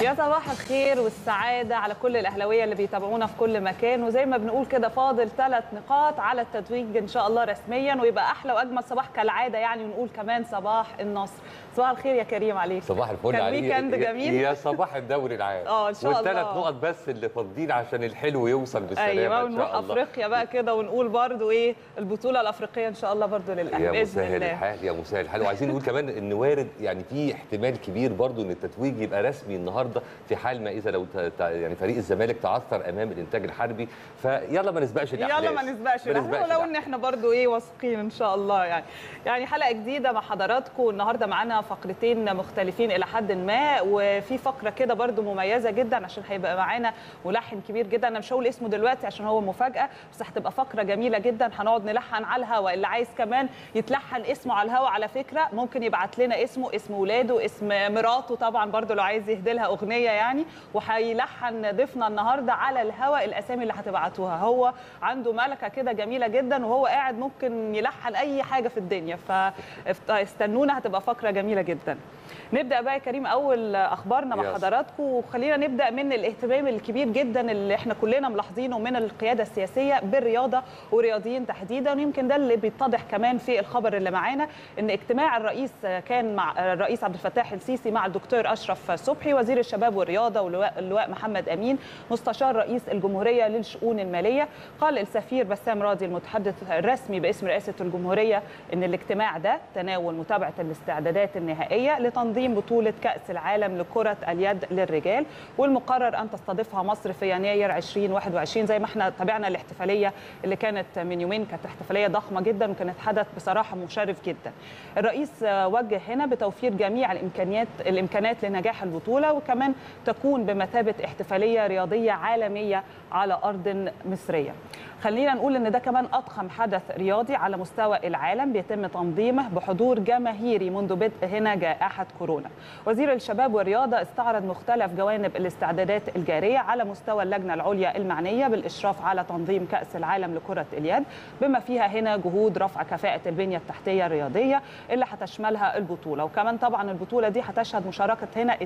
يا صباح الخير والسعادة على كل الأهلاوية اللي بيتابعونا في كل مكان وزي ما بنقول كده فاضل ثلاث نقاط على التتويج إن شاء الله رسميا ويبقى أحلى وأجمل صباح كالعادة يعني ونقول كمان صباح النصر صباح الخير يا كريم عليك صباح الفل كان عليك ويكند يا- جميل يا صباح الدوري العام آه، إن شاء الله. والثلاث نقط بس اللي فاضلين عشان الحلو يوصل بالسلامه ايوه ان ونروح شاء الله افريقيا بقى كده ونقول برضو ايه البطوله الافريقيه ان شاء الله برضو للاهلي يا باذن مسهل الله الحال يا مسهل الحال وعايزين نقول كمان ان وارد يعني في احتمال كبير برضو ان التتويج يبقى رسمي النهارده في حال ما اذا لو ت- ت- يعني فريق الزمالك تعثر امام الانتاج الحربي فيلا ما نسبقش الاحداث يلا ما نسبقش ما الاهلي ولو ان الأحداث. احنا برضو ايه واثقين ان شاء الله يعني يعني حلقه جديده مع حضراتكم النهارده معانا فقرتين مختلفين الى حد ما وفي فقره كده برضو مميزه جدا عشان هيبقى معانا ملحن كبير جدا انا مش هقول اسمه دلوقتي عشان هو مفاجاه بس هتبقى فقره جميله جدا هنقعد نلحن على الهوا اللي عايز كمان يتلحن اسمه على الهوا على فكره ممكن يبعت لنا اسمه اسم ولاده اسم مراته طبعا برضو لو عايز يهدي لها اغنيه يعني وهيلحن ضيفنا النهارده على الهوا الاسامي اللي هتبعتوها هو عنده ملكه كده جميله جدا وهو قاعد ممكن يلحن اي حاجه في الدنيا فاستنونا هتبقى فقره جميله جدا نبدا بقى يا كريم اول اخبارنا مع يس. حضراتكم وخلينا نبدا من الاهتمام الكبير جدا اللي احنا كلنا ملاحظينه من القياده السياسيه بالرياضه ورياضيين تحديدا ويمكن ده اللي بيتضح كمان في الخبر اللي معانا ان اجتماع الرئيس كان مع الرئيس عبد الفتاح السيسي مع الدكتور اشرف صبحي وزير الشباب والرياضه واللواء اللواء محمد امين مستشار رئيس الجمهوريه للشؤون الماليه قال السفير بسام راضي المتحدث الرسمي باسم رئاسه الجمهوريه ان الاجتماع ده تناول متابعه الاستعدادات النهائيه لتنظيم بطوله كاس العالم لكره اليد للرجال والمقرر ان تستضيفها مصر في يناير 2021 زي ما احنا تابعنا الاحتفاليه اللي كانت من يومين كانت احتفاليه ضخمه جدا وكانت حدث بصراحه مشرف جدا. الرئيس آه، وجه هنا بتوفير جميع الامكانيات الامكانات لنجاح البطوله وكمان تكون بمثابه احتفاليه رياضيه عالميه على ارض مصريه. خلينا نقول ان ده كمان اضخم حدث رياضي على مستوى العالم بيتم تنظيمه بحضور جماهيري منذ بدء هنا جائحه كورونا. وزير الشباب والرياضه استعرض مختلف جوانب الاستعدادات الجاريه على مستوى اللجنه العليا المعنيه بالاشراف على تنظيم كاس العالم لكره اليد بما فيها هنا جهود رفع كفاءه البنيه التحتيه الرياضيه اللي هتشملها البطوله وكمان طبعا البطوله دي هتشهد مشاركه هنا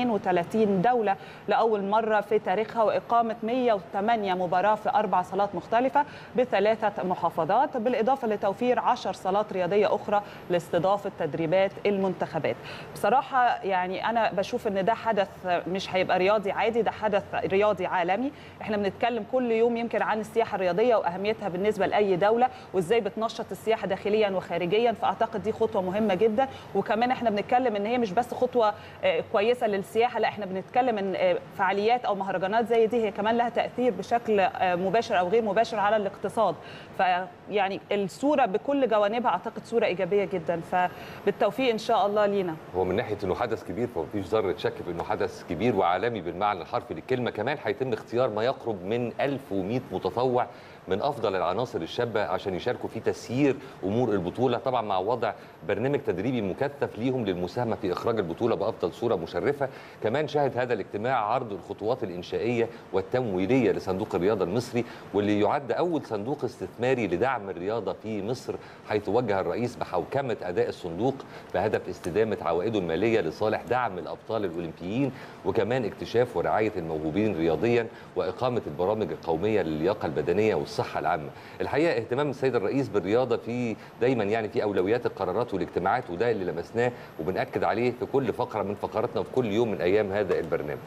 32 دوله لاول مره في تاريخها واقامه 108 مباراه في اربع صالات مختلفه بثلاثه محافظات بالاضافه لتوفير 10 صالات رياضيه اخرى لاستضافه تدريبات المنتخبات بصراحه يعني انا بشوف ان ده حدث مش هيبقى رياضي عادي ده حدث رياضي عالمي احنا بنتكلم كل يوم يمكن عن السياحه الرياضيه واهميتها بالنسبه لاي دوله وازاي بتنشط السياحه داخليا وخارجيا فاعتقد دي خطوه مهمه جدا وكمان احنا بنتكلم ان هي مش بس خطوه آه، كويسه للسياحه لا احنا بنتكلم ان آه، فعاليات او مهرجانات زي دي هي كمان لها تاثير بشكل آه، مباشر او غير مباشر على الاقتصاد فيعني الصوره بكل جوانبها اعتقد صوره ايجابيه جدا فبالتوفيق ان شاء الله لينا هو من ناحيه انه حدث كبير فمفيش ذره شك في انه حدث كبير وعالمي بالمعنى الحرفي للكلمه كمان هيتم اختيار ما يقرب من 1100 متطوع من افضل العناصر الشابه عشان يشاركوا في تسيير امور البطوله طبعا مع وضع برنامج تدريبي مكثف ليهم للمساهمه في اخراج البطوله بافضل صوره مشرفه كمان شهد هذا الاجتماع عرض الخطوات الانشائيه والتمويليه لصندوق الرياضه المصري واللي يعد اول صندوق استثماري لدعم الرياضه في مصر حيث وجه الرئيس بحوكمه اداء الصندوق بهدف استدامه عوائده الماليه لصالح دعم الابطال الاولمبيين وكمان اكتشاف ورعايه الموهوبين رياضيا واقامه البرامج القوميه للياقه البدنيه والصحه العامه. الحقيقه اهتمام السيد الرئيس بالرياضه في دايما يعني في اولويات القرارات والاجتماعات وده اللي لمسناه وبناكد عليه في كل فقره من فقراتنا وفي كل يوم من ايام هذا البرنامج.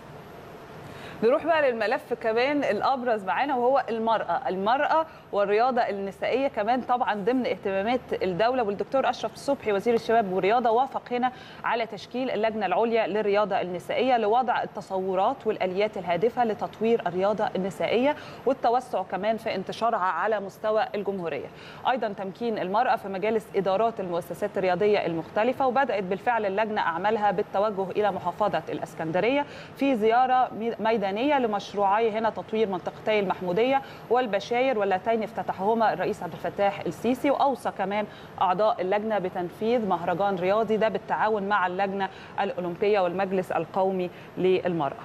نروح بقى للملف كمان الابرز معانا وهو المراه، المراه والرياضه النسائيه كمان طبعا ضمن اهتمامات الدوله والدكتور اشرف صبحي وزير الشباب والرياضه وافق هنا على تشكيل اللجنه العليا للرياضه النسائيه لوضع التصورات والاليات الهادفه لتطوير الرياضه النسائيه والتوسع كمان في انتشارها على مستوى الجمهوريه. ايضا تمكين المراه في مجالس ادارات المؤسسات الرياضيه المختلفه وبدات بالفعل اللجنه اعمالها بالتوجه الى محافظه الاسكندريه في زياره ميدانيه لمشروعي هنا تطوير منطقتي المحموديه والبشاير واللتين افتتحهما الرئيس عبد الفتاح السيسي واوصى كمان اعضاء اللجنه بتنفيذ مهرجان رياضي ده بالتعاون مع اللجنه الاولمبيه والمجلس القومي للمراه.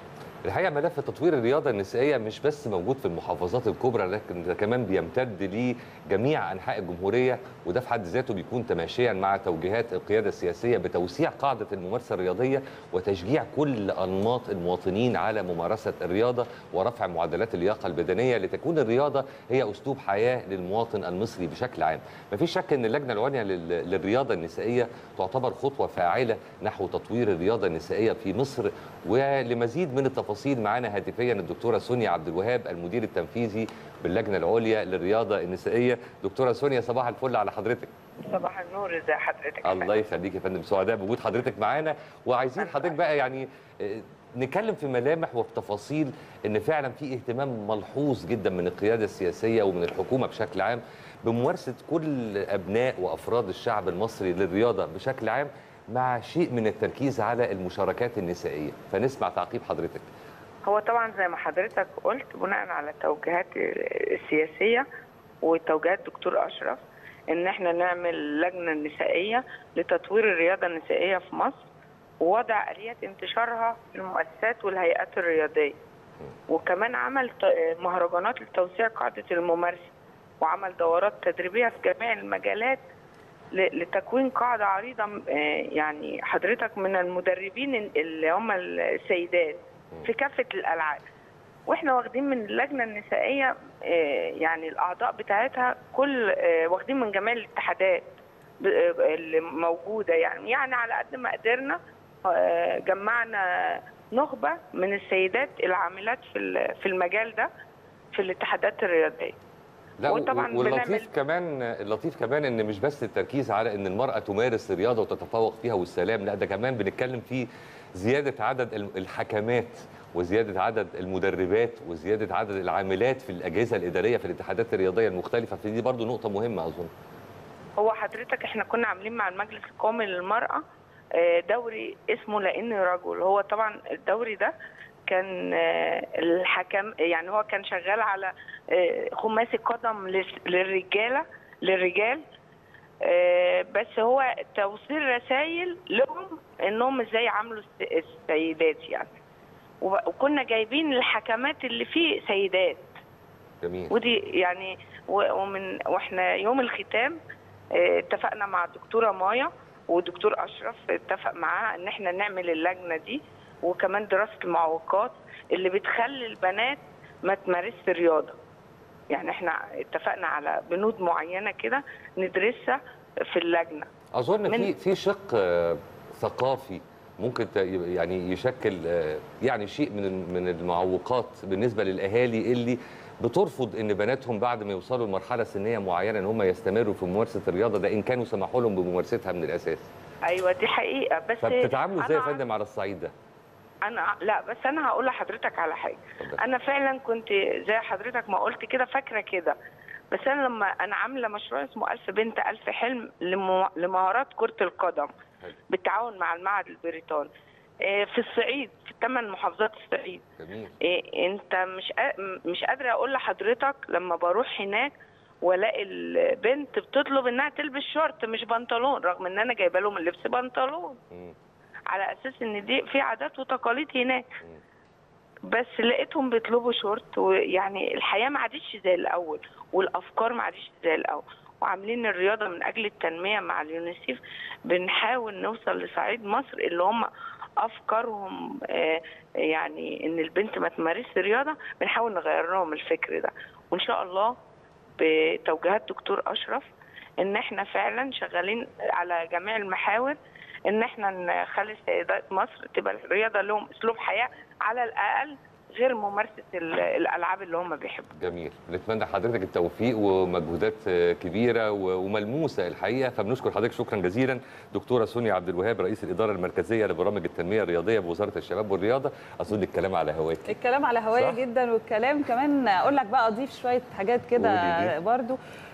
الحقيقه ملف تطوير الرياضه النسائيه مش بس موجود في المحافظات الكبرى لكن ده كمان بيمتد لجميع انحاء الجمهوريه وده في حد ذاته بيكون تماشيا مع توجيهات القياده السياسيه بتوسيع قاعده الممارسه الرياضيه وتشجيع كل انماط المواطنين على ممارسه الرياضه ورفع معدلات اللياقه البدنيه لتكون الرياضه هي اسلوب حياه للمواطن المصري بشكل عام. مفيش شك ان اللجنه العليا لل- للرياضه النسائيه تعتبر خطوه فاعله نحو تطوير الرياضه النسائيه في مصر ولمزيد من التفاصيل معنا هاتفيا الدكتوره سونيا عبد الوهاب المدير التنفيذي باللجنه العليا للرياضه النسائيه. دكتوره سونيا صباح الفل على حضرتك. صباح النور ازي حضرتك الله يخليك يا فندم سعداء بوجود حضرتك معانا وعايزين حضرتك بقى يعني آه، نتكلم في ملامح وفي تفاصيل ان فعلا في اهتمام ملحوظ جدا من القياده السياسيه ومن الحكومه بشكل عام بممارسه كل ابناء وافراد الشعب المصري للرياضه بشكل عام مع شيء من التركيز على المشاركات النسائيه فنسمع تعقيب حضرتك هو طبعا زي ما حضرتك قلت بناء على التوجيهات السياسيه وتوجيهات دكتور اشرف ان احنا نعمل لجنه نسائيه لتطوير الرياضه النسائيه في مصر ووضع اليات انتشارها في المؤسسات والهيئات الرياضيه وكمان عمل ت- مهرجانات لتوسيع قاعده الممارسه وعمل دورات تدريبيه في جميع المجالات ل- لتكوين قاعده عريضه م- آه، يعني حضرتك من المدربين اللي هم السيدات في كافه الالعاب واحنا واخدين من اللجنه النسائيه آه، يعني الاعضاء بتاعتها كل آه، واخدين من جميع الاتحادات ب- آه، اللي موجوده يعني يعني على قد ما قدرنا آه، جمعنا نخبه من السيدات العاملات في ال- في المجال ده في الاتحادات الرياضيه لا وطبعاً و- واللطيف بنعمل- كمان اللطيف كمان ان مش بس التركيز على ان المراه تمارس الرياضه وتتفوق فيها والسلام لا ده كمان بنتكلم في زياده عدد ال- الحكمات وزياده عدد المدربات وزياده عدد العاملات في الاجهزه الاداريه في الاتحادات الرياضيه المختلفه فدي برضو نقطه مهمه اظن هو حضرتك احنا كنا عاملين مع المجلس القومي للمرأة آه، دوري اسمه لاني رجل هو طبعا الدوري ده كان آه، الحكم يعني هو كان شغال على آه، خماسي قدم لل- للرجاله للرجال آه، بس هو توصيل رسائل لهم انهم ازاي يعاملوا الس- السيدات يعني وب- وكنا جايبين الحكمات اللي فيه سيدات جميل ودي يعني و- ومن واحنا يوم الختام آه، اتفقنا مع الدكتوره مايا والدكتور اشرف اتفق معاها ان احنا نعمل اللجنه دي وكمان دراسه المعوقات اللي بتخلي البنات ما تمارسش رياضه يعني احنا اتفقنا على بنود معينه كده ندرسها في اللجنه اظن من- في في شق آه، ثقافي ممكن ت- يعني يشكل آه، يعني شيء من ال- من المعوقات بالنسبه للاهالي اللي بترفض ان بناتهم بعد ما يوصلوا لمرحله سنيه معينه ان هم يستمروا في ممارسه الرياضه ده ان كانوا سمحوا لهم بممارستها من الاساس ايوه دي حقيقه بس فبتتعاملوا ازاي يا أنا- فندم على الصعيد ده؟ انا لا بس انا هقول لحضرتك على حاجه اتفضل. انا فعلا كنت زي حضرتك ما قلت كده فاكره كده بس انا لما انا عامله مشروع اسمه ألف بنت ألف حلم لمو- لمهارات كره القدم حلو. بالتعاون مع المعهد البريطاني آه، في الصعيد في ثمان محافظات الصعيد جميل إيه انت مش قا- مش قادره اقول لحضرتك لما بروح هناك والاقي البنت بتطلب انها تلبس شورت مش بنطلون رغم ان انا جايبه لهم اللبس بنطلون مم. على اساس ان دي في عادات وتقاليد هناك مم. بس لقيتهم بيطلبوا شورت ويعني الحياه ما عادش زي الاول والافكار ما عادش زي الاول وعاملين الرياضه من اجل التنميه مع اليونيسيف بنحاول نوصل لصعيد مصر اللي هم افكارهم آه، يعني ان البنت ما تمارسش رياضه بنحاول نغير لهم الفكر ده وان شاء الله بتوجيهات دكتور اشرف ان احنا فعلا شغالين على جميع المحاور ان احنا نخلي سيدات مصر تبقى الرياضه لهم اسلوب حياه على الاقل غير ممارسه ال- الالعاب اللي هم بيحبوها جميل بنتمنى حضرتك التوفيق ومجهودات آه، كبيره و- وملموسه الحقيقه فبنشكر حضرتك شكرا جزيلا دكتوره سونيا عبد الوهاب رئيس الاداره المركزيه لبرامج التنميه الرياضيه بوزاره الشباب والرياضه اظن الكلام على هواك الكلام على هوايه صح؟ جدا والكلام كمان اقول لك بقى اضيف شويه حاجات قولي كده لي. برضو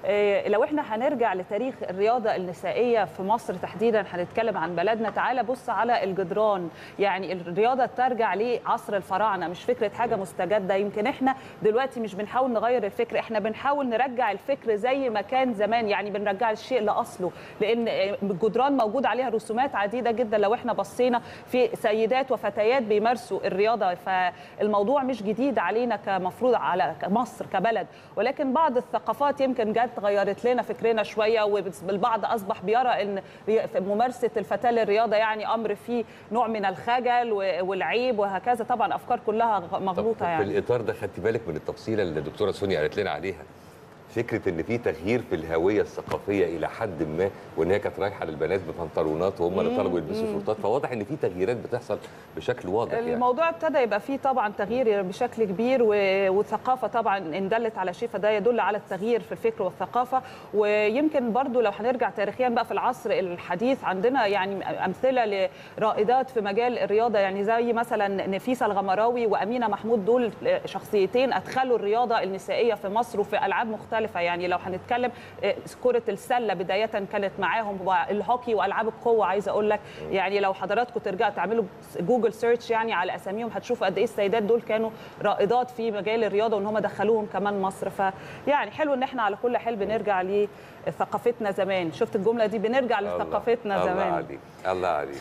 آه، لو احنا هنرجع لتاريخ الرياضه النسائيه في مصر تحديدا هنتكلم عن بلدنا تعالى بص على الجدران يعني الرياضه ترجع لعصر الفراعنه مش فكره حاجه مستجده يمكن احنا دلوقتي مش بنحاول نغير الفكر احنا بنحاول نرجع الفكر زي ما كان زمان يعني بنرجع الشيء لاصله لان الجدران موجود عليها رسومات عديده جدا لو احنا بصينا في سيدات وفتيات بيمارسوا الرياضه فالموضوع مش جديد علينا كمفروض على مصر كبلد ولكن بعض الثقافات يمكن جت غيرت لنا فكرنا شويه والبعض اصبح بيرى ان ممارسه الفتاه للرياضه يعني امر فيه نوع من الخجل والعيب وهكذا طبعا افكار كلها مغلوطه في يعني الاطار ده خدتي بالك من التفصيله اللي الدكتوره سونيا قالت لنا عليها فكره ان في تغيير في الهويه الثقافيه الى حد ما وان هي كانت رايحه للبنات ببنطلونات وهم اللي طلبوا يلبسوا شورتات فواضح ان في تغييرات بتحصل بشكل واضح يعني الموضوع ابتدى يبقى فيه طبعا تغيير بشكل كبير و- والثقافه طبعا ان دلت على شيء فده يدل على التغيير في الفكر والثقافه ويمكن برضو لو هنرجع تاريخيا بقى في العصر الحديث عندنا يعني امثله لرائدات في مجال الرياضه يعني زي مثلا نفيسه الغمراوي وامينه محمود دول شخصيتين ادخلوا الرياضه النسائيه في مصر وفي العاب مختلفه يعني لو هنتكلم آه، كره السله بدايه كانت معاهم والهوكي والعاب القوه عايزه اقول لك يعني لو حضراتكم ترجعوا تعملوا جوجل سيرش يعني على اساميهم هتشوفوا قد ايه السيدات دول كانوا رائدات في مجال الرياضه وان هم دخلوهم كمان مصر فيعني حلو ان احنا على كل حال بنرجع لثقافتنا زمان شفت الجمله دي بنرجع لثقافتنا الله زمان عليك الله عليك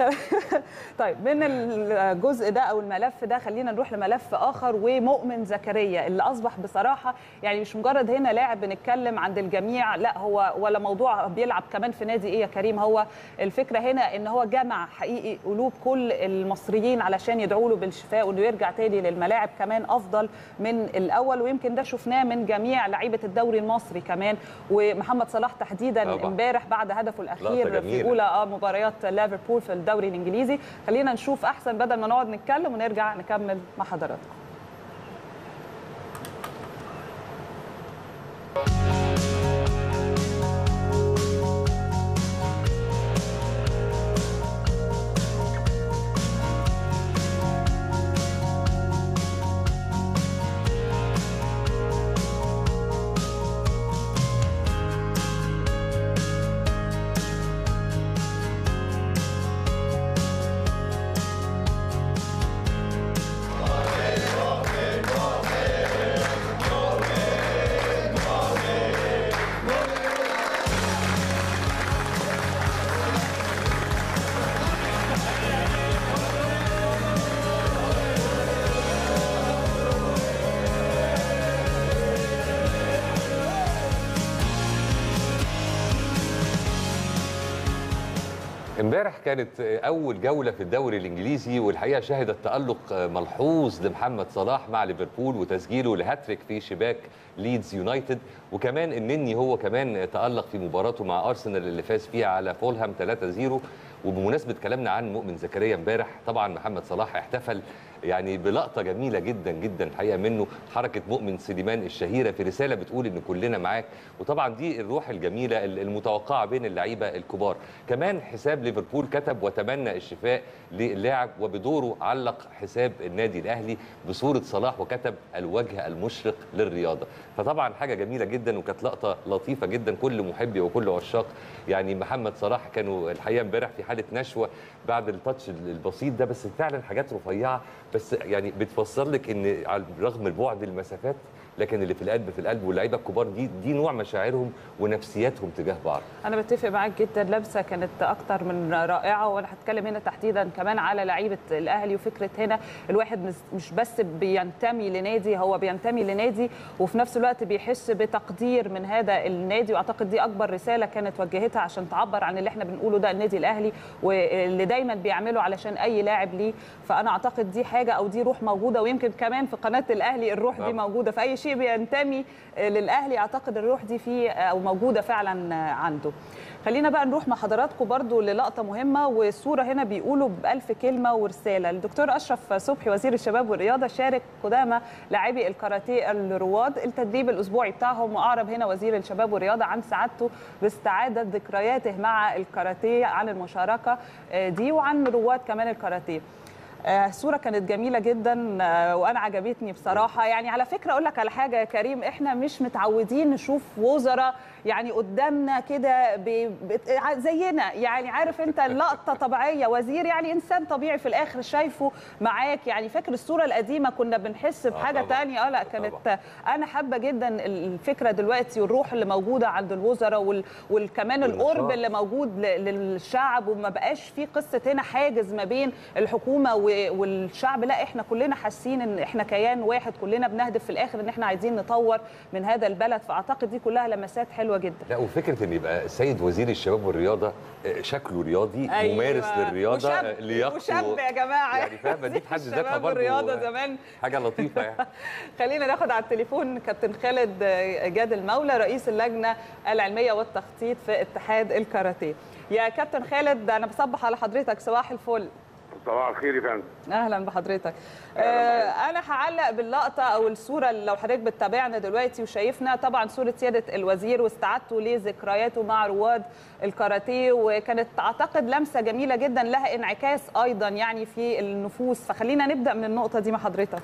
طيب من الجزء ده او الملف ده خلينا نروح لملف اخر ومؤمن زكريا اللي اصبح بصراحه يعني مش مجرد هنا لاعب بنتكلم عند الجميع لا هو ولا موضوع بيلعب كمان في نادي ايه يا كريم هو الفكره هنا ان هو جمع حقيقي قلوب كل المصريين علشان يدعوا له بالشفاء وانه يرجع تاني للملاعب كمان افضل من الاول ويمكن ده شفناه من جميع لعيبه الدوري المصري كمان ومحمد صلاح تحديدا طبعا. امبارح بعد هدفه لقطة الاخير في جميلة. اولى اه مباريات ليفربول في الدوري الانجليزي خلينا نشوف احسن بدل ما نقعد نتكلم ونرجع نكمل مع حضراتكم امبارح كانت اول جوله في الدوري الانجليزي والحقيقه شهدت تالق ملحوظ لمحمد صلاح مع ليفربول وتسجيله لهاتريك في شباك ليدز يونايتد وكمان النني هو كمان تالق في مباراته مع ارسنال اللي فاز فيها على فولهام 3-0 وبمناسبه كلامنا عن مؤمن زكريا امبارح طبعا محمد صلاح احتفل يعني بلقطه جميله جدا جدا الحقيقه منه حركه مؤمن سليمان الشهيره في رساله بتقول ان كلنا معاك وطبعا دي الروح الجميله المتوقعه بين اللعيبه الكبار كمان حساب ليفربول كتب وتمنى الشفاء للاعب وبدوره علق حساب النادي الاهلي بصوره صلاح وكتب الوجه المشرق للرياضه فطبعا حاجه جميله جدا وكانت لقطه لطيفه جدا كل محبي وكل عشاق يعني محمد صلاح كانوا الحقيقه امبارح في حاله نشوه بعد التاتش البسيط ده بس فعلا حاجات رفيعه بس يعني بتفسر لك ان على رغم بعد المسافات لكن اللي في القلب في القلب واللعيبه الكبار دي دي نوع مشاعرهم ونفسياتهم تجاه بعض انا بتفق معاك جدا لابسه كانت اكتر من رائعه وانا هتكلم هنا تحديدا كمان على لعيبه الاهلي وفكره هنا الواحد مش- مش بس بينتمي لنادي هو بينتمي لنادي وفي نفس الوقت بيحس بتقدير من هذا النادي واعتقد دي اكبر رساله كانت وجهتها عشان تعبر عن اللي احنا بنقوله ده النادي الاهلي واللي دايما بيعمله علشان اي لاعب ليه فانا اعتقد دي حاجه او دي روح موجوده ويمكن كمان في قناه الاهلي الروح دي طبعا. موجوده في اي شيء بينتمي للاهلي اعتقد الروح دي فيه او موجوده فعلا عنده خلينا بقى نروح مع حضراتكم برضو للقطه مهمه والصوره هنا بيقولوا بألف كلمه ورساله الدكتور اشرف صبحي وزير الشباب والرياضه شارك قدامى لاعبي الكاراتيه الرواد التدريب الاسبوعي بتاعهم واعرب هنا وزير الشباب والرياضه عن سعادته باستعاده ذكرياته مع الكاراتيه عن المشاركه آه، دي وعن رواد كمان الكاراتيه آه، الصوره كانت جميله جدا آه، وانا عجبتني بصراحه يعني على فكره اقول لك على حاجه يا كريم احنا مش متعودين نشوف وزراء يعني قدامنا كده ب- بت- ع- زينا يعني عارف انت اللقطه طبيعيه وزير يعني انسان طبيعي في الاخر شايفه معاك يعني فاكر الصوره القديمه كنا بنحس بحاجه طبعاً. تانية اه لا آه كانت طبعاً. انا حابه جدا الفكره دلوقتي والروح اللي موجوده عند الوزراء وال... والكمان والنشاط. القرب اللي موجود ل- للشعب وما بقاش في قصه هنا حاجز ما بين الحكومه و... والشعب لا احنا كلنا حاسين ان احنا كيان واحد كلنا بنهدف في الاخر ان احنا عايزين نطور من هذا البلد فاعتقد دي كلها لمسات حلوه جدا لا وفكره ان يبقى السيد وزير الشباب والرياضه آه، شكله رياضي أيوة. ممارس للرياضه وشاب آه، لياقته وشاب يا جماعه يعني فاهمه دي في حد ذاتها الشباب برضه والرياضه آه، زمان حاجه لطيفه يعني خلينا ناخد على التليفون كابتن خالد جاد المولى رئيس اللجنه العلميه والتخطيط في اتحاد الكاراتيه يا كابتن خالد انا بصبح على حضرتك صباح الفل صباح الخير يا فندم اهلا بحضرتك آه أهلاً انا هعلق باللقطه او الصوره اللي لو حضرتك بتتابعنا دلوقتي وشايفنا طبعا صوره سياده الوزير واستعادته لذكرياته مع رواد الكاراتيه وكانت اعتقد لمسه جميله جدا لها انعكاس ايضا يعني في النفوس فخلينا نبدا من النقطه دي مع حضرتك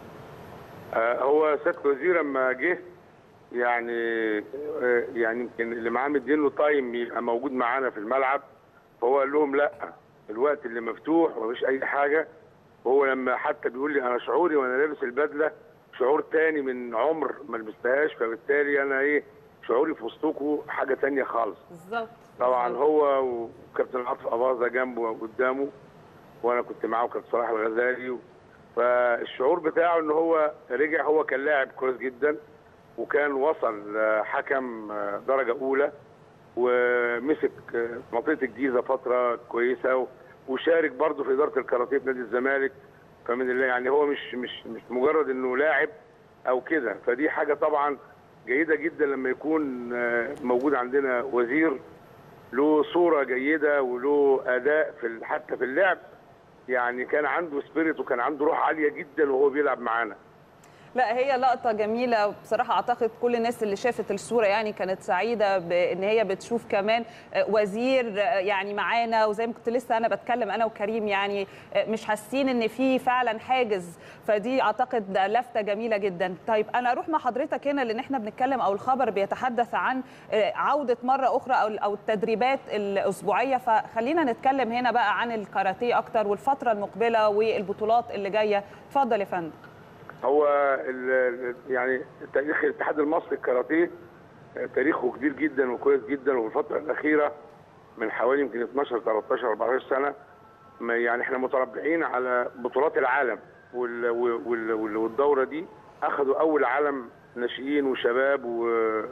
آه هو سياده الوزير لما جه يعني آه يعني يمكن اللي معاه مدين له تايم يبقى موجود معانا في الملعب فهو قال لهم لا الوقت اللي مفتوح ومفيش اي حاجه وهو لما حتى بيقول لي انا شعوري وانا لابس البدله شعور تاني من عمر ما لبستهاش فبالتالي انا ايه شعوري في وسطكم حاجه تانية خالص بالظبط طبعا بالظبط. هو وكابتن عاطف اباظه جنبه وقدامه وانا كنت معاه وكابتن صلاح الغزالي فالشعور بتاعه ان هو رجع هو كان لاعب كويس جدا وكان وصل آه، حكم آه، درجه اولى ومسك آه، منطقه الجيزه فتره كويسه و- وشارك برضه في اداره الكاراتيه في نادي الزمالك فمن الله يعني هو مش مش مش مجرد انه لاعب او كده فدي حاجه طبعا جيده جدا لما يكون آه، موجود عندنا وزير له صوره جيده وله اداء في ال- حتى في اللعب يعني كان عنده سبيريت وكان عنده روح عاليه جدا وهو بيلعب معانا لا هي لقطة جميلة بصراحة أعتقد كل الناس اللي شافت الصورة يعني كانت سعيدة بإن هي بتشوف كمان وزير يعني معانا وزي ما كنت لسه أنا بتكلم أنا وكريم يعني مش حاسين إن في فعلا حاجز فدي أعتقد لفتة جميلة جدا طيب أنا أروح مع حضرتك هنا لأن إحنا بنتكلم أو الخبر بيتحدث عن عودة مرة أخرى أو أو التدريبات الأسبوعية فخلينا نتكلم هنا بقى عن الكاراتيه أكتر والفترة المقبلة والبطولات اللي جاية اتفضل يا فندم هو ال- ال- يعني تاريخ الاتحاد المصري الكاراتيه آه، تاريخه كبير جدا وكويس جدا وفي الفتره الاخيره من حوالي يمكن 12 13 14 سنه ما يعني احنا متربعين على بطولات العالم وال- وال- وال- والدوره دي اخذوا اول عالم ناشئين وشباب و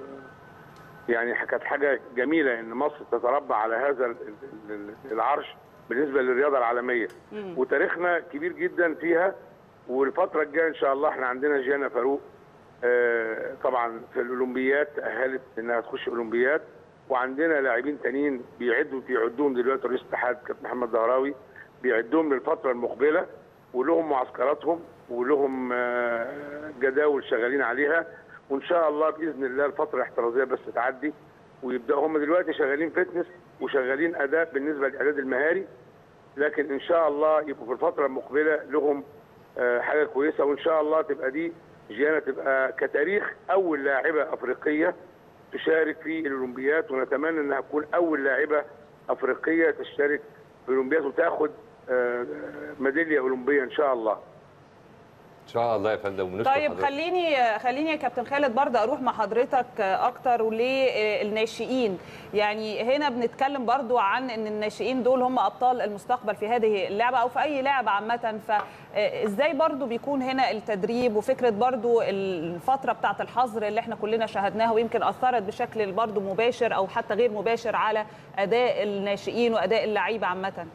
يعني كانت حاجه جميله ان مصر تتربع على هذا ال- ال- ال- العرش بالنسبه للرياضه العالميه وتاريخنا كبير جدا فيها والفتره الجايه ان شاء الله احنا عندنا جيانا فاروق آه، طبعا في الاولمبيات تاهلت انها تخش اولمبيات وعندنا لاعبين تانيين بيعدوا بيعدوهم دلوقتي رئيس الاتحاد كابتن محمد دهراوي بيعدوهم للفتره المقبله ولهم معسكراتهم ولهم آه، جداول شغالين عليها وان شاء الله باذن الله الفتره الاحترازيه بس تعدي ويبداوا هم دلوقتي شغالين فتنس وشغالين اداء بالنسبه للاعداد المهاري لكن ان شاء الله يبقوا في الفتره المقبله لهم آه، حاجه كويسه وان شاء الله تبقى دي جيانا تبقى كتاريخ اول لاعبه افريقيه تشارك في الاولمبيات ونتمنى انها تكون اول لاعبه افريقيه تشترك في الاولمبيات وتاخد آه، ميداليه اولمبيه ان شاء الله ان شاء الله يا فندم ونشكر طيب حضرتك. خليني خليني يا كابتن خالد برضه اروح مع حضرتك اكتر وللناشئين يعني هنا بنتكلم برضه عن ان الناشئين دول هم ابطال المستقبل في هذه اللعبه او في اي لعبه عامه فازاي برضه بيكون هنا التدريب وفكره برضه الفتره بتاعه الحظر اللي احنا كلنا شاهدناها ويمكن اثرت بشكل برضه مباشر او حتى غير مباشر على اداء الناشئين واداء اللعيبه عامه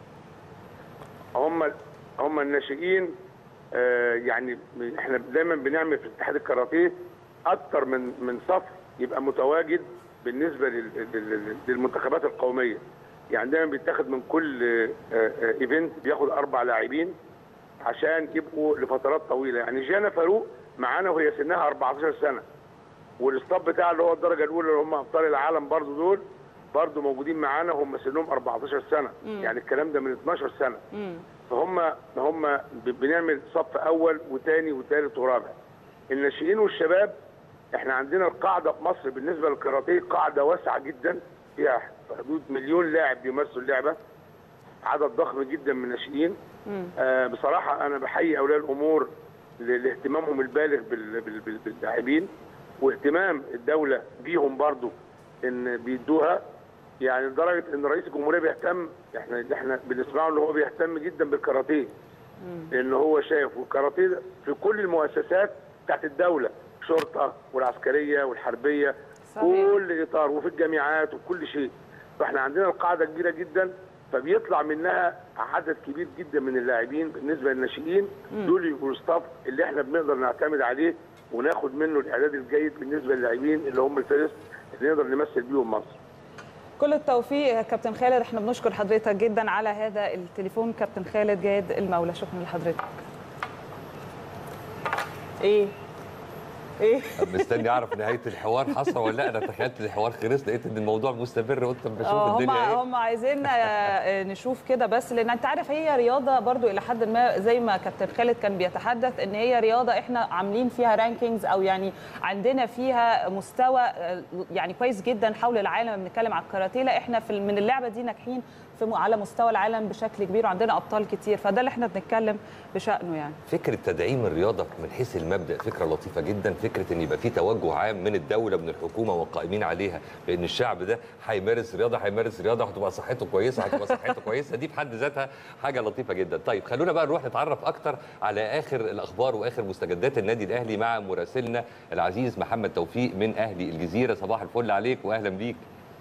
هم هم الناشئين آه، يعني احنا دايما بنعمل في اتحاد الكاراتيه اكتر من من صف يبقى متواجد بالنسبه لل- لل- للمنتخبات القوميه يعني دايما بيتاخد من كل آه، آه، ايفنت بياخد اربع لاعبين عشان يبقوا لفترات طويله يعني جانا فاروق معانا وهي سنها 14 سنه والاستاف بتاع اللي هو الدرجه الاولى اللي هم ابطال العالم برضو دول برضو موجودين معانا هم سنهم 14 سنه يعني الكلام ده من 12 سنه فهم هم ب- بنعمل صف اول وثاني وثالث ورابع الناشئين والشباب احنا عندنا القاعده في مصر بالنسبه للكاراتيه قاعده واسعه جدا فيها في حدود مليون لاعب بيمارسوا اللعبه عدد ضخم جدا من الناشئين آه بصراحه انا بحيي اولياء الامور ل- لاهتمامهم البالغ بال- بال- بال- باللاعبين واهتمام الدوله بيهم برضو ان بيدوها يعني لدرجه ان رئيس الجمهوريه بيهتم احنا احنا بنسمعه ان هو بيهتم جدا بالكاراتيه لان هو شايف والكاراتيه ده في كل المؤسسات بتاعت الدوله الشرطه والعسكريه والحربيه صحيح. كل اطار وفي الجامعات وكل شيء فاحنا عندنا القاعده كبيره جدا فبيطلع منها عدد كبير جدا من اللاعبين بالنسبه للناشئين دول يبقوا الستاف اللي احنا بنقدر نعتمد عليه وناخد منه الاعداد الجيد بالنسبه للاعبين اللي هم الفارس اللي نقدر نمثل بيهم مصر كل التوفيق يا كابتن خالد احنا بنشكر حضرتك جدا على هذا التليفون كابتن خالد جاد المولى شكرا لحضرتك ايه ايه مستني اعرف نهايه الحوار حصل ولا لا انا تخيلت الحوار خلص لقيت ان الموضوع مستمر قلت طب بشوف اه هم الدنيا ايه هم عايزيننا نشوف كده بس لان انت عارف هي رياضه برضو الى حد ما زي ما كابتن خالد كان بيتحدث ان هي رياضه احنا عاملين فيها رانكينجز او يعني عندنا فيها مستوى آه، يعني كويس جدا حول العالم لما بنتكلم على الكاراتيه لا احنا في من اللعبه دي ناجحين في م- على مستوى العالم بشكل كبير وعندنا ابطال كتير فده اللي احنا بنتكلم بشانه يعني فكره تدعيم الرياضه من حيث المبدا فكره لطيفه جدا فكره ان يبقى في توجه عام من الدوله من الحكومه والقائمين عليها بان الشعب ده هيمارس رياضه هيمارس رياضه وهتبقى صحته كويسه هتبقى صحته كويسه دي في حد ذاتها حاجه لطيفه جدا طيب خلونا بقى نروح نتعرف اكتر على اخر الاخبار واخر مستجدات النادي الاهلي مع مراسلنا العزيز محمد توفيق من اهلي الجزيره صباح الفل عليك واهلا بيك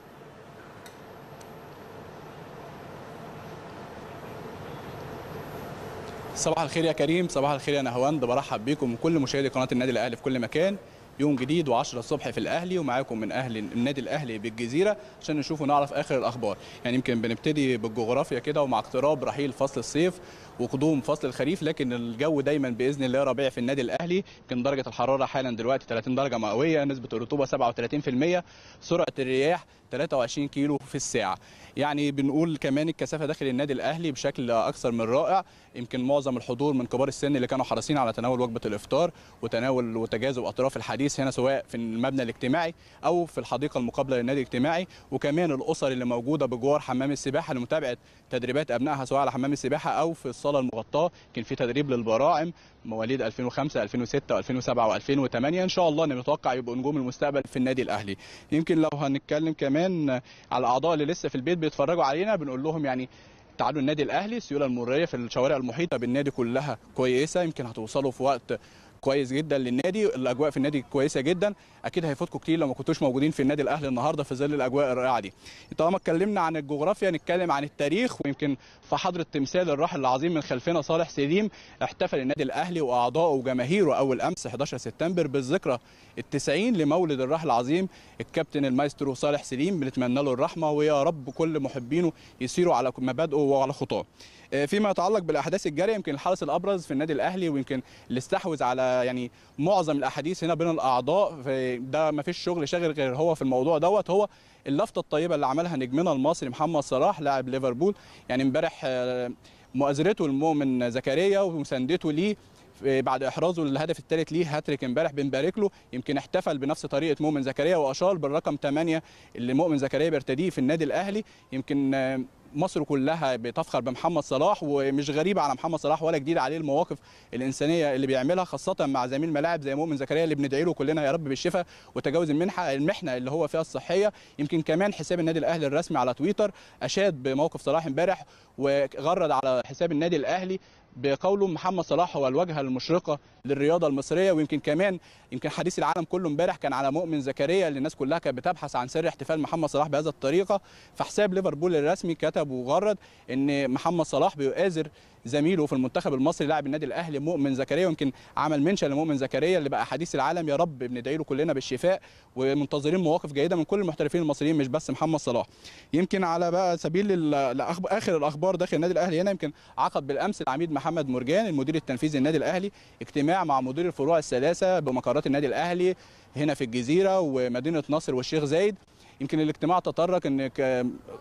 صباح الخير يا كريم صباح الخير يا نهواند برحب بيكم وكل مشاهدي قناه النادي الاهلي في كل مكان يوم جديد و10 الصبح في الاهلي ومعاكم من اهل النادي الاهلي بالجزيره عشان نشوف ونعرف اخر الاخبار يعني يمكن بنبتدي بالجغرافيا كده ومع اقتراب رحيل فصل الصيف وقدوم فصل الخريف لكن الجو دايما باذن الله ربيع في النادي الاهلي يمكن درجه الحراره حالا دلوقتي 30 درجه مئويه نسبه الرطوبه 37% سرعه الرياح 23 كيلو في الساعه يعني بنقول كمان الكثافه داخل النادي الاهلي بشكل اكثر من رائع يمكن معظم الحضور من كبار السن اللي كانوا حريصين على تناول وجبه الافطار وتناول وتجاذب اطراف الحديث هنا سواء في المبنى الاجتماعي او في الحديقه المقابله للنادي الاجتماعي وكمان الاسر اللي موجوده بجوار حمام السباحه لمتابعه تدريبات ابنائها سواء على حمام السباحه او في الصاله المغطاه كان في تدريب للبراعم مواليد 2005 2006 2007 و2008 ان شاء الله نتوقع يبقوا نجوم المستقبل في النادي الاهلي يمكن لو هنتكلم كمان على الاعضاء اللي لسه في البيت بيتفرجوا علينا بنقول لهم يعني تعالوا النادي الاهلي السيوله المريه في الشوارع المحيطه بالنادي كلها كويسه يمكن هتوصلوا في وقت كويس جدا للنادي الاجواء في النادي كويسه جدا اكيد هيفوتكم كتير لو ما كنتوش موجودين في النادي الاهلي النهارده في ظل الاجواء الرائعه دي طالما اتكلمنا عن الجغرافيا نتكلم عن التاريخ ويمكن في حضره تمثال الراحل العظيم من خلفنا صالح سليم احتفل النادي الاهلي واعضائه وجماهيره اول امس 11 سبتمبر بالذكرى التسعين لمولد الراحل العظيم الكابتن المايسترو صالح سليم بنتمنى له الرحمه ويا رب كل محبينه يسيروا على مبادئه وعلى خطاه آه، فيما يتعلق بالاحداث الجاريه يمكن الحدث الابرز في النادي الاهلي ويمكن اللي استحوذ على يعني معظم الاحاديث هنا بين الاعضاء في- ده ما فيش شغل شاغل غير هو في الموضوع دوت هو اللفته الطيبه اللي عملها نجمنا المصري محمد صلاح لاعب ليفربول يعني امبارح آه، مؤازرته لمؤمن زكريا ومساندته ليه في- بعد احرازه للهدف الثالث ليه هاتريك امبارح بنبارك له يمكن احتفل بنفس طريقه مؤمن زكريا واشار بالرقم 8 اللي مؤمن زكريا بيرتديه في النادي الاهلي يمكن آه، مصر كلها بتفخر بمحمد صلاح ومش غريبه على محمد صلاح ولا جديد عليه المواقف الانسانيه اللي بيعملها خاصه مع زميل ملاعب زي مؤمن زكريا اللي بندعي له كلنا يا رب بالشفاء وتجاوز المنحه المحنه اللي هو فيها الصحيه يمكن كمان حساب النادي الاهلي الرسمي على تويتر اشاد بموقف صلاح امبارح وغرد على حساب النادي الاهلي بقوله محمد صلاح هو الواجهه المشرقه للرياضه المصريه ويمكن كمان يمكن حديث العالم كله امبارح كان على مؤمن زكريا اللي الناس كلها كانت بتبحث عن سر احتفال محمد صلاح بهذا الطريقه فحساب ليفربول الرسمي كتب وغرد ان محمد صلاح بيؤازر زميله في المنتخب المصري لاعب النادي الاهلي مؤمن زكريا ويمكن عمل منشن لمؤمن زكريا اللي بقى حديث العالم يا رب بندعي له كلنا بالشفاء ومنتظرين مواقف جيده من كل المحترفين المصريين مش بس محمد صلاح يمكن على بقى سبيل ال- الأخب- اخر الاخبار داخل النادي الاهلي هنا يمكن عقد بالامس العميد محمد مرجان المدير التنفيذي للنادي الاهلي اجتماع مع مدير الفروع الثلاثه بمقرات النادي الاهلي هنا في الجزيره ومدينه نصر والشيخ زايد يمكن الاجتماع تطرق ان ك-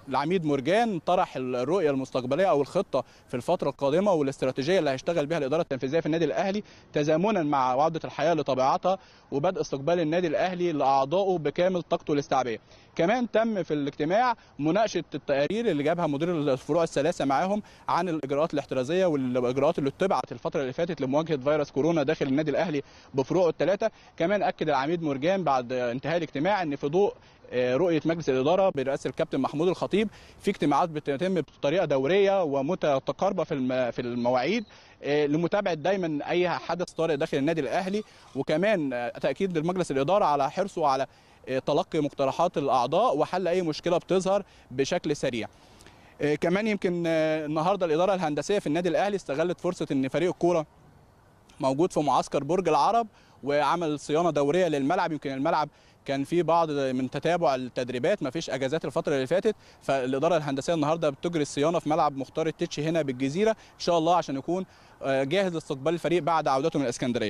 العميد مرجان طرح الرؤيه المستقبليه او الخطه في الفتره القادمه والاستراتيجيه اللي هيشتغل بها الاداره التنفيذيه في النادي الاهلي تزامنا مع عوده الحياه لطبيعتها وبدء استقبال النادي الاهلي لاعضائه بكامل طاقته الاستيعابيه. كمان تم في الاجتماع مناقشه التقارير اللي جابها مدير الفروع الثلاثه معاهم عن الاجراءات الاحترازيه والاجراءات اللي اتبعت الفتره اللي فاتت لمواجهه فيروس كورونا داخل النادي الاهلي بفروعه الثلاثه كمان اكد العميد مرجان بعد انتهاء الاجتماع ان في ضوء رؤيه مجلس الاداره برئاسه الكابتن محمود الخطيب في اجتماعات بتتم بطريقه دوريه ومتقاربه في في المواعيد لمتابعه دايما اي حدث طارئ داخل النادي الاهلي وكمان تاكيد لمجلس الاداره على حرصه على تلقي مقترحات الاعضاء وحل اي مشكله بتظهر بشكل سريع. كمان يمكن النهارده الاداره الهندسيه في النادي الاهلي استغلت فرصه ان فريق الكوره موجود في معسكر برج العرب وعمل صيانه دوريه للملعب يمكن الملعب كان في بعض من تتابع التدريبات ما فيش اجازات الفتره اللي فاتت فالاداره الهندسيه النهارده بتجري الصيانه في ملعب مختار التتش هنا بالجزيره ان شاء الله عشان يكون جاهز لاستقبال الفريق بعد عودته من الاسكندريه.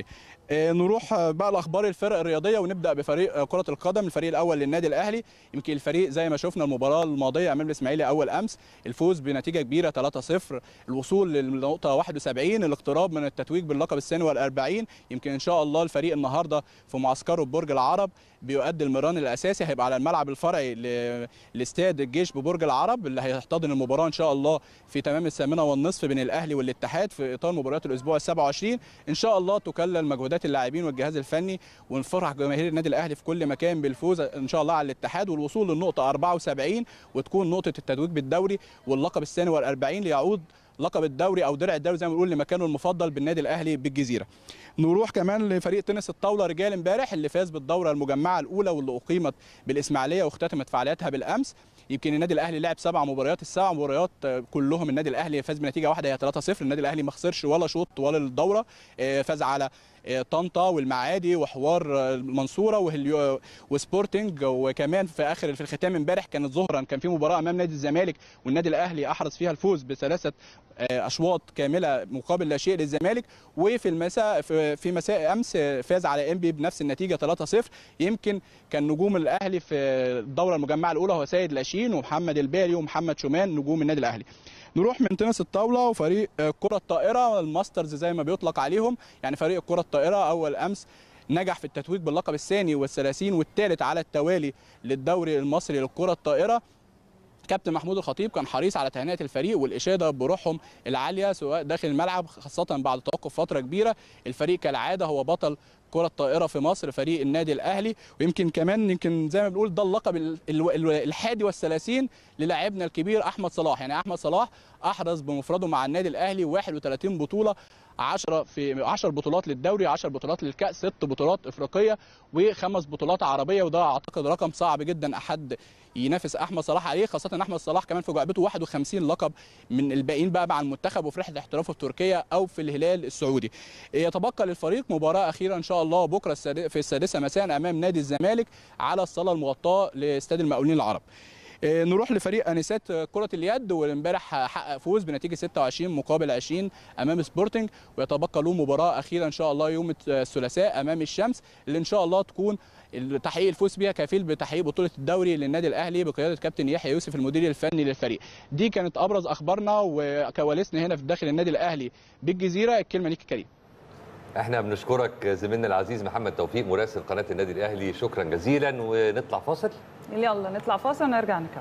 نروح بقى لاخبار الفرق الرياضيه ونبدا بفريق كره القدم الفريق الاول للنادي الاهلي يمكن الفريق زي ما شفنا المباراه الماضيه امام الاسماعيلي اول امس الفوز بنتيجه كبيره 3-0 الوصول للنقطه 71 الاقتراب من التتويج باللقب الثاني وال40 يمكن ان شاء الله الفريق النهارده في معسكره ببرج العرب بيؤدي المران الاساسي هيبقى على الملعب الفرعي لاستاد الجيش ببرج العرب اللي هيحتضن المباراه ان شاء الله في تمام الثامنه والنصف بين الاهلي والاتحاد في اطار مباريات الاسبوع ال 27 ان شاء الله تكلل مجهودات اللاعبين والجهاز الفني ونفرح جماهير النادي الاهلي في كل مكان بالفوز ان شاء الله على الاتحاد والوصول للنقطه 74 وتكون نقطه التتويج بالدوري واللقب الثاني وال40 ليعود لقب الدوري او درع الدوري زي ما بنقول لمكانه المفضل بالنادي الاهلي بالجزيره. نروح كمان لفريق تنس الطاوله رجال امبارح اللي فاز بالدوره المجمعه الاولى واللي اقيمت بالاسماعيليه واختتمت فعالياتها بالامس. يمكن النادي الاهلي لعب سبع مباريات السبع مباريات كلهم النادي الاهلي فاز بنتيجه واحده هي 3-0 النادي الاهلي ما خسرش ولا شوط طوال الدوره فاز على طنطا والمعادي وحوار المنصوره وهليو وسبورتنج وكمان في اخر في الختام امبارح كانت ظهرا كان في مباراه امام نادي الزمالك والنادي الاهلي احرز فيها الفوز بثلاثه اشواط كامله مقابل لا شيء للزمالك وفي المساء في مساء امس فاز على انبي بنفس النتيجه 3-0 يمكن كان نجوم الاهلي في الدوره المجمعه الاولى هو سيد لاشين ومحمد البالي ومحمد شومان نجوم النادي الاهلي نروح من تنس الطاوله وفريق كره الطائره الماسترز زي ما بيطلق عليهم يعني فريق كره الطائره اول امس نجح في التتويج باللقب الثاني والثلاثين والثالث على التوالي للدوري المصري للكره الطائره كابتن محمود الخطيب كان حريص على تهنئه الفريق والاشاده بروحهم العاليه سواء داخل الملعب خاصه بعد توقف فتره كبيره الفريق كالعاده هو بطل كرة الطائرة في مصر فريق النادي الأهلي ويمكن كمان يمكن زي ما بنقول ده اللقب الحادي والثلاثين للاعبنا الكبير أحمد صلاح يعني أحمد صلاح أحرز بمفرده مع النادي الأهلي 31 بطولة 10 في 10 بطولات للدوري 10 بطولات للكأس 6 بطولات إفريقية وخمس بطولات عربية وده أعتقد رقم صعب جدا أحد ينافس احمد صلاح عليه خاصه ان احمد صلاح كمان في جعبته 51 لقب من الباقيين بقى مع المنتخب وفي رحله احترافه في تركيا او في الهلال السعودي يتبقى للفريق مباراه اخيره ان شاء الله بكره في السادسه مساء امام نادي الزمالك على الصاله المغطاه لاستاد المقاولين العرب نروح لفريق انسات كره اليد وامبارح حقق فوز بنتيجه 26 مقابل 20 امام سبورتنج ويتبقى له مباراه اخيره ان شاء الله يوم الثلاثاء امام الشمس اللي ان شاء الله تكون تحقيق الفوز بيها كفيل بتحقيق بطوله الدوري للنادي الاهلي بقياده كابتن يحيى يوسف المدير الفني للفريق دي كانت ابرز اخبارنا وكواليسنا هنا في داخل النادي الاهلي بالجزيره الكلمه ليك كريم احنا بنشكرك زميلنا العزيز محمد توفيق مراسل قناه النادي الاهلي شكرا جزيلا ونطلع فاصل يلا نطلع فاصل ونرجع نكمل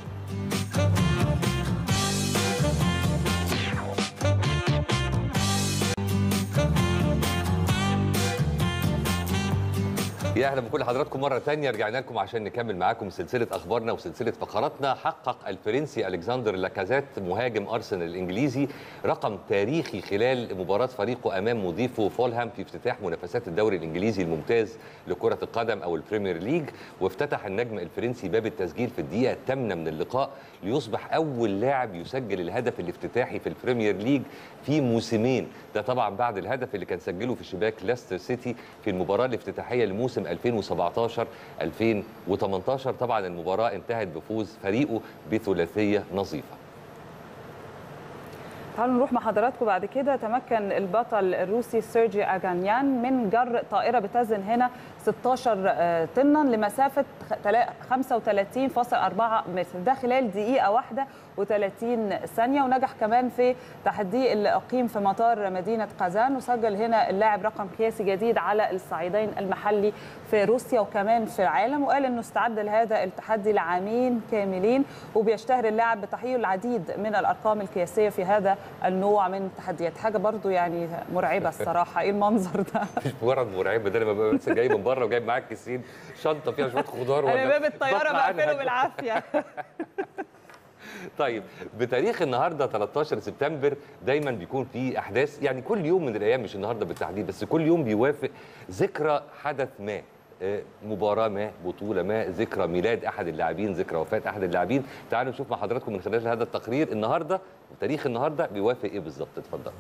يا اهلا بكل حضراتكم مره ثانيه رجعنا لكم عشان نكمل معاكم سلسله اخبارنا وسلسله فقراتنا حقق الفرنسي الكسندر لاكازيت مهاجم ارسنال الانجليزي رقم تاريخي خلال مباراه فريقه امام مضيفه فولهام في افتتاح منافسات الدوري الانجليزي الممتاز لكره القدم او البريمير ليج وافتتح النجم الفرنسي باب التسجيل في الدقيقه الثامنه من اللقاء ليصبح اول لاعب يسجل الهدف الافتتاحي في البريمير ليج في موسمين ده طبعا بعد الهدف اللي كان سجله في شباك ليستر سيتي في المباراه الافتتاحيه لموسم 2017 2018 طبعا المباراه انتهت بفوز فريقه بثلاثيه نظيفه تعالوا نروح مع حضراتكم بعد كده تمكن البطل الروسي سيرجي اجانيان من جر طائره بتزن هنا 16 طنا لمسافه 35.4 متر ده خلال دقيقه واحده و30 ثانيه ونجح كمان في تحدي اللي اقيم في مطار مدينه قازان وسجل هنا اللاعب رقم قياسي جديد على الصعيدين المحلي في روسيا وكمان في العالم وقال انه استعد لهذا التحدي لعامين كاملين وبيشتهر اللاعب بتحقيق العديد من الارقام القياسيه في هذا النوع من التحديات حاجه برضو يعني مرعبه الصراحه ايه المنظر ده مش مجرد مرعبه ده انا ببقى لسه جاي من بره وجايب معاك كيسين شنطه فيها شويه خضار انا باب الطياره بطلع بقفله عنها. بالعافيه طيب بتاريخ النهارده 13 سبتمبر دايما بيكون في احداث يعني كل يوم من الايام مش النهارده بالتحديد بس كل يوم بيوافق ذكرى حدث ما آه، مباراه ما بطوله ما ذكرى ميلاد احد اللاعبين ذكرى وفاه احد اللاعبين تعالوا نشوف مع حضراتكم من خلال هذا التقرير النهارده تاريخ النهارده بيوافق ايه بالظبط اتفضل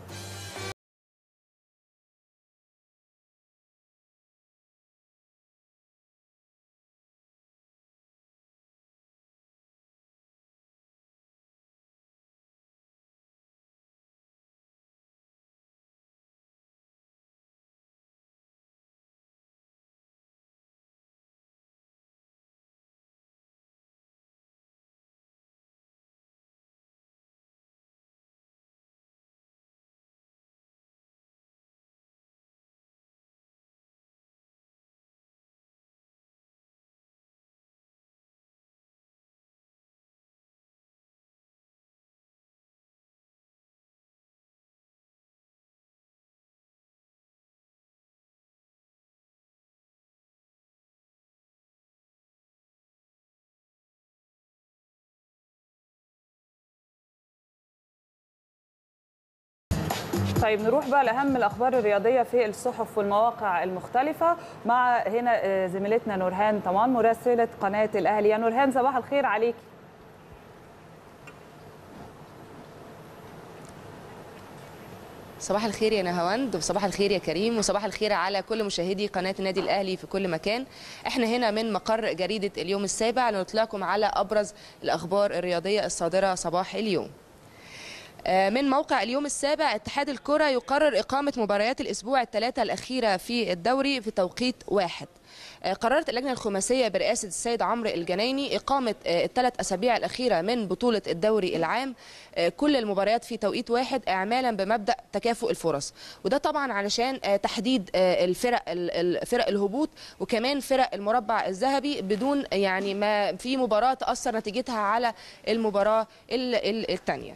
طيب نروح بقى لاهم الاخبار الرياضيه في الصحف والمواقع المختلفه مع هنا آه، زميلتنا نورهان طمان مراسله قناه الاهلي يا نورهان صباح الخير عليكي صباح الخير يا نهاوند وصباح الخير يا كريم وصباح الخير على كل مشاهدي قناة النادي الأهلي في كل مكان احنا هنا من مقر جريدة اليوم السابع لنطلعكم على أبرز الأخبار الرياضية الصادرة صباح اليوم آه، من موقع اليوم السابع اتحاد الكرة يقرر إقامة مباريات الأسبوع الثلاثة الأخيرة في الدوري في توقيت واحد آه، قررت اللجنة الخماسية برئاسة السيد عمرو الجنايني إقامة آه، الثلاث أسابيع الأخيرة من بطولة الدوري العام آه، كل المباريات في توقيت واحد إعمالا بمبدأ تكافؤ الفرص وده طبعا علشان آه، تحديد آه، الفرق ال- ال- فرق الهبوط وكمان فرق المربع الذهبي بدون يعني ما في مباراة تأثر نتيجتها على المباراة الثانية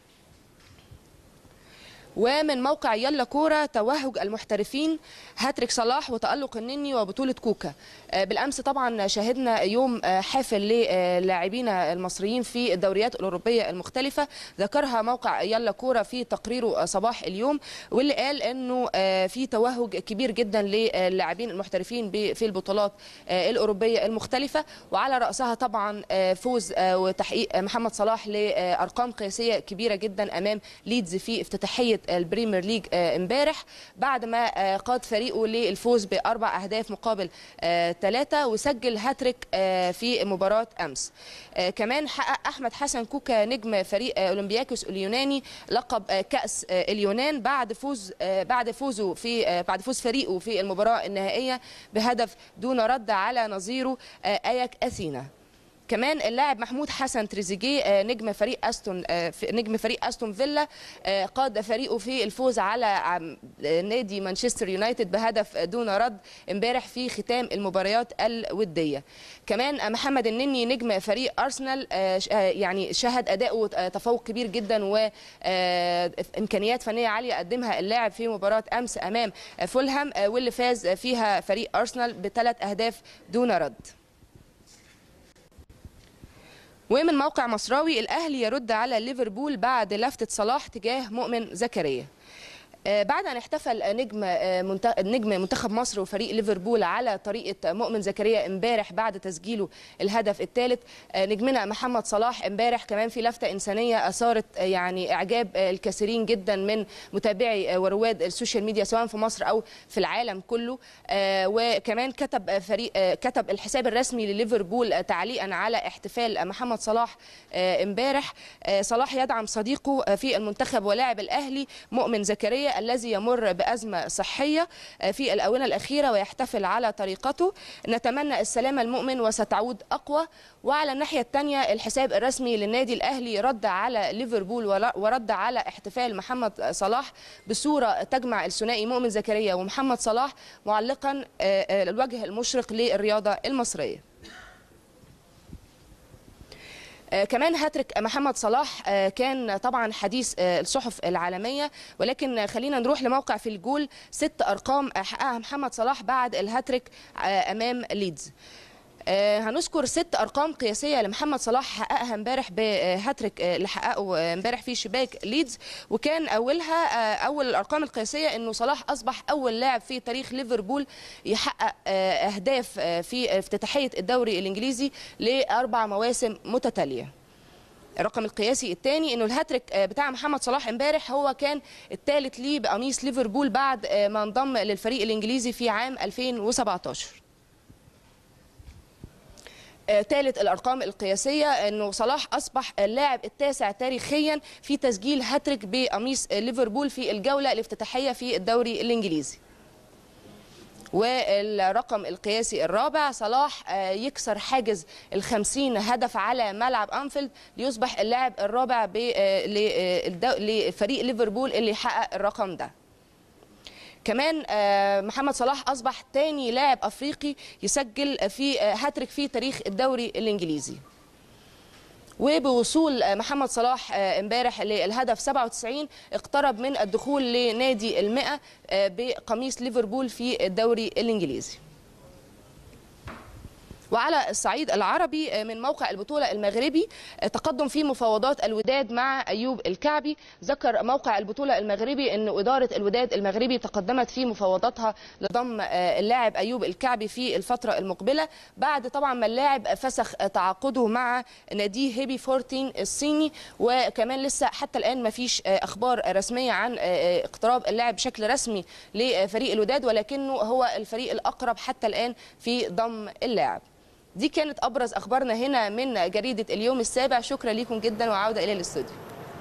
ومن موقع يلا كوره توهج المحترفين هاتريك صلاح وتألق النني وبطولة كوكا آه، بالأمس طبعا شاهدنا يوم آه، حافل للاعبين المصريين في الدوريات الأوروبية المختلفة ذكرها موقع يلا كوره في تقريره آه، صباح اليوم واللي قال أنه آه، في توهج كبير جدا للاعبين المحترفين ب- في البطولات آه، الأوروبية المختلفة وعلى رأسها طبعا آه، فوز آه، وتحقيق محمد صلاح لأرقام قياسية كبيرة جدا أمام ليدز في افتتاحية البريمير ليج آه، امبارح بعد ما آه، قاد فريقه للفوز بأربع أهداف مقابل ثلاثة وسجل هاتريك آه، في مباراة أمس آه، كمان حقق أحمد حسن كوكا نجم فريق آه، أولمبياكوس اليوناني لقب آه، كأس آه، اليونان بعد فوز آه، بعد فوزه في آه، بعد فوز فريقه في المباراة النهائية بهدف دون رد على نظيره آه، أياك أثينا كمان اللاعب محمود حسن تريزيجيه آه، نجم فريق استون آه، في- نجم فريق استون فيلا آه، قاد فريقه في الفوز على عم- آه، نادي مانشستر يونايتد بهدف دون رد امبارح في ختام المباريات الوديه كمان آه، محمد النني نجم فريق ارسنال آه، ش- آه، يعني شهد اداؤه آه، تفوق كبير جدا وامكانيات فنيه عاليه قدمها اللاعب في مباراه امس امام آه، فولهام آه، واللي فاز فيها فريق ارسنال بثلاث اهداف دون رد ومن موقع مصراوي الاهلي يرد على ليفربول بعد لفتة صلاح تجاه مؤمن زكريا آه، بعد ان احتفل نجم آه، منت- نجم منتخب مصر وفريق ليفربول على طريقه مؤمن زكريا امبارح بعد تسجيله الهدف الثالث نجمنا محمد صلاح امبارح كمان في لفته انسانيه اثارت آه، يعني اعجاب آه، الكثيرين جدا من متابعي آه، ورواد السوشيال ميديا سواء في مصر او في العالم كله آه، وكمان كتب آه، فريق آه، كتب الحساب الرسمي لليفربول آه، تعليقا على احتفال آه، محمد صلاح آه، امبارح آه، صلاح يدعم صديقه آه، في المنتخب ولاعب الاهلي مؤمن زكريا العراق الذي يمر بأزمة صحية في الآونة الأخيرة ويحتفل على طريقته نتمنى السلامة المؤمن وستعود أقوى وعلى الناحية الثانية الحساب الرسمي للنادي الأهلي رد على ليفربول ورد على احتفال محمد صلاح بصورة تجمع الثنائي مؤمن زكريا ومحمد صلاح معلقا الوجه المشرق للرياضة المصرية كمان هاتريك محمد صلاح كان طبعا حديث الصحف العالمية ولكن خلينا نروح لموقع في الجول ست أرقام حققها محمد صلاح بعد الهاتريك أمام ليدز هنذكر ست ارقام قياسيه لمحمد صلاح حققها امبارح بهاتريك اللي حققه امبارح في شباك ليدز وكان اولها اول الارقام القياسيه انه صلاح اصبح اول لاعب في تاريخ ليفربول يحقق اهداف في افتتاحيه الدوري الانجليزي لاربع مواسم متتاليه الرقم القياسي الثاني انه الهاتريك بتاع محمد صلاح امبارح هو كان الثالث ليه بقميص ليفربول بعد ما انضم للفريق الانجليزي في عام 2017 ثالث الارقام القياسيه انه صلاح اصبح اللاعب التاسع تاريخيا في تسجيل هاتريك بقميص ليفربول في الجوله الافتتاحيه في الدوري الانجليزي والرقم القياسي الرابع صلاح يكسر حاجز الخمسين هدف على ملعب أنفيلد ليصبح اللاعب الرابع لفريق ليفربول اللي يحقق الرقم ده كمان محمد صلاح اصبح ثاني لاعب افريقي يسجل في هاتريك في تاريخ الدوري الانجليزي وبوصول محمد صلاح امبارح للهدف 97 اقترب من الدخول لنادي المئة بقميص ليفربول في الدوري الانجليزي وعلى الصعيد العربي من موقع البطولة المغربي تقدم في مفاوضات الوداد مع أيوب الكعبي ذكر موقع البطولة المغربي أن إدارة الوداد المغربي تقدمت في مفاوضاتها لضم اللاعب أيوب الكعبي في الفترة المقبلة بعد طبعا ما اللاعب فسخ تعاقده مع ناديه هيبي فورتين الصيني وكمان لسه حتى الآن ما فيش أخبار رسمية عن اقتراب اللاعب بشكل رسمي لفريق الوداد ولكنه هو الفريق الأقرب حتى الآن في ضم اللاعب دي كانت ابرز اخبارنا هنا من جريده اليوم السابع شكرا لكم جدا وعوده الى الاستوديو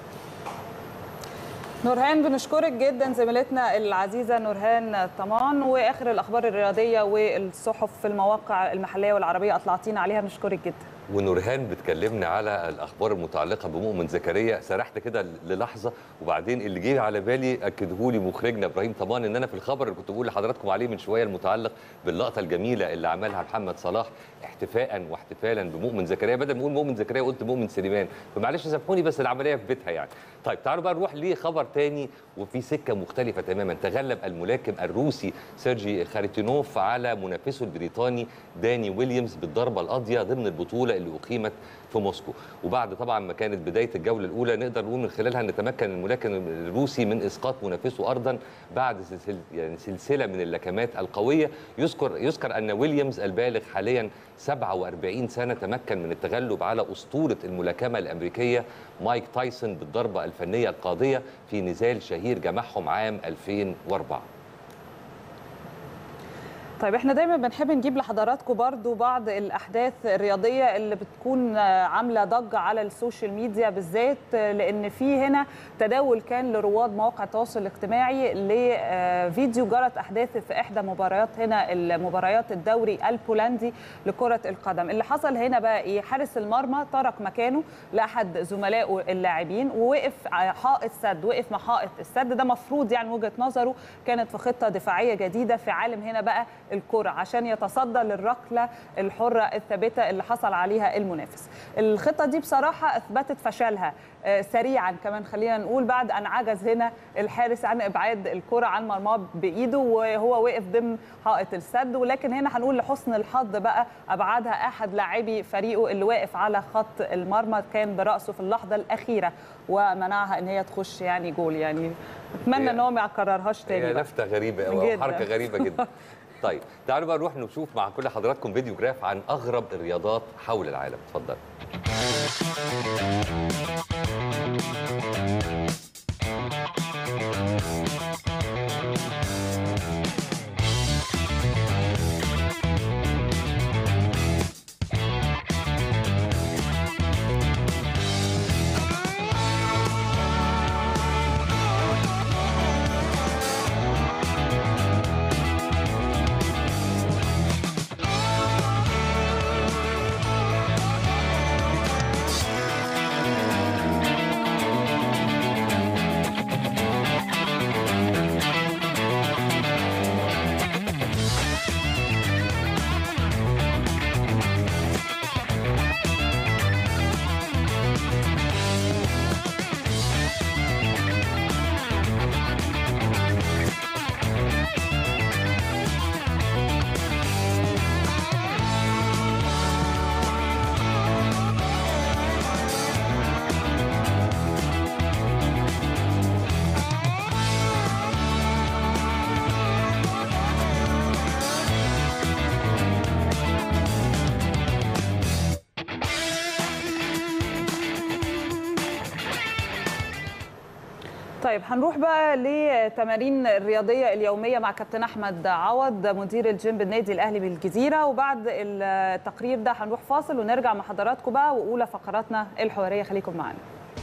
نورهان بنشكرك جدا زميلتنا العزيزه نورهان طمان واخر الاخبار الرياضيه والصحف في المواقع المحليه والعربيه اطلعتينا عليها بنشكرك جدا ونورهان بتكلمنا على الاخبار المتعلقه بمؤمن زكريا سرحت كده للحظه وبعدين اللي جه على بالي اكده لي مخرجنا ابراهيم طمان ان انا في الخبر اللي كنت بقول لحضراتكم عليه من شويه المتعلق باللقطه الجميله اللي عملها محمد صلاح احتفاء واحتفالا بمؤمن زكريا بدل ما اقول مؤمن زكريا قلت مؤمن سليمان فمعلش سامحوني بس العمليه في بيتها يعني طيب تعالوا بقى نروح لخبر تاني وفي سكه مختلفه تماما تغلب الملاكم الروسي سيرجي خاريتينوف على منافسه البريطاني داني ويليامز بالضربه القاضيه ضمن البطوله اللي اقيمت في موسكو وبعد طبعا ما كانت بدايه الجوله الاولى نقدر نقول من خلالها ان تمكن الملاكم الروسي من اسقاط منافسه ارضا بعد سلسله يعني سلسله من اللكمات القويه يذكر يذكر ان ويليامز البالغ حاليا 47 سنه تمكن من التغلب على اسطوره الملاكمه الامريكيه مايك تايسون بالضربه الفنيه القاضيه في نزال شهير جمعهم عام 2004 طيب احنا دايما بنحب نجيب لحضراتكم برضو بعض الاحداث الرياضيه اللي بتكون عامله ضجه على السوشيال ميديا بالذات لان في هنا تداول كان لرواد مواقع التواصل الاجتماعي لفيديو جرت احداث في احدى مباريات هنا المباريات الدوري البولندي لكره القدم اللي حصل هنا بقى ايه حارس المرمى ترك مكانه لاحد زملائه اللاعبين ووقف حائط سد وقف مع حائط السد ده مفروض يعني وجهه نظره كانت في خطه دفاعيه جديده في عالم هنا بقى الكرة عشان يتصدى للركلة الحرة الثابتة اللي حصل عليها المنافس الخطة دي بصراحة أثبتت فشلها سريعا كمان خلينا نقول بعد أن عجز هنا الحارس عن إبعاد الكرة عن مرماه بإيده وهو واقف ضمن حائط السد ولكن هنا هنقول لحسن الحظ بقى أبعدها أحد لاعبي فريقه اللي واقف على خط المرمى كان برأسه في اللحظة الأخيرة ومنعها ان هي تخش يعني جول يعني اتمنى ان هو ما يكررهاش تاني هي لفته غريبه قوي حركه غريبه جدا طيب تعالوا بقى نروح نشوف مع كل حضراتكم فيديو جراف عن اغرب الرياضات حول العالم اتفضل طيب هنروح بقى لتمارين الرياضيه اليوميه مع كابتن احمد عوض مدير الجيم بالنادي الاهلي بالجزيره وبعد التقرير ده هنروح فاصل ونرجع مع حضراتكم بقى واولى فقراتنا الحواريه خليكم معانا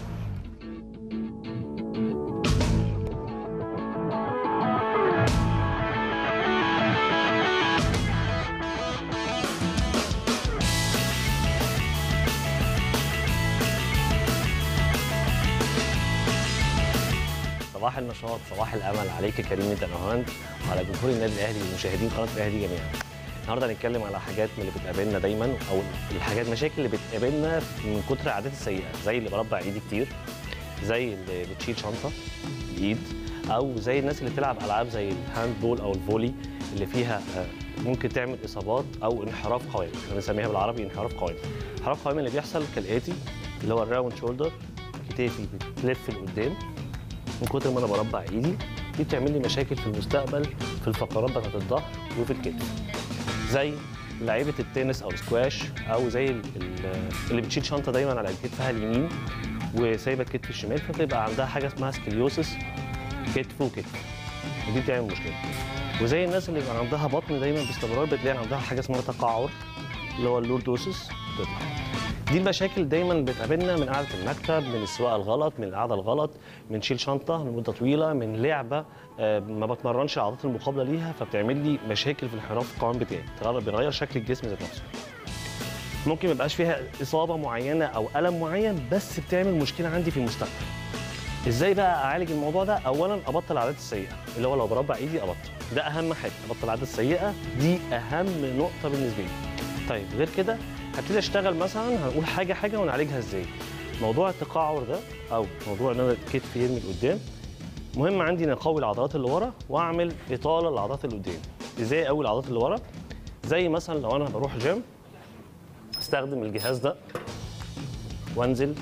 صباح النشاط صباح الامل عليك يا كريم انت نهاند وعلى جمهور النادي الاهلي ومشاهدين قناه الاهلي جميعا النهارده هنتكلم على حاجات من اللي بتقابلنا دايما او الحاجات مشاكل اللي بتقابلنا من كتر العادات السيئه زي اللي بربع ايدي كتير زي اللي بتشيل شنطه بالايد او زي الناس اللي بتلعب العاب زي الهاند بول او الفولي اللي فيها آه، ممكن تعمل اصابات او انحراف قوائم احنا بنسميها بالعربي انحراف قوائم انحراف قوائم اللي بيحصل كالاتي اللي هو الراوند شولدر كتافي بتلف لقدام من كتر ما انا بربع ايدي دي بتعمل لي مشاكل في المستقبل في الفقرات بتاعت الظهر وفي الكتف زي لعيبه التنس او السكواش او زي ال- ال- اللي بتشيل شنطه دايما على كتفها اليمين وسايبه الكتف الشمال فتبقى عندها حاجه اسمها سكليوسس كتف وكتف ودي بتعمل مشكله وزي الناس اللي بيبقى عندها بطن دايما باستمرار بتلاقي عندها حاجه اسمها تقعر اللي هو اللوردوسس بتطلع دي المشاكل دايما بتقابلنا من قعده المكتب من السواقه الغلط من القعده الغلط من شيل شنطه لمده طويله من لعبه آه، ما بتمرنش العضلات المقابله ليها فبتعمل لي مشاكل في انحراف القوام بتاعي تغير- بيغير شكل الجسم ذات نفسه ممكن ما يبقاش فيها اصابه معينه او الم معين بس بتعمل مشكله عندي في المستقبل ازاي بقى اعالج الموضوع ده اولا ابطل العادات السيئه اللي هو لو بربع ايدي ابطل ده اهم حاجه ابطل العادات السيئه دي اهم نقطه بالنسبه لي طيب غير كده هبتدي اشتغل مثلا هنقول حاجه حاجه ونعالجها ازاي موضوع التقعر ده او موضوع ان انا الكتف يرمي لقدام مهم عندي ان اقوي العضلات اللي ورا واعمل اطاله للعضلات اللي قدام ازاي اقوي العضلات اللي ورا زي مثلا لو انا بروح جيم استخدم الجهاز ده وانزل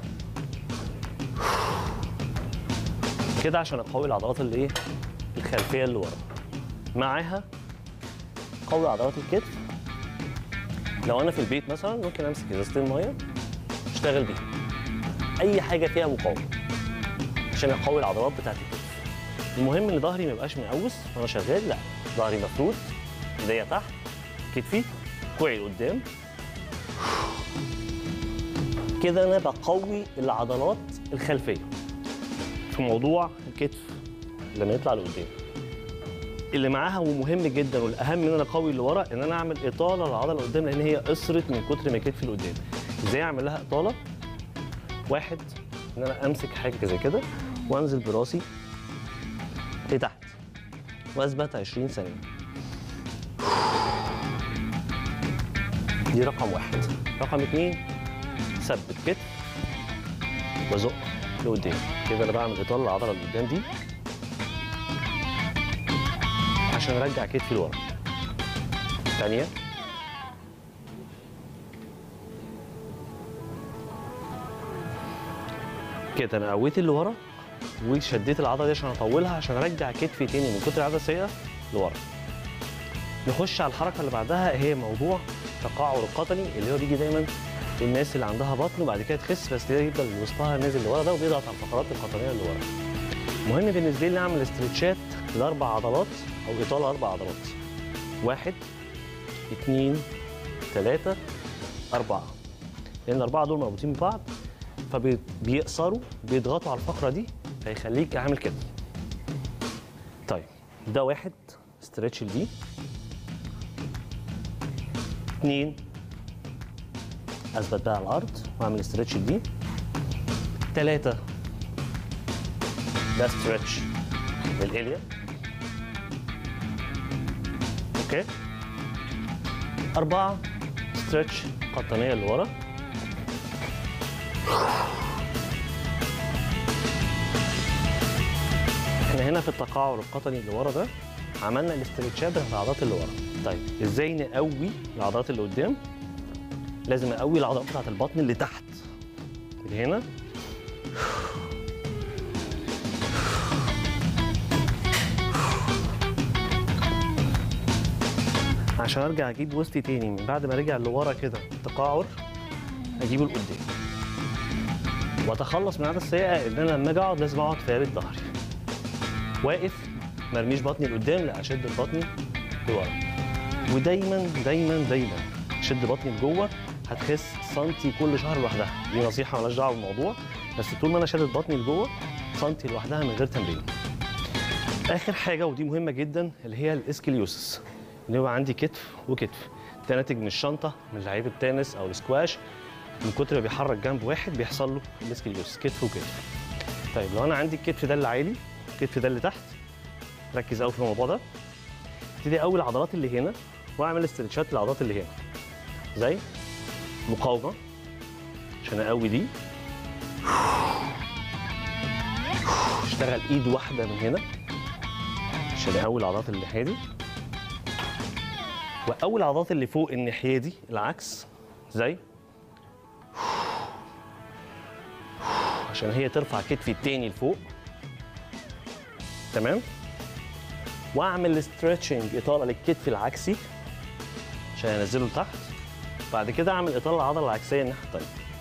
كده عشان اقوي العضلات اللي ايه الخلفيه اللي ورا معاها قوي عضلات الكتف لو انا في البيت مثلا ممكن امسك ازازتين ميه اشتغل بيها اي حاجه فيها مقاومه عشان اقوي العضلات بتاعت الكتف المهم ان ظهري ما يبقاش مقوس وانا شغال لا ظهري مفرود ايديا تحت كتفي كوعي لقدام كده انا بقوي العضلات الخلفيه في موضوع الكتف لما يطلع لقدام اللي معاها ومهم جدا والاهم ان انا اقوي اللي ورا ان انا اعمل اطاله للعضله اللي قدام لان هي قصرت من كتر ما كتفي لقدام ازاي اعمل لها اطاله واحد ان انا امسك حاجه زي كده وانزل براسي لتحت واثبت 20 ثانيه دي رقم واحد رقم اتنين ثبت كتف وزق لقدام كده انا بعمل اطاله للعضله اللي قدام دي عشان ارجع كتفي لورا ثانيه كده انا قويت اللي ورا وشديت العضله دي عشان اطولها عشان ارجع كتفي تاني من كتر العضله السيئه لورا نخش على الحركه اللي بعدها هي موضوع التقعر القطني اللي هو بيجي دايما للناس اللي عندها بطن وبعد كده تخس بس ده يفضل وسطها نازل لورا ده وبيضغط على الفقرات القطنيه اللي ورا مهم بالنسبه لي اعمل استرتشات لاربع عضلات او اطاله اربع عضلات واحد اثنين ثلاثة أربعة لأن الأربعة دول مربوطين ببعض فبيقصروا بيضغطوا على الفقرة دي فيخليك عامل كده طيب ده واحد استرتش دي اثنين اثبت بقى على الارض واعمل استرتش دي ثلاثة ده استرتش للإليا اوكي أربعة ستريتش قطنية لورا احنا هنا في التقاعر القطني اللي ورا ده عملنا الاسترتشات بتاعت العضلات اللي ورا طيب ازاي نقوي العضلات اللي قدام لازم اقوي العضلات بتاعت البطن اللي تحت اللي هنا عشان ارجع اجيب وسطي تاني من بعد ما رجع لورا كده تقاعر اجيبه لقدام واتخلص من العاده السيئه ان انا لما اجي اقعد لازم اقعد فارد ظهري واقف ما ارميش بطني لقدام لا اشد بطني لورا ودايما دايما دايما شد بطني لجوه هتخس سنتي كل شهر لوحدها دي نصيحه مالهاش دعوه بالموضوع بس طول ما انا شادد بطني لجوه سنتي لوحدها من غير تمرين اخر حاجه ودي مهمه جدا اللي هي الاسكليوسس ان يبقى عندي كتف وكتف ده ناتج من الشنطه من لعيب التنس او السكواش من كتر ما بيحرك جنب واحد بيحصل له الاسكليوسس كتف وكتف طيب لو انا عندي الكتف ده اللي عالي الكتف ده اللي تحت ركز قوي في الموضوع ده ابتدي اول العضلات اللي هنا واعمل استرتشات للعضلات اللي هنا زي مقاومه عشان اقوي دي اشتغل ايد واحده من هنا عشان اقوي العضلات اللي ناحيه دي واقوي العضلات اللي فوق الناحيه دي العكس زي عشان هي ترفع كتفي التاني لفوق تمام واعمل ستريتشنج اطاله للكتف العكسي عشان انزله لتحت بعد كده اعمل اطاله العضله العكسيه الناحيه التانيه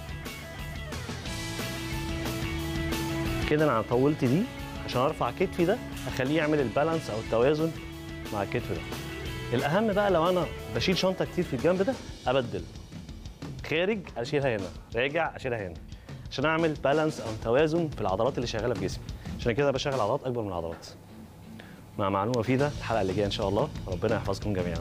كده انا طولت دي عشان ارفع كتفي ده اخليه يعمل البالانس او التوازن مع الكتف ده الاهم بقى لو انا بشيل شنطه كتير في الجنب ده ابدل خارج اشيلها هنا راجع اشيلها هنا عشان اعمل بالانس او توازن في العضلات اللي شغاله في جسمي عشان كده بشغل عضلات اكبر من العضلات مع معلومه مفيده الحلقه اللي جايه ان شاء الله ربنا يحفظكم جميعا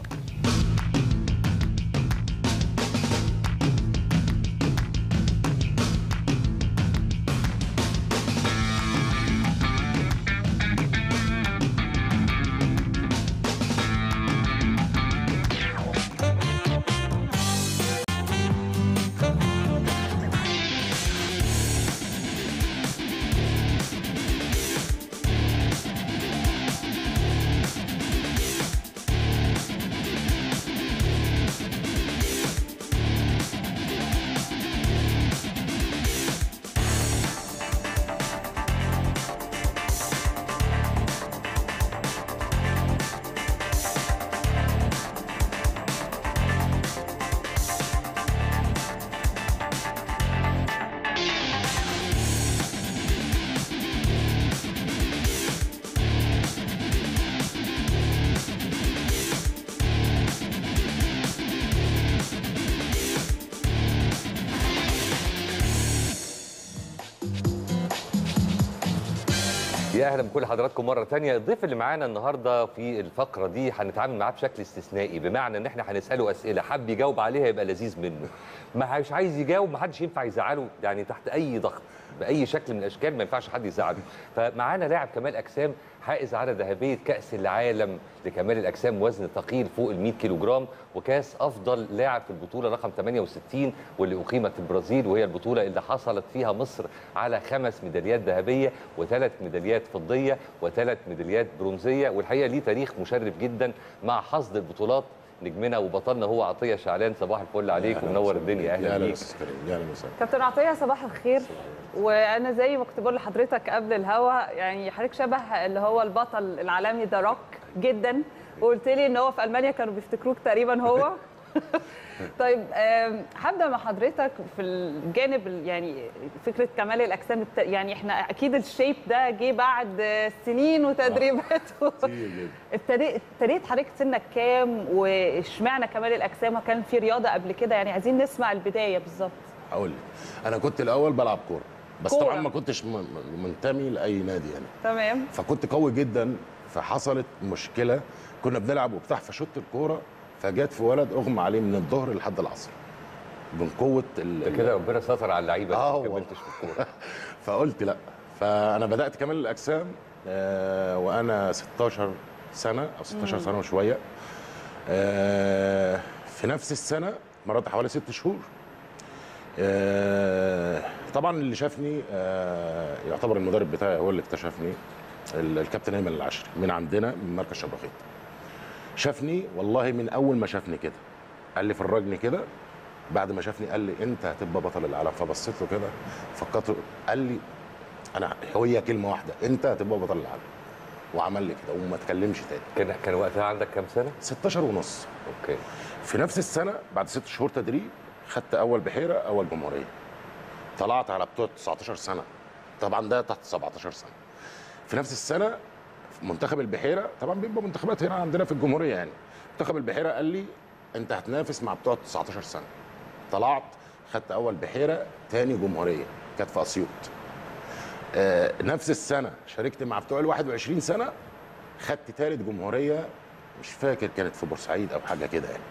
يا اهلا بكل حضراتكم مره تانية الضيف اللي معانا النهارده في الفقره دي هنتعامل معاه بشكل استثنائي بمعنى ان احنا هنساله اسئله حب يجاوب عليها يبقى لذيذ منه ما مش عايز يجاوب ما حدش ينفع يزعله يعني تحت اي ضغط باي شكل من الاشكال ما ينفعش حد يزعله فمعانا لاعب كمال اجسام حائز على ذهبيه كاس العالم لكمال الاجسام وزن ثقيل فوق ال 100 كيلو جرام وكاس افضل لاعب في البطوله رقم 68 واللي اقيمت في البرازيل وهي البطوله اللي حصلت فيها مصر على خمس ميداليات ذهبيه وثلاث ميداليات فضيه وثلاث ميداليات برونزيه والحقيقه ليه تاريخ مشرف جدا مع حصد البطولات نجمنا وبطلنا هو عطيه شعلان صباح الفل عليك ومنور الدنيا اهلا بيك يا اهلا وسهلا كابتن عطيه صباح الخير وانا زي ما كنت بقول لحضرتك قبل الهوا يعني حضرتك شبه اللي هو البطل العالمي ذا روك جدا وقلت لي ان هو في المانيا كانوا بيفتكروك تقريبا هو طيب آم، هبدا مع حضرتك في الجانب ال- يعني فكره كمال الاجسام الت- يعني احنا اكيد الشيب ده جه بعد آه، سنين وتدريبات و- كتير جدا ابتديت ابتديت حضرتك سنك كام واشمعنى كمال الاجسام وكان في رياضه قبل كده يعني عايزين نسمع البدايه بالظبط هقول لك انا كنت الاول بلعب كوره بس كورة. طبعا ما كنتش م- م- منتمي لاي نادي يعني تمام فكنت قوي جدا فحصلت مشكله كنا بنلعب وبتاع فشوت الكوره فجت في ولد اغمى عليه من الظهر لحد العصر من قوه ال- ده كده ربنا ستر على اللعيبه آه اللي ما والله. كملتش في الكوره فقلت لا فانا بدات كمال الاجسام آه، وانا 16 سنه او 16 سنه وشويه آه، في نفس السنه مرات حوالي ست شهور آه، طبعا اللي شافني آه، يعتبر المدرب بتاعي هو اللي اكتشفني ال- الكابتن ايمن العشري من عندنا من مركز شبرخيت شافني والله من اول ما شافني كده قال لي فرجني كده بعد ما شافني قال لي انت هتبقى بطل العالم فبصيت له كده فكرت قال لي انا هي كلمه واحده انت هتبقى بطل العالم وعمل لي كده وما اتكلمش تاني كان كان وقتها عندك كام سنه 16 ونص اوكي في نفس السنه بعد ست شهور تدريب خدت اول بحيره اول جمهوريه طلعت على بتوع 19 سنه طبعا ده تحت 17 سنه في نفس السنه في منتخب البحيره طبعا بيبقى منتخبات هنا عندنا في الجمهوريه يعني منتخب البحيره قال لي انت هتنافس مع بتوع 19 سنه طلعت خدت اول بحيره تاني جمهوريه كانت في اسيوط آه نفس السنه شاركت مع بتوع ال 21 سنه خدت تالت جمهوريه مش فاكر كانت في بورسعيد او حاجه كده يعني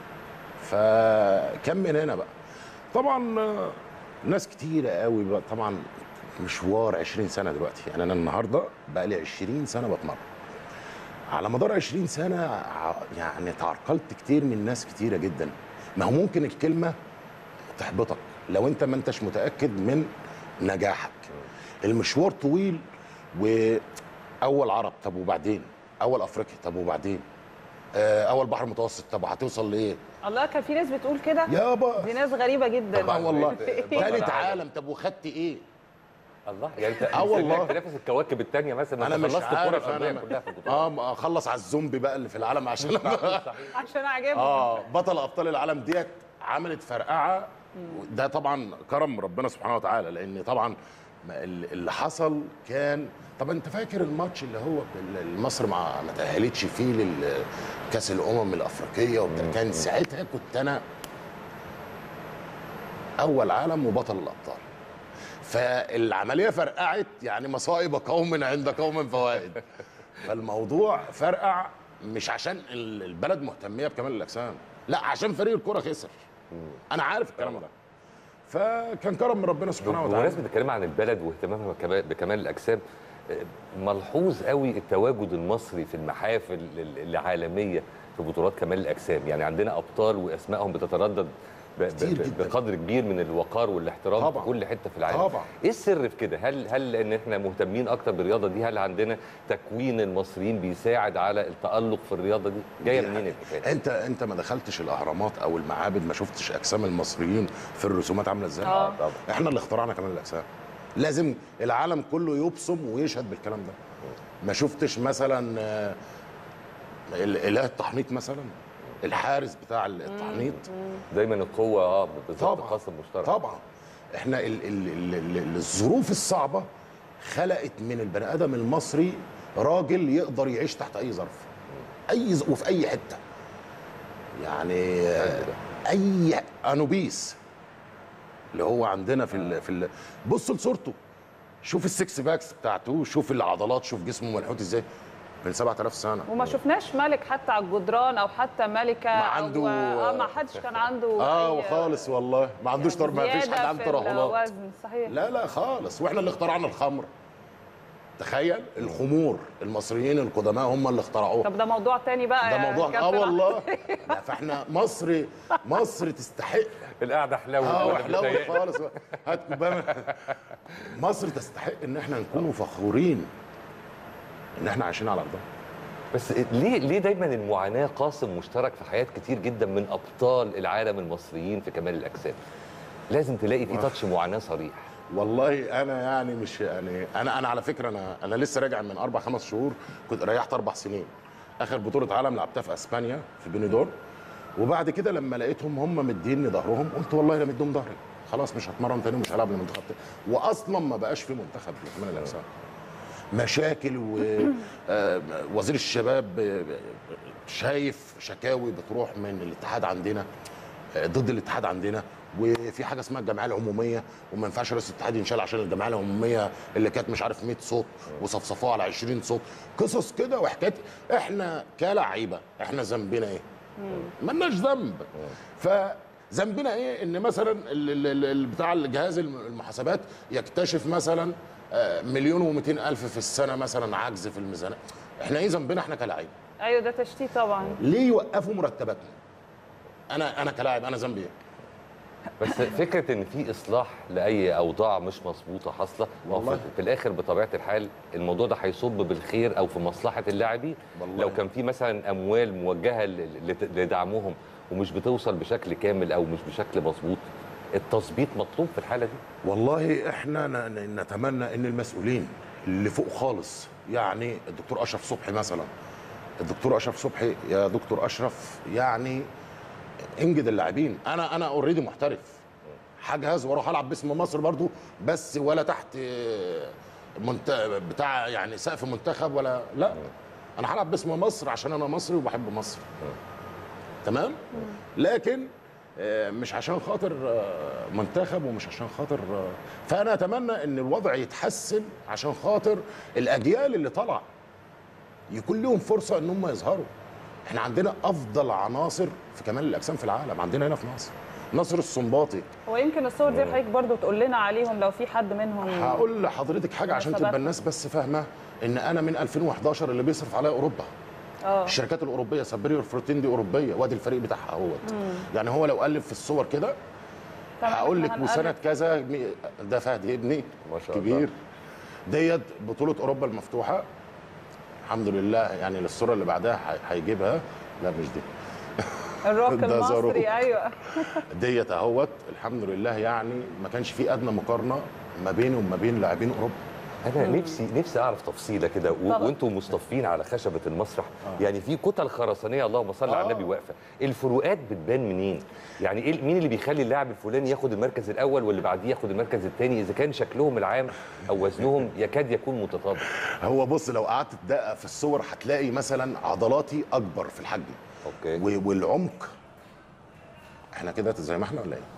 فكم من هنا بقى طبعا آه، ناس كتيرة قوي بقى طبعا مشوار 20 سنة دلوقتي يعني أنا النهاردة بقى لي 20 سنة بتمرن على مدار 20 سنة ع- يعني تعرقلت كتير من ناس كتيرة جدا ما هو ممكن الكلمة تحبطك لو أنت ما أنتش متأكد من نجاحك المشوار طويل وأول عرب طب وبعدين أول أفريقيا طب وبعدين آه، أول بحر متوسط طب هتوصل لإيه الله كان في ناس بتقول كده يابا دي ناس غريبه جدا اه والله بطل ثالث عالم. عالم طب وخدت ايه الله يعني انت آه والله. تنافس الكواكب الثانيه مثلا انا انت مش خلصت الكره عارف الارضيه انا كلها في البطولات اه ما اخلص على الزومبي بقى اللي في العالم عشان عشان عجبهم اه بطل ابطال العالم ديت عملت فرقعه ده طبعا كرم ربنا سبحانه وتعالى لان طبعا ما ال- اللي حصل كان طب انت فاكر الماتش اللي هو ال- مصر ما ما تاهلتش فيه لكاس الامم الافريقيه وبتاع كان ساعتها كنت انا اول عالم وبطل الابطال فالعمليه فرقعت يعني مصائب قوم عند قوم فوائد فالموضوع فرقع مش عشان ال- البلد مهتميه بكمال الاجسام لا عشان فريق الكره خسر انا عارف الكلام ده فكان كرم من ربنا سبحانه وتعالى بمناسبه الكلام عن البلد واهتمامها كما- بكمال الاجسام آه، ملحوظ قوي التواجد المصري في المحافل ال- العالميه في بطولات كمال الاجسام يعني عندنا ابطال واسمائهم بتتردد ب- ب- كتير ب- جداً. بقدر كبير من الوقار والاحترام طبعاً. في كل حته في العالم طبعاً. ايه السر في كده هل هل ان احنا مهتمين اكتر بالرياضه دي هل عندنا تكوين المصريين بيساعد على التالق في الرياضه دي جايه دي منين حاجة. الحكايه انت انت ما دخلتش الاهرامات او المعابد ما شفتش اجسام المصريين في الرسومات عامله ازاي آه. طبعاً. احنا اللي اخترعنا كمان الاجسام لازم العالم كله يبصم ويشهد بالكلام ده ما شفتش مثلا آه، ال- اله التحنيط مثلا الحارس بتاع التحنيط دايما القوه اه بالظبط طبعا قاسم مشترك طبعا احنا ال ال ال ال الظروف الصعبه خلقت من البني ادم المصري راجل يقدر يعيش تحت اي ظرف اي ز- وفي اي حته يعني آه، اي انوبيس اللي هو عندنا في ال في ال بص لصورته شوف السكس باكس بتاعته شوف العضلات شوف جسمه منحوت ازاي من 7000 سنه وما شفناش ملك حتى على الجدران او حتى ملكه ما أو عنده- اه ما حدش كان عنده اه أي خالص والله ما عندوش تر... ما فيش زيادة حد عنده في ترهلات الوزن صحيح لا لا خالص واحنا اللي اخترعنا الخمر تخيل الخمور المصريين القدماء هم اللي اخترعوها طب ده موضوع تاني بقى ده يا موضوع اه كابتن والله لا فاحنا مصر مصر تستحق القعده حلوه اه ولا وحلوة متهيألي؟ خالص هات كوبايه من- مصر تستحق ان احنا نكون فخورين ان احنا عايشين على ارضها بس ليه ليه دايما المعاناه قاسم مشترك في حياه كتير جدا من ابطال العالم المصريين في كمال الاجسام لازم تلاقي في تاتش معاناه صريح والله انا يعني مش يعني انا انا على فكره انا انا لسه راجع من اربع خمس شهور كنت ريحت اربع سنين اخر بطوله عالم لعبتها في اسبانيا في بنيدور وبعد كده لما لقيتهم هم مديني ظهرهم قلت والله لا مديهم ظهري خلاص مش هتمرن تاني ومش هلعب للمنتخب تاني واصلا ما بقاش في منتخب لكمال الاجسام مشاكل ووزير الشباب آه، شايف شكاوي بتروح من الاتحاد عندنا آه، ضد الاتحاد عندنا وفي حاجه اسمها الجمعيه العموميه وما ينفعش رئيس الاتحاد ينشال عشان الجمعيه العموميه اللي كانت مش عارف 100 صوت وصفصفوها على 20 صوت قصص كده وحكايات احنا كلاعيبه احنا ذنبنا ايه؟ ملناش ذنب فذنبنا ايه ان مثلا ال- ال- ال- ال- بتاع الجهاز الم- المحاسبات يكتشف مثلا آه، مليون و200 الف في السنه مثلا عجز في الميزانيه احنا ايه ذنبنا احنا كلاعيبه ايوه ده تشتيت طبعا ليه يوقفوا مرتباتنا انا انا كلاعب انا ذنبي ايه بس فكره ان في اصلاح لاي اوضاع مش مظبوطه حاصله ما هو والله. في- في الاخر بطبيعه الحال الموضوع ده هيصب بالخير او في مصلحه اللاعبين والله. لو كان في مثلا اموال موجهه ل- لت- لدعمهم ومش بتوصل بشكل كامل او مش بشكل مظبوط التظبيط مطلوب في الحاله دي والله احنا ن- ن- نتمنى ان المسؤولين اللي فوق خالص يعني الدكتور اشرف صبحي مثلا الدكتور اشرف صبحي يا دكتور اشرف يعني انجد اللاعبين انا انا اوريدي محترف هجهز واروح العب باسم مصر برضو بس ولا تحت آه، منت... بتاع يعني سقف منتخب ولا لا انا هلعب باسم مصر عشان انا مصري وبحب مصر تمام لكن آه، مش عشان خاطر آه، منتخب ومش عشان خاطر آه، فانا اتمنى ان الوضع يتحسن عشان خاطر الاجيال اللي طالعه يكون لهم فرصه ان هم يظهروا احنا عندنا افضل عناصر في كمال الاجسام في العالم عندنا هنا في مصر نصر السنباطي هو يمكن الصور دي حضرتك برضو تقول لنا عليهم لو في حد منهم هقول لحضرتك حاجه عشان مناسبات. تبقى الناس بس فاهمه ان انا من 2011 اللي بيصرف عليا اوروبا اه الشركات الاوروبيه سابريور فروتين دي اوروبيه وادي الفريق بتاعها اهوت يعني هو لو قلب في الصور كده تمام، هقول لك إحنا وسنه هنقلب. كذا مي- ده فهد ابني ما شاء الله. كبير ديت بطوله اوروبا المفتوحه الحمد لله يعني الصوره اللي بعدها ه- هيجيبها لا مش دي الروك ده زاروك. المصري ايوه ديت اهوت الحمد لله يعني ما كانش في ادنى مقارنه ما بينه وما بين لاعبين اوروبا انا نفسي نفسي اعرف تفصيله كده و- طبعا. وانتم مصطفين على خشبه المسرح يعني في كتل خرسانيه اللهم صل على آه. النبي واقفه الفروقات بتبان منين يعني ايه مين اللي بيخلي اللاعب الفلاني ياخد المركز الاول واللي بعديه ياخد المركز الثاني اذا كان شكلهم العام او وزنهم يكاد يكون متطابق هو بص لو قعدت تدقق في الصور هتلاقي مثلا عضلاتي اكبر في الحجم اوكي و- والعمق احنا كده زي ما احنا ولا ايه؟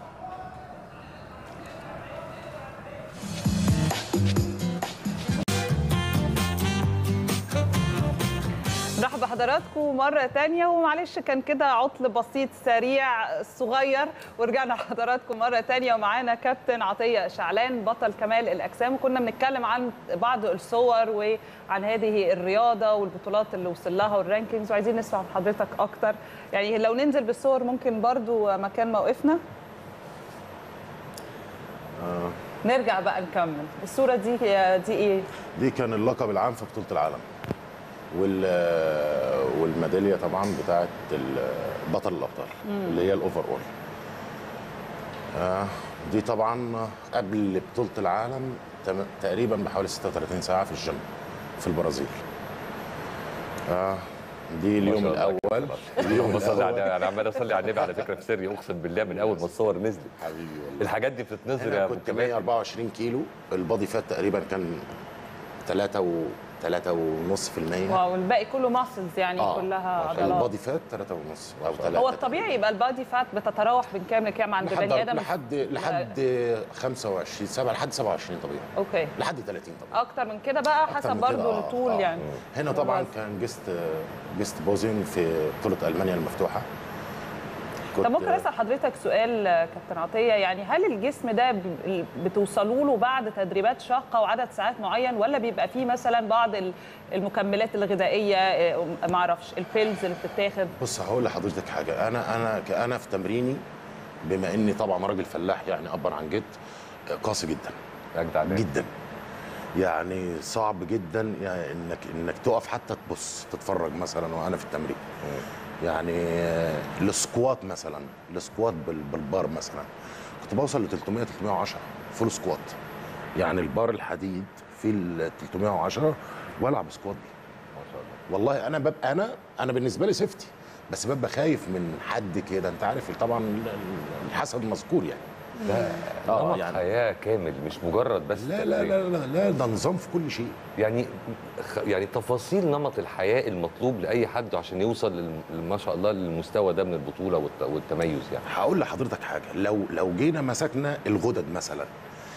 نرحب بحضراتكم مرة تانية ومعلش كان كده عطل بسيط سريع صغير ورجعنا لحضراتكم مرة تانية ومعانا كابتن عطية شعلان بطل كمال الأجسام وكنا بنتكلم عن بعض الصور وعن هذه الرياضة والبطولات اللي وصل لها والرانكينجز وعايزين نسمع من حضرتك أكتر يعني لو ننزل بالصور ممكن برضو مكان موقفنا نرجع بقى نكمل الصورة دي دي إيه؟ دي كان اللقب العام في بطوله العالم وال والميداليه طبعا بتاعت ال- بطل الابطال اللي هي الاوفر اول آه دي طبعا قبل بطوله العالم تم- تقريبا بحوالي 36 ساعه في الجيم في البرازيل آه دي اليوم ما شاء الله. الاول اليوم اللهم صل على الاول النبي انا عمال اصلي على النبي على فكره في سري اقسم بالله من اول ما الصور نزلت حبيبي والله الحاجات دي بتتنزل يا انا ابو كنت كمال 124 كيلو البادي فات تقريبا كان 3 و 3 ونص في المية واو الباقي كله ماسلز يعني آه، كلها ما شاء الله. عضلات البادي فات 3 ونص او 3 هو الطبيعي يبقى البادي فات بتتراوح من كام لكام عند لحد بني ادم لحد لحد 25 7 لحد 27 طبيعي اوكي لحد 30 طبعا اكتر من كده بقى أكتر حسب من كده، برضو آه، الطول آه. يعني هنا طبعا الوزن. كان جست جست بوزين في بطوله المانيا المفتوحه كنت طب ممكن اسال حضرتك سؤال آه، كابتن عطيه يعني هل الجسم ده ب- بتوصلوا له بعد تدريبات شاقه وعدد ساعات معين ولا بيبقى فيه مثلا بعض ال- المكملات الغذائيه آه، ما اعرفش البيلز اللي بتتاخد بص هقول لحضرتك حاجه انا انا انا في تمريني بما اني طبعا راجل فلاح يعني ابا عن جد قاسي جدا اجدع ناس. جدا يعني صعب جدا يعني انك انك تقف حتى تبص تتفرج مثلا وانا في التمرين يعني آه، السكوات مثلا السكوات بال- بالبار مثلا كنت بوصل ل 300 310 فول سكوات يعني البار الحديد في ال 310 والعب سكوات بيه ما شاء الله والله انا ببقى انا انا بالنسبه لي سيفتي بس ببقى خايف من حد كده انت عارف طبعا ال- ال- الحسد مذكور يعني ده آه، نمط يعني- حياه كامل مش مجرد بس لا لا تمرين. لا لا, لا ده نظام في كل شيء يعني خ- يعني تفاصيل نمط الحياه المطلوب لاي حد عشان يوصل لل- ما شاء الله للمستوى ده من البطوله والت- والتميز يعني هقول لحضرتك حاجه لو لو جينا مسكنا الغدد مثلا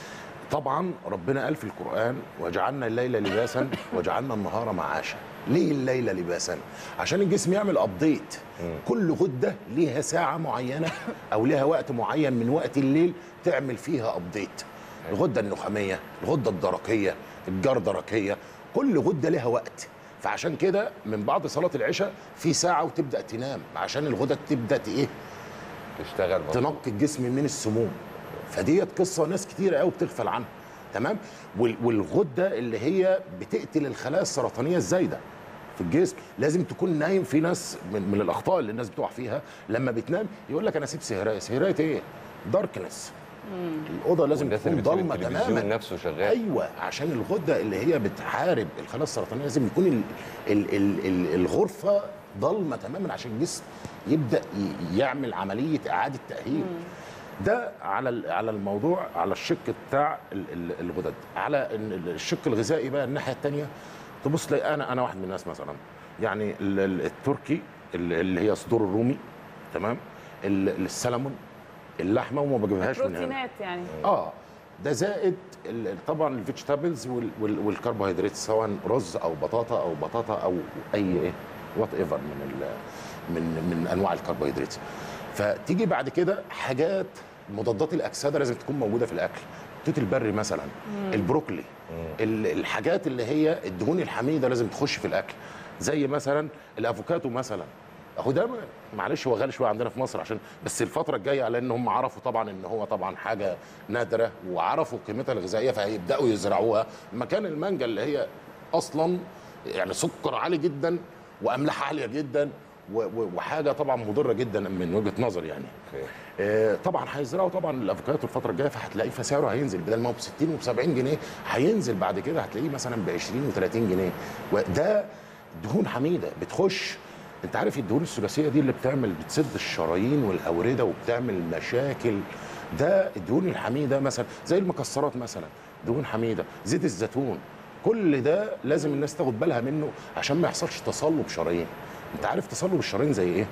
طبعا ربنا قال في القران وجعلنا الليل لباسا وجعلنا النهار معاشا ليه الليل لباسا عشان الجسم يعمل ابديت كل غده ليها ساعه معينه او ليها وقت معين من وقت الليل تعمل فيها ابديت الغده النخاميه الغده الدرقيه الجردرقيه كل غده لها وقت فعشان كده من بعد صلاه العشاء في ساعه وتبدا تنام عشان الغدد تبدا ت- ايه تشتغل مظبوط. تنقي الجسم من السموم فديت قصه ناس كتير قوي بتغفل عنها تمام وال- والغده اللي هي بتقتل الخلايا السرطانيه الزايده في الجسم لازم تكون نايم في ناس من, من الاخطاء اللي الناس بتقع فيها لما بتنام يقول لك انا اسيب سهرايه سهرايه ايه داركنس الاوضه لازم والناس اللي تكون بتشوف ضلمه التلفزيون تماما نفسه شغال ايوه عشان الغده اللي هي بتحارب الخلايا السرطانيه لازم يكون ال ال ال ال الغرفه ضلمه تماما عشان الجسم يبدا ي- يعمل عمليه اعاده تاهيل ده على ال- على الموضوع على الشق بتاع ال- ال- الغدد على إن ال- الشق الغذائي بقى الناحيه الثانيه تبص تلاقي انا انا واحد من الناس مثلا يعني ال- ال- التركي ال- اللي هي صدور الرومي تمام ال- السلمون اللحمه وما بجيبهاش من هنا بروتينات يعني اه ده زائد ال- ال- طبعا الفيجيتابلز وال- وال- والكربوهيدرات سواء رز او بطاطا او بطاطا او اي ايه وات ايفر من ال من من انواع الكربوهيدرات فتيجي بعد كده حاجات مضادات الاكسده لازم تكون موجوده في الاكل توت البري مثلا البروكلي ال- الحاجات اللي هي الدهون الحميده لازم تخش في الاكل زي مثلا الافوكاتو مثلا اهو ده معلش هو غالي شويه عندنا في مصر عشان بس الفتره الجايه على ان هم عرفوا طبعا ان هو طبعا حاجه نادره وعرفوا قيمتها الغذائيه فهيبداوا يزرعوها مكان المانجا اللي هي اصلا يعني سكر عالي جدا واملاح عاليه جدا و- و- وحاجه طبعا مضره جدا من وجهه نظري يعني آه، طبعا هيزرعوا طبعا الافوكادو الفتره الجايه فهتلاقيه فسعره هينزل بدل ما هو ب 60 وب 70 جنيه هينزل بعد كده هتلاقيه مثلا ب 20 و30 جنيه وده دهون حميده بتخش انت عارف الدهون الثلاثيه دي اللي بتعمل بتسد الشرايين والاورده وبتعمل مشاكل ده الدهون الحميده مثلا زي المكسرات مثلا دهون حميده زيت الزيتون كل ده لازم الناس تاخد بالها منه عشان ما يحصلش تصلب شرايين انت عارف تصلب الشرايين زي ايه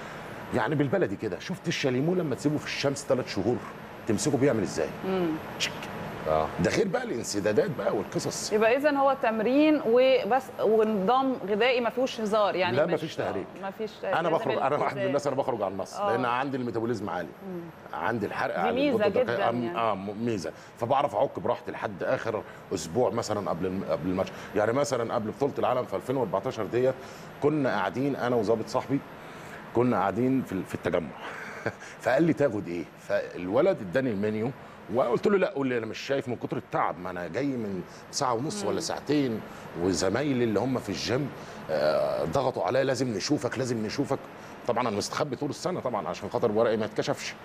يعني بالبلدي كده شفت الشاليمو لما تسيبه في الشمس ثلاث شهور تمسكه بيعمل ازاي تشك. اه ده غير بقى الانسدادات بقى والقصص يبقى اذا هو تمرين وبس ونظام غذائي ما فيهوش هزار يعني لا، مش- مفيش تهريج. ما فيش انا لازم بخرج انا واحد من الالتزام. الناس انا بخرج على النص آه. لان عندي الميتابوليزم عالي عندي الحرق دي عالي ميزة الغدة جداً الدرقية- يعني. اه م- ميزه فبعرف اعك براحتي لحد اخر اسبوع مثلا قبل الم- قبل الماتش يعني مثلا قبل بطوله العالم في 2014 ديت كنا قاعدين انا وظابط صاحبي كنا قاعدين في ال- في التجمع فقال لي تاخد ايه فالولد اداني المنيو وقلت له لا قول لي انا مش شايف من كتر التعب ما انا جاي من ساعه ونص ولا ساعتين وزمايلي اللي هم في الجيم آه، ضغطوا عليا لازم نشوفك لازم نشوفك طبعا انا مستخبي طول السنه طبعا عشان خاطر ورقي ما يتكشفش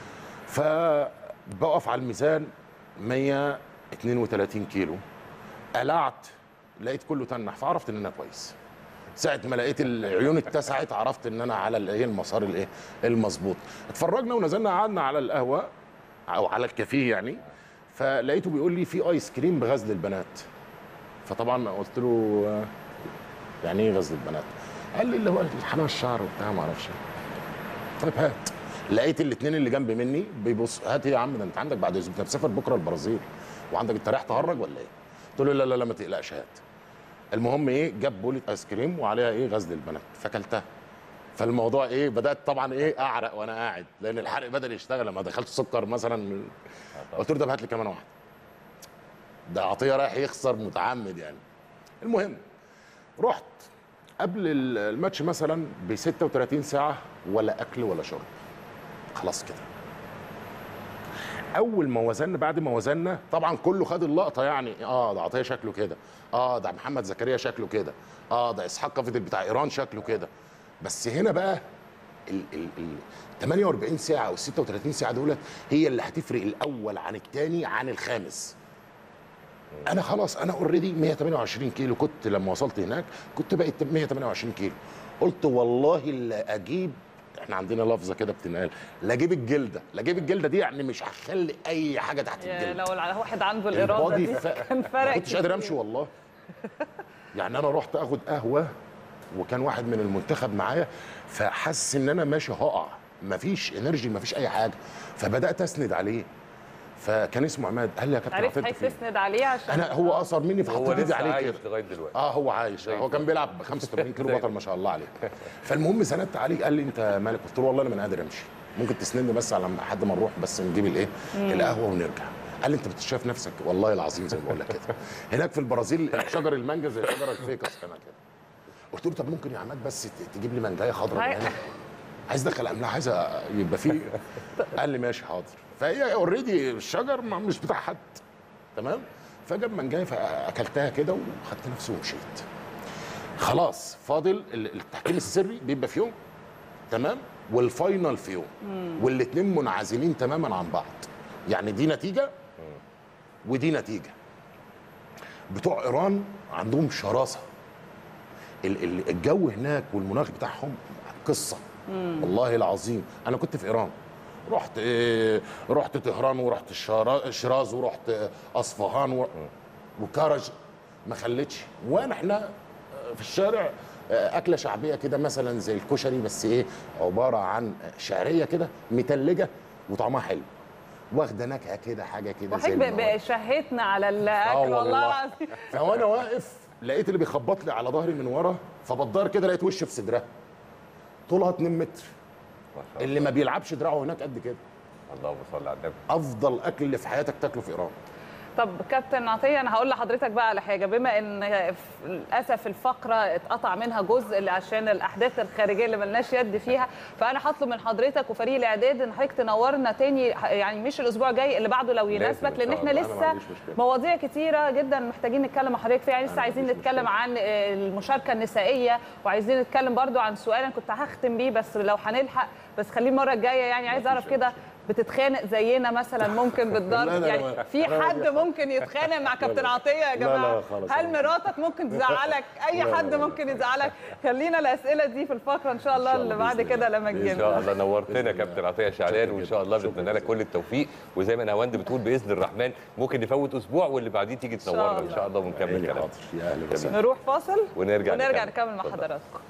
فبقف على الميزان 132 كيلو قلعت لقيت كله تنح فعرفت ان انا كويس ساعة ما لقيت العيون اتسعت عرفت ان انا على الايه المسار الايه المظبوط اتفرجنا ونزلنا قعدنا على القهوه او على الكافيه يعني فلقيته بيقول لي في ايس كريم بغزل البنات فطبعا قلت له آه، يعني ايه غزل البنات قال لي اللي هو حمام الشعر وبتاع ما اعرفش طيب هات لقيت الاثنين اللي جنب مني بيبص هات إيه يا عم ده انت عندك بعد اسبوع انت مسافر بكره البرازيل وعندك انت رايح تهرج ولا ايه؟ قلت له لا لا لا ما تقلقش هات المهم ايه جاب بولة ايس كريم وعليها ايه غزل البنات فاكلتها فالموضوع ايه بدات طبعا ايه اعرق وانا قاعد لان الحرق بدا يشتغل لما دخلت سكر مثلا قلت له طب هات لي كمان واحده ده عطيه رايح يخسر متعمد يعني المهم رحت قبل الماتش مثلا ب 36 ساعه ولا اكل ولا شرب خلاص كده اول ما وزنا بعد ما وزنا طبعا كله خد اللقطه يعني اه ده عطيه شكله كده اه ده محمد زكريا شكله كده اه ده اسحاق كافيتل بتاع ايران شكله كده بس هنا بقى ال ال ال 48 ساعه او 36 ساعه دولت هي اللي هتفرق الاول عن الثاني عن الخامس انا خلاص انا اوريدي 128 كيلو كنت لما وصلت هناك كنت بقيت 128 كيلو قلت والله لا اجيب احنا عندنا لفظه كده بتنقال لا اجيب الجلده لا اجيب الجلده دي يعني مش هخلي اي حاجه تحت يا الجلده لو الع- واحد عنده الاراده البادي دي ف... كان ما فرق كنتش قادر كتير. امشي والله يعني انا رحت اخد قهوه وكان واحد من المنتخب معايا فحس ان انا ماشي هقع مفيش انرجي مفيش اي حاجه فبدات اسند عليه فكان اسمه عماد قال لي يا كابتن عرفت عطيت فين تسند عليه عشان انا هو اقصر مني هو فحطيت ايدي لسه عليه عايش كده لغايه دلوقتي اه هو عايش زي هو كان الفل. بيلعب ب 85 كيلو زي بطل ما شاء الله عليه فالمهم سندت عليه قال لي انت مالك قلت له والله انا ما قادر امشي ممكن تسندني بس على لحد ما نروح بس نجيب الايه القهوه ونرجع قال لي انت بتشايف نفسك والله العظيم زي ما بقول لك كده هناك في البرازيل شجر المانجا زي شجر الفيكس كمان كده قلت له طب ممكن يا عماد بس ت- تجيب لي منجايه خضراء هاي- من هنا عايز ادخل املاح عايز يبقى فيه قال لي ماشي حاضر فهي اوريدي الشجر ما- مش بتاع حد تمام فجاب منجايه فاكلتها كده وخدت نفسي ومشيت خلاص فاضل ال- التحكيم السري بيبقى في يوم تمام والفاينل في يوم والاثنين منعزلين تماما عن بعض يعني دي نتيجه ودي نتيجه بتوع ايران عندهم شراسه ال- ال- الجو هناك والمناخ بتاعهم قصه والله العظيم انا كنت في ايران رحت إيه رحت طهران ورحت الشارا- شيراز ورحت اصفهان و... وكرج ما خلتش وانا احنا في الشارع اكله شعبيه كده مثلا زي الكشري بس ايه عباره عن شعريه كده متلجه وطعمها حلو واخده نكهه كده حاجه كده زي وحب المواد. شهتنا على آه الاكل والله والله. العظيم فوانا واقف لقيت اللي بيخبط لي على ظهري من ورا فبدار كده لقيت وشي في صدرها طولها 2 متر ما شاء اللي ما بيلعبش دراعه هناك قد كده الله اللهم صل على النبي افضل اكل اللي في حياتك تاكله في ايران طب كابتن عطيه انا هقول لحضرتك بقى على حاجه بما ان للاسف الفقره اتقطع منها جزء اللي عشان الاحداث الخارجيه اللي ملناش يد فيها فانا هطلب من حضرتك وفريق الاعداد ان حضرتك تنورنا تاني يعني مش الاسبوع الجاي اللي بعده لو يناسبك إن لان شاء احنا الله. أنا ما لسه عنديش مشكلة. مواضيع كتيره جدا محتاجين نتكلم مع حضرتك فيها يعني لسه أنا ما عايزين عنديش نتكلم مشكلة. عن المشاركه النسائيه وعايزين نتكلم برضو عن سؤال انا كنت هختم بيه بس لو هنلحق بس خليه المره الجايه يعني عايز اعرف كده بتتخانق زينا مثلا ممكن لا، بالضرب لا، يعني لا، في لا، حد لا. ممكن يتخانق مع كابتن عطيه يا لا، جماعه لا، خالص. هل مراتك ممكن تزعلك اي لا، حد لا، لا. ممكن يزعلك خلينا الاسئله دي في الفقره ان شاء الله شاء اللي الله بعد بإذن كده الله. لما ان تجينا شاء الله نورتنا بإذن كابتن الله. عطيه شعلان شكراً وان شاء الله جداً. بنتمنى لك كل التوفيق وزي ما نهاوند بتقول باذن الرحمن ممكن نفوت اسبوع واللي بعديه تيجي شاء تنورنا ان الله. شاء الله ونكمل عيني كلام حاضر يا اهلا وسهلا نروح فاصل ونرجع ونرجع نكمل. نكمل مع اتفضل. حضراتكم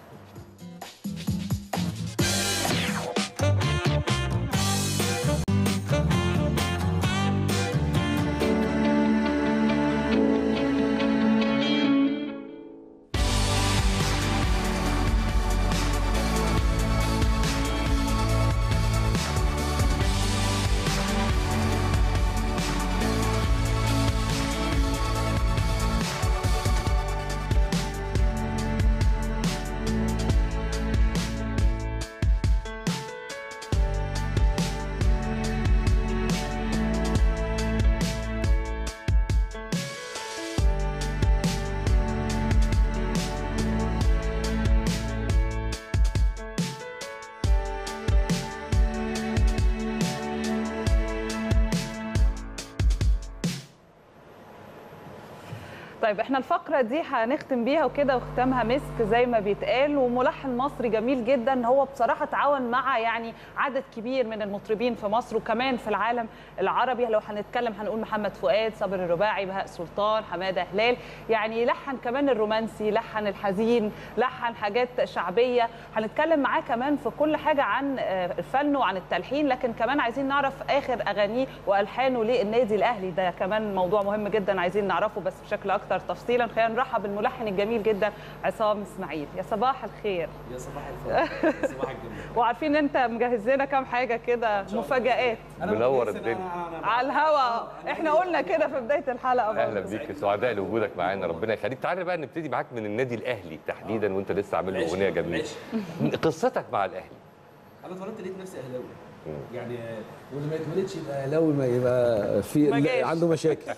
طيب احنا الفقره دي هنختم بيها وكده وختامها مسك زي ما بيتقال وملحن مصري جميل جدا هو بصراحه تعاون مع يعني عدد كبير من المطربين في مصر وكمان في العالم العربي لو هنتكلم هنقول محمد فؤاد صابر الرباعي بهاء سلطان حماده هلال يعني لحن كمان الرومانسي لحن الحزين لحن حاجات شعبيه هنتكلم معاه كمان في كل حاجه عن آه، الفن وعن التلحين لكن كمان عايزين نعرف اخر اغانيه والحانه للنادي الاهلي ده كمان موضوع مهم جدا عايزين نعرفه بس بشكل اكثر تفصيلا خلينا نرحب بالملحن الجميل جدا عصام اسماعيل يا صباح الخير يا صباح الفل يا صباح الجمال وعارفين ان انت مجهز لنا كام حاجه كده مفاجآت أنا منور بحس إن الدنيا. أنا- أنا- على الهوا احنا قلنا كده في بدايه الحلقه برضه. اهلا بيك سعداء لوجودك معانا ربنا يخليك تعالى بقى نبتدي معاك من النادي الاهلي تحديدا وانت لسه عامل له ماشي، اغنيه جميله ماشي. قصتك مع الاهلي انا اتولدت لقيت نفسي اهلاوي يعني واللي ما يتولدش يبقى اهلاوي ما يبقى في ما جاش. عنده مشاكل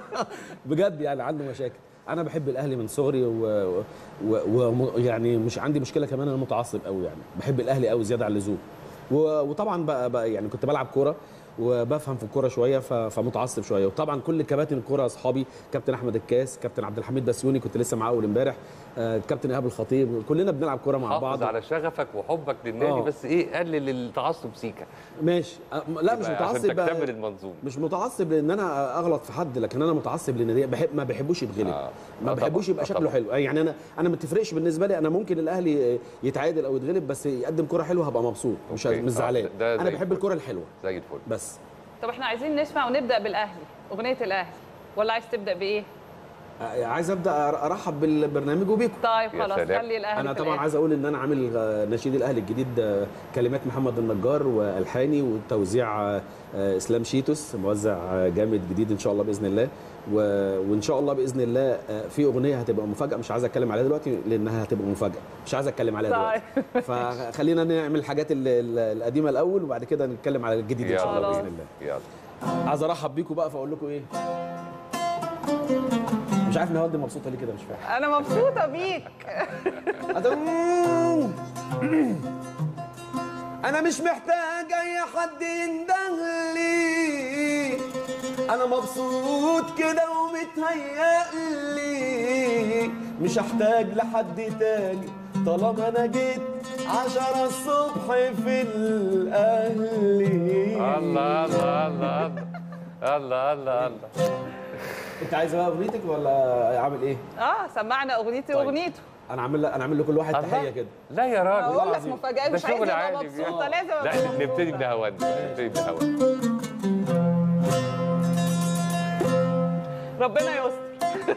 بجد يعني عنده مشاكل انا بحب الاهلي من صغري ويعني و... و... يعني مش عندي مشكله كمان انا متعصب قوي يعني بحب الاهلي قوي زياده عن اللزوم و... وطبعا بقى, بقى يعني كنت بلعب كوره وبفهم في الكوره شويه ف... فمتعصب شويه وطبعا كل كباتن الكوره اصحابي كابتن احمد الكاس كابتن عبد الحميد بسيوني كنت لسه معاه اول امبارح آه، كابتن ايهاب الخطيب كلنا بنلعب كوره مع حافظ بعض على شغفك وحبك للنادي آه. بس ايه قلل التعصب سيكا ماشي أه، لا مش يبقى متعصب عشان بقى- تكتمل المنظومه مش متعصب لان انا اغلط في حد لكن انا متعصب لان دي بحب ما بحبوش يتغلب آه. ما آه بحبوش طبعاً. يبقى آه شكله طبعاً. حلو يعني انا انا ما تفرقش بالنسبه لي انا ممكن الاهلي يتعادل او يتغلب بس يقدم كره حلوه هبقى مبسوط مش أوكي. مش آه، زعلان ده انا زي بحب الفل. الكره الحلوه زي الفل بس طب احنا عايزين نسمع ونبدا بالاهلي اغنيه الاهلي ولا عايز تبدا بايه آه، عايز ابدا أر- ارحب بالبرنامج وبيكم طيب يا خلاص سلام. خلي الاهلي انا في طبعا الآخر. عايز اقول ان انا عامل آه، نشيد الاهلي الجديد آه، كلمات محمد النجار والحاني والتوزيع آه، آه، اسلام شيتوس موزع آه، جامد جديد ان شاء الله باذن الله و- وان شاء الله باذن الله آه، في اغنيه هتبقى مفاجاه مش عايز اتكلم عليها دلوقتي لانها هتبقى مفاجاه مش عايز اتكلم عليها دلوقتي طيب. فخلينا نعمل الحاجات ال- ال- القديمه الاول وبعد كده نتكلم على الجديد ان شاء الله يلا باذن خلاص. الله يلا عايز ارحب بيكم بقى فاقول لكم ايه مش عارف نهاد مبسوطه ليه كده مش فاهم انا مبسوطه بيك انا مش محتاج اي حد يندهلي انا مبسوط كده ومتهيألي مش هحتاج لحد تاني طالما انا جيت عشرة الصبح في الاهلي الله الله الله الله الله الله انت عايز بقى اغنيتك ولا عامل ايه؟ اه سمعنا اغنيتي طيب. واغنيته انا عامل انا عامل لكل واحد الله. تحيه كده لا يا راجل اقول لك مفاجاه ده مش عايزه شغل ابقى عالي مبسوطه بجد. لازم أبقى لا مبسوطة. نبتدي بنهاوند نبتدي بنهاوند ربنا يستر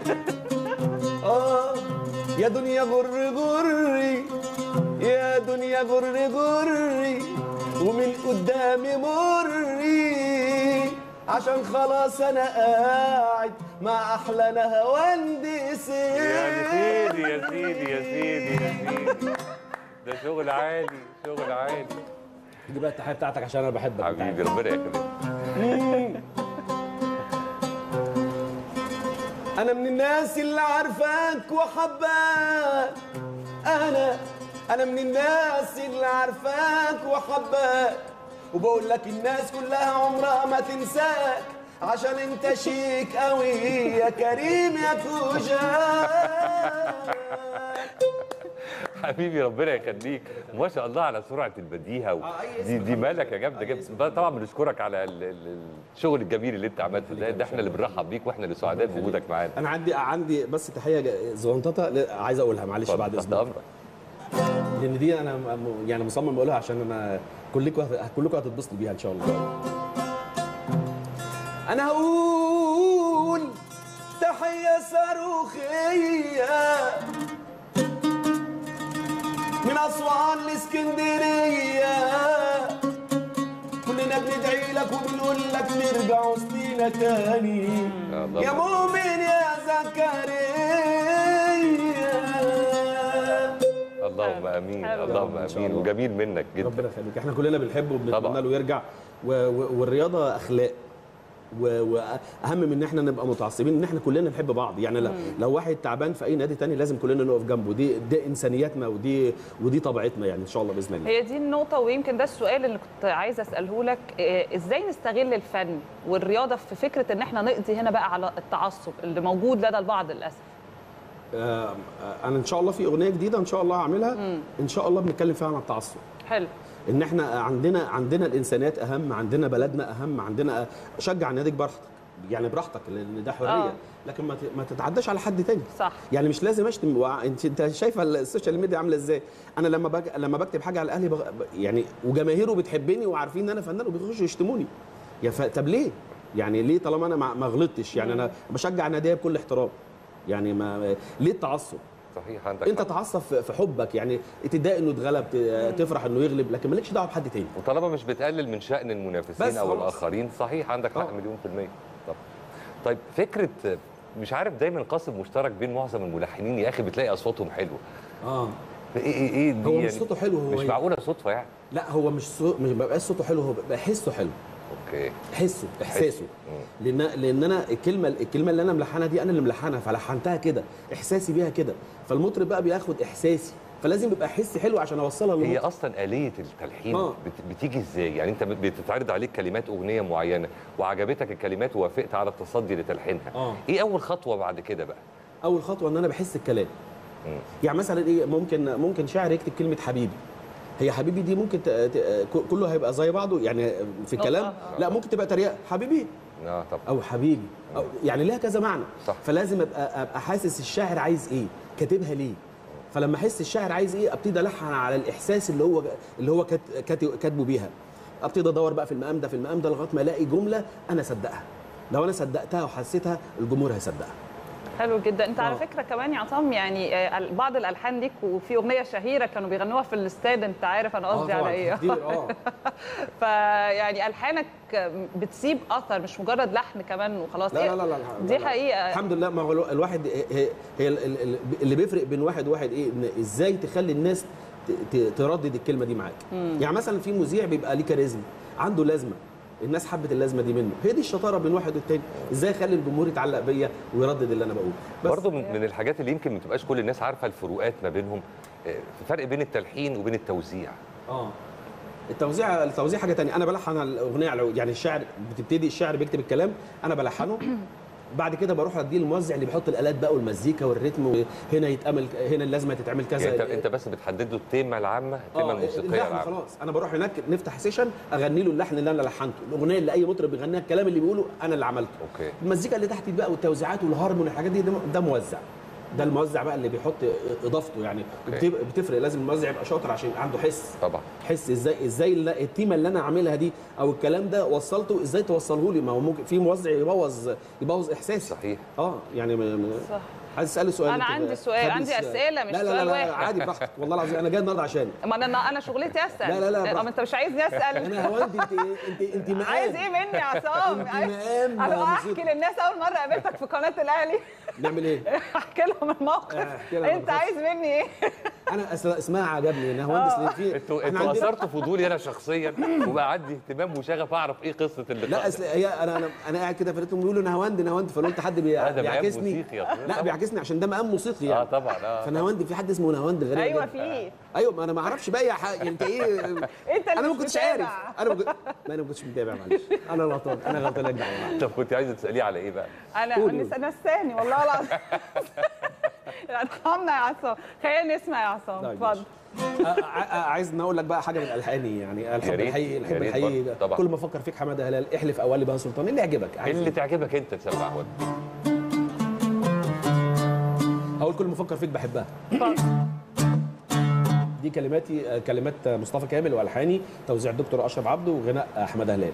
اه يا دنيا غر غري يا دنيا غر غري ومن قدامي مري عشان خلاص انا قاعد مع احلى نهواندس يا سيدي يا سيدي يا سيدي يا سيدي ده شغل عالي شغل عالي دي بقى التحيه بتاعتك عشان انا بحبك أنت حبيبي عارف. ربنا يخليك انا من الناس اللي عارفاك وحباك انا انا من الناس اللي عارفاك وحباك وبقول لك الناس كلها عمرها ما تنساك عشان انت شيك قوي يا كريم يا كوجاك حبيبي ربنا يخليك ما شاء الله على سرعه البديهه و... دي دي مالك يا جامده جدا طبعا بنشكرك على ال- ال- الشغل الجميل اللي انت عملته ده ده احنا اللي بنرحب بيك واحنا اللي سعداء بوجودك معانا انا عندي عندي بس تحيه زغنططه ل- عايز اقولها معلش بعد تحت اذنك امرك لان دي انا م- يعني مصمم اقولها عشان انا كلكم هت- كلكم هتتبسطوا بيها ان شاء الله انا هقول تحيه صاروخيه من اسوان لاسكندريه كلنا بندعي لك وبنقول لك نرجع وسطينا تاني يا الله. يا مؤمن يا زكريا اللهم امين حلو. اللهم إن شاء امين الله. وجميل منك جدا ربنا يخليك احنا كلنا بنحبه طبعا. وبنتمنى له يرجع و... و... والرياضه اخلاق و- واهم من ان احنا نبقى متعصبين ان احنا كلنا نحب بعض يعني لو, لو واحد تعبان في اي نادي تاني لازم كلنا نقف جنبه دي دي انسانياتنا ودي ودي طبيعتنا يعني ان شاء الله باذن الله هي دي النقطة ويمكن ده السؤال اللي كنت عايزة أسأله لك إيه، إزاي نستغل الفن والرياضة في فكرة إن إحنا نقضي هنا بقى على التعصب اللي موجود لدى البعض للأسف آه، آه، انا ان شاء الله في اغنيه جديده ان شاء الله هعملها ان شاء الله بنتكلم فيها عن التعصب حلو ان احنا عندنا عندنا الانسانيات اهم عندنا بلدنا اهم عندنا شجع ناديك براحتك يعني براحتك لان ده حريه آه. لكن ما ت- ما تتعداش على حد تاني صح يعني مش لازم اشتم وع- انت انت شايفه السوشيال ميديا عامله ازاي انا لما بج... لما بكتب حاجه على الاهلي بغ... ب- يعني وجماهيره بتحبني وعارفين ان انا فنان وبيخشوا يشتموني يا ف... طب ليه يعني ليه طالما انا ما ما غلطتش يعني انا بشجع ناديه بكل احترام يعني ما ليه التعصب صحيح عندك انت حق. تعصب في في حبك يعني تضايق انه اتغلب ت- تفرح انه يغلب لكن مالكش دعوه بحد تاني وطالما مش بتقلل من شأن المنافسين بس او خلاص. الاخرين صحيح عندك حق آه. مليون في المية طب طيب فكرة مش عارف دايما قاسم مشترك بين معظم الملحنين يا اخي بتلاقي اصواتهم حلوه اه ايه ايه ايه دي هو مش يعني صوته حلو هو مش إيه؟ معقوله صدفه يعني لا هو مش صو... مش بيبقاش صوته حلو هو بيبقى حسه حلو اوكي حسه احساسه لان لان انا الكلمه الكلمه اللي انا ملحنها دي انا اللي ملحنها فلحنتها كده احساسي بيها كده فالمطرب بقى بياخد احساسي فلازم يبقى حسي حلو عشان اوصلها هي للمطرب اصلا آلية التلحين آه. بت- بتيجي ازاي يعني انت بتتعرض عليك كلمات اغنيه معينه وعجبتك الكلمات ووافقت على التصدي لتلحينها آه. ايه اول خطوه بعد كده بقى اول خطوه ان انا بحس الكلام مم. يعني مثلا ايه ممكن ممكن شاعر يكتب كلمه حبيبي هي حبيبي دي ممكن ت... ت... كله هيبقى زي بعضه يعني في الكلام آه. لا ممكن تبقى تريقه حبيبي اه طب او حبيبي أو يعني ليها كذا معنى صح. فلازم ابقى ابقى حاسس الشاعر عايز ايه كاتبها ليه فلما احس الشاعر عايز ايه ابتدي الحن على الاحساس اللي هو اللي هو كات- كات- كاتبه بيها ابتدي ادور بقى في المقام ده في المقام ده لغايه ما الاقي جمله انا صدقها لو انا صدقتها وحسيتها الجمهور هيصدقها حلو جدا انت على آه. فكره كمان يا عصام يعني آه، بعض الالحان ليك وفي اغنيه شهيره كانوا بيغنوها في الاستاد انت عارف انا قصدي على ايه كتير اه فيعني الحانك بتسيب اثر مش مجرد لحن كمان وخلاص لا إيه؟ لا لا لا دي لا لا. حقيقه الحمد لله ما هو الو- الواحد هي, هي ال- ال- ال- اللي بيفرق بين واحد وواحد ايه ان ازاي تخلي الناس ت- ت- تردد الكلمه دي معاك يعني مثلا في مذيع بيبقى ليه كاريزما عنده لازمه الناس حبت اللازمه دي منه هي دي الشطاره بين واحد والتاني ازاي اخلي الجمهور يتعلق بيا ويردد اللي انا بقوله بس برضه من, من الحاجات اللي يمكن ما تبقاش كل الناس عارفه الفروقات ما بينهم آه، في فرق بين التلحين وبين التوزيع اه التوزيع التوزيع حاجه تانية انا بلحن الاغنيه على يعني الشاعر بتبتدي الشاعر بيكتب الكلام انا بلحنه بعد كده بروح اديه الموزع اللي بيحط الالات بقى والمزيكا والريتم وهنا يتعمل هنا لازم تتعمل كذا يعني انت انت بس بتحدد له التيمه العامه التيمه اه الموسيقيه اللحن العامه خلاص انا بروح هناك نفتح سيشن اغني له اللحن اللي انا لحنته الاغنيه اللي اي مطرب بيغنيها الكلام اللي بيقوله انا اللي عملته اوكي المزيكا اللي تحت دي بقى والتوزيعات والهارمون والحاجات دي ده ده موزع ده الموزع بقى اللي بيحط اضافته يعني أوكي. بتبقى- بتفرق لازم الموزع يبقى شاطر عشان يبقى عنده حس طبعا حس ازاي ازاي الل- التيمه اللي انا عاملها دي او الكلام ده وصلته ازاي توصله لي ما هو ممكن في موزع يبوظ يبوظ احساسي صحيح اه يعني م- م- صح عايز تسالي سؤال أنا أنت عندي بقى. سؤال، حد عندي يسأل. أسئلة مش لا لا سؤال لا, لا واحد. عادي براحتك والله العظيم انا جاي النهارده عشانك ما انا انا شغلتي اسال لا، لا، لا، ما براحتك. انت مش عايزني اسال انا هو انت انت انت انت مقام عايز ايه مني يا عصام انت عايز- مقام انا موسيقى. احكي للناس اول مره قابلتك في قناه الاهلي نعمل ايه؟ احكي لهم الموقف احكي لهم انت عايز مني ايه انا أصل اسمها عجبني ان هو انت في انتوا احنا انتوا عندنا- اثرتوا فضولي انا شخصيا وبقى عندي اهتمام وشغف اعرف ايه قصه اللقاء لا اصل هي انا انا انا قاعد كده فلقيتهم بيقولوا نهاوند نهاوند فقلت حد بي- هذا مقام بيعكسني موسيقي يا طبعا. لا بيعكسني عشان ده مقام موسيقي اه يعني طبعا اه فنهاوند في حد اسمه نهاوند غريب ايوه جدا. في ايوه ما انا ما اعرفش بقى يا ح... يعني انت ايه انت انا اللي ما مش كنتش متابع. عارف انا ما كنت... لا انا ما كنتش متابع معلش انا غلطان انا غلطان يا جدعان طب كنت عايزه تساليه على ايه بقى؟ انا قولي. نس- نساني والله العظيم ارحمنا يا عصام خلينا نسمع يا عصام طيب، اتفضل ع- ع- عايز إن اقول لك بقى حاجه من الحاني يعني يا الحب ريت، الحقيقي يا الحب ريت الحقيقي برضه، طبعا. كل ما افكر فيك حماده هلال احلف اولي بقى سلطان ايه اللي يعجبك ايه عايز اللي تعجبك انت تسمعه اقول كل ما افكر فيك بحبها اتفضل دي كلماتي آه، كلمات مصطفى كامل والحاني توزيع الدكتور اشرف عبده وغناء احمد هلال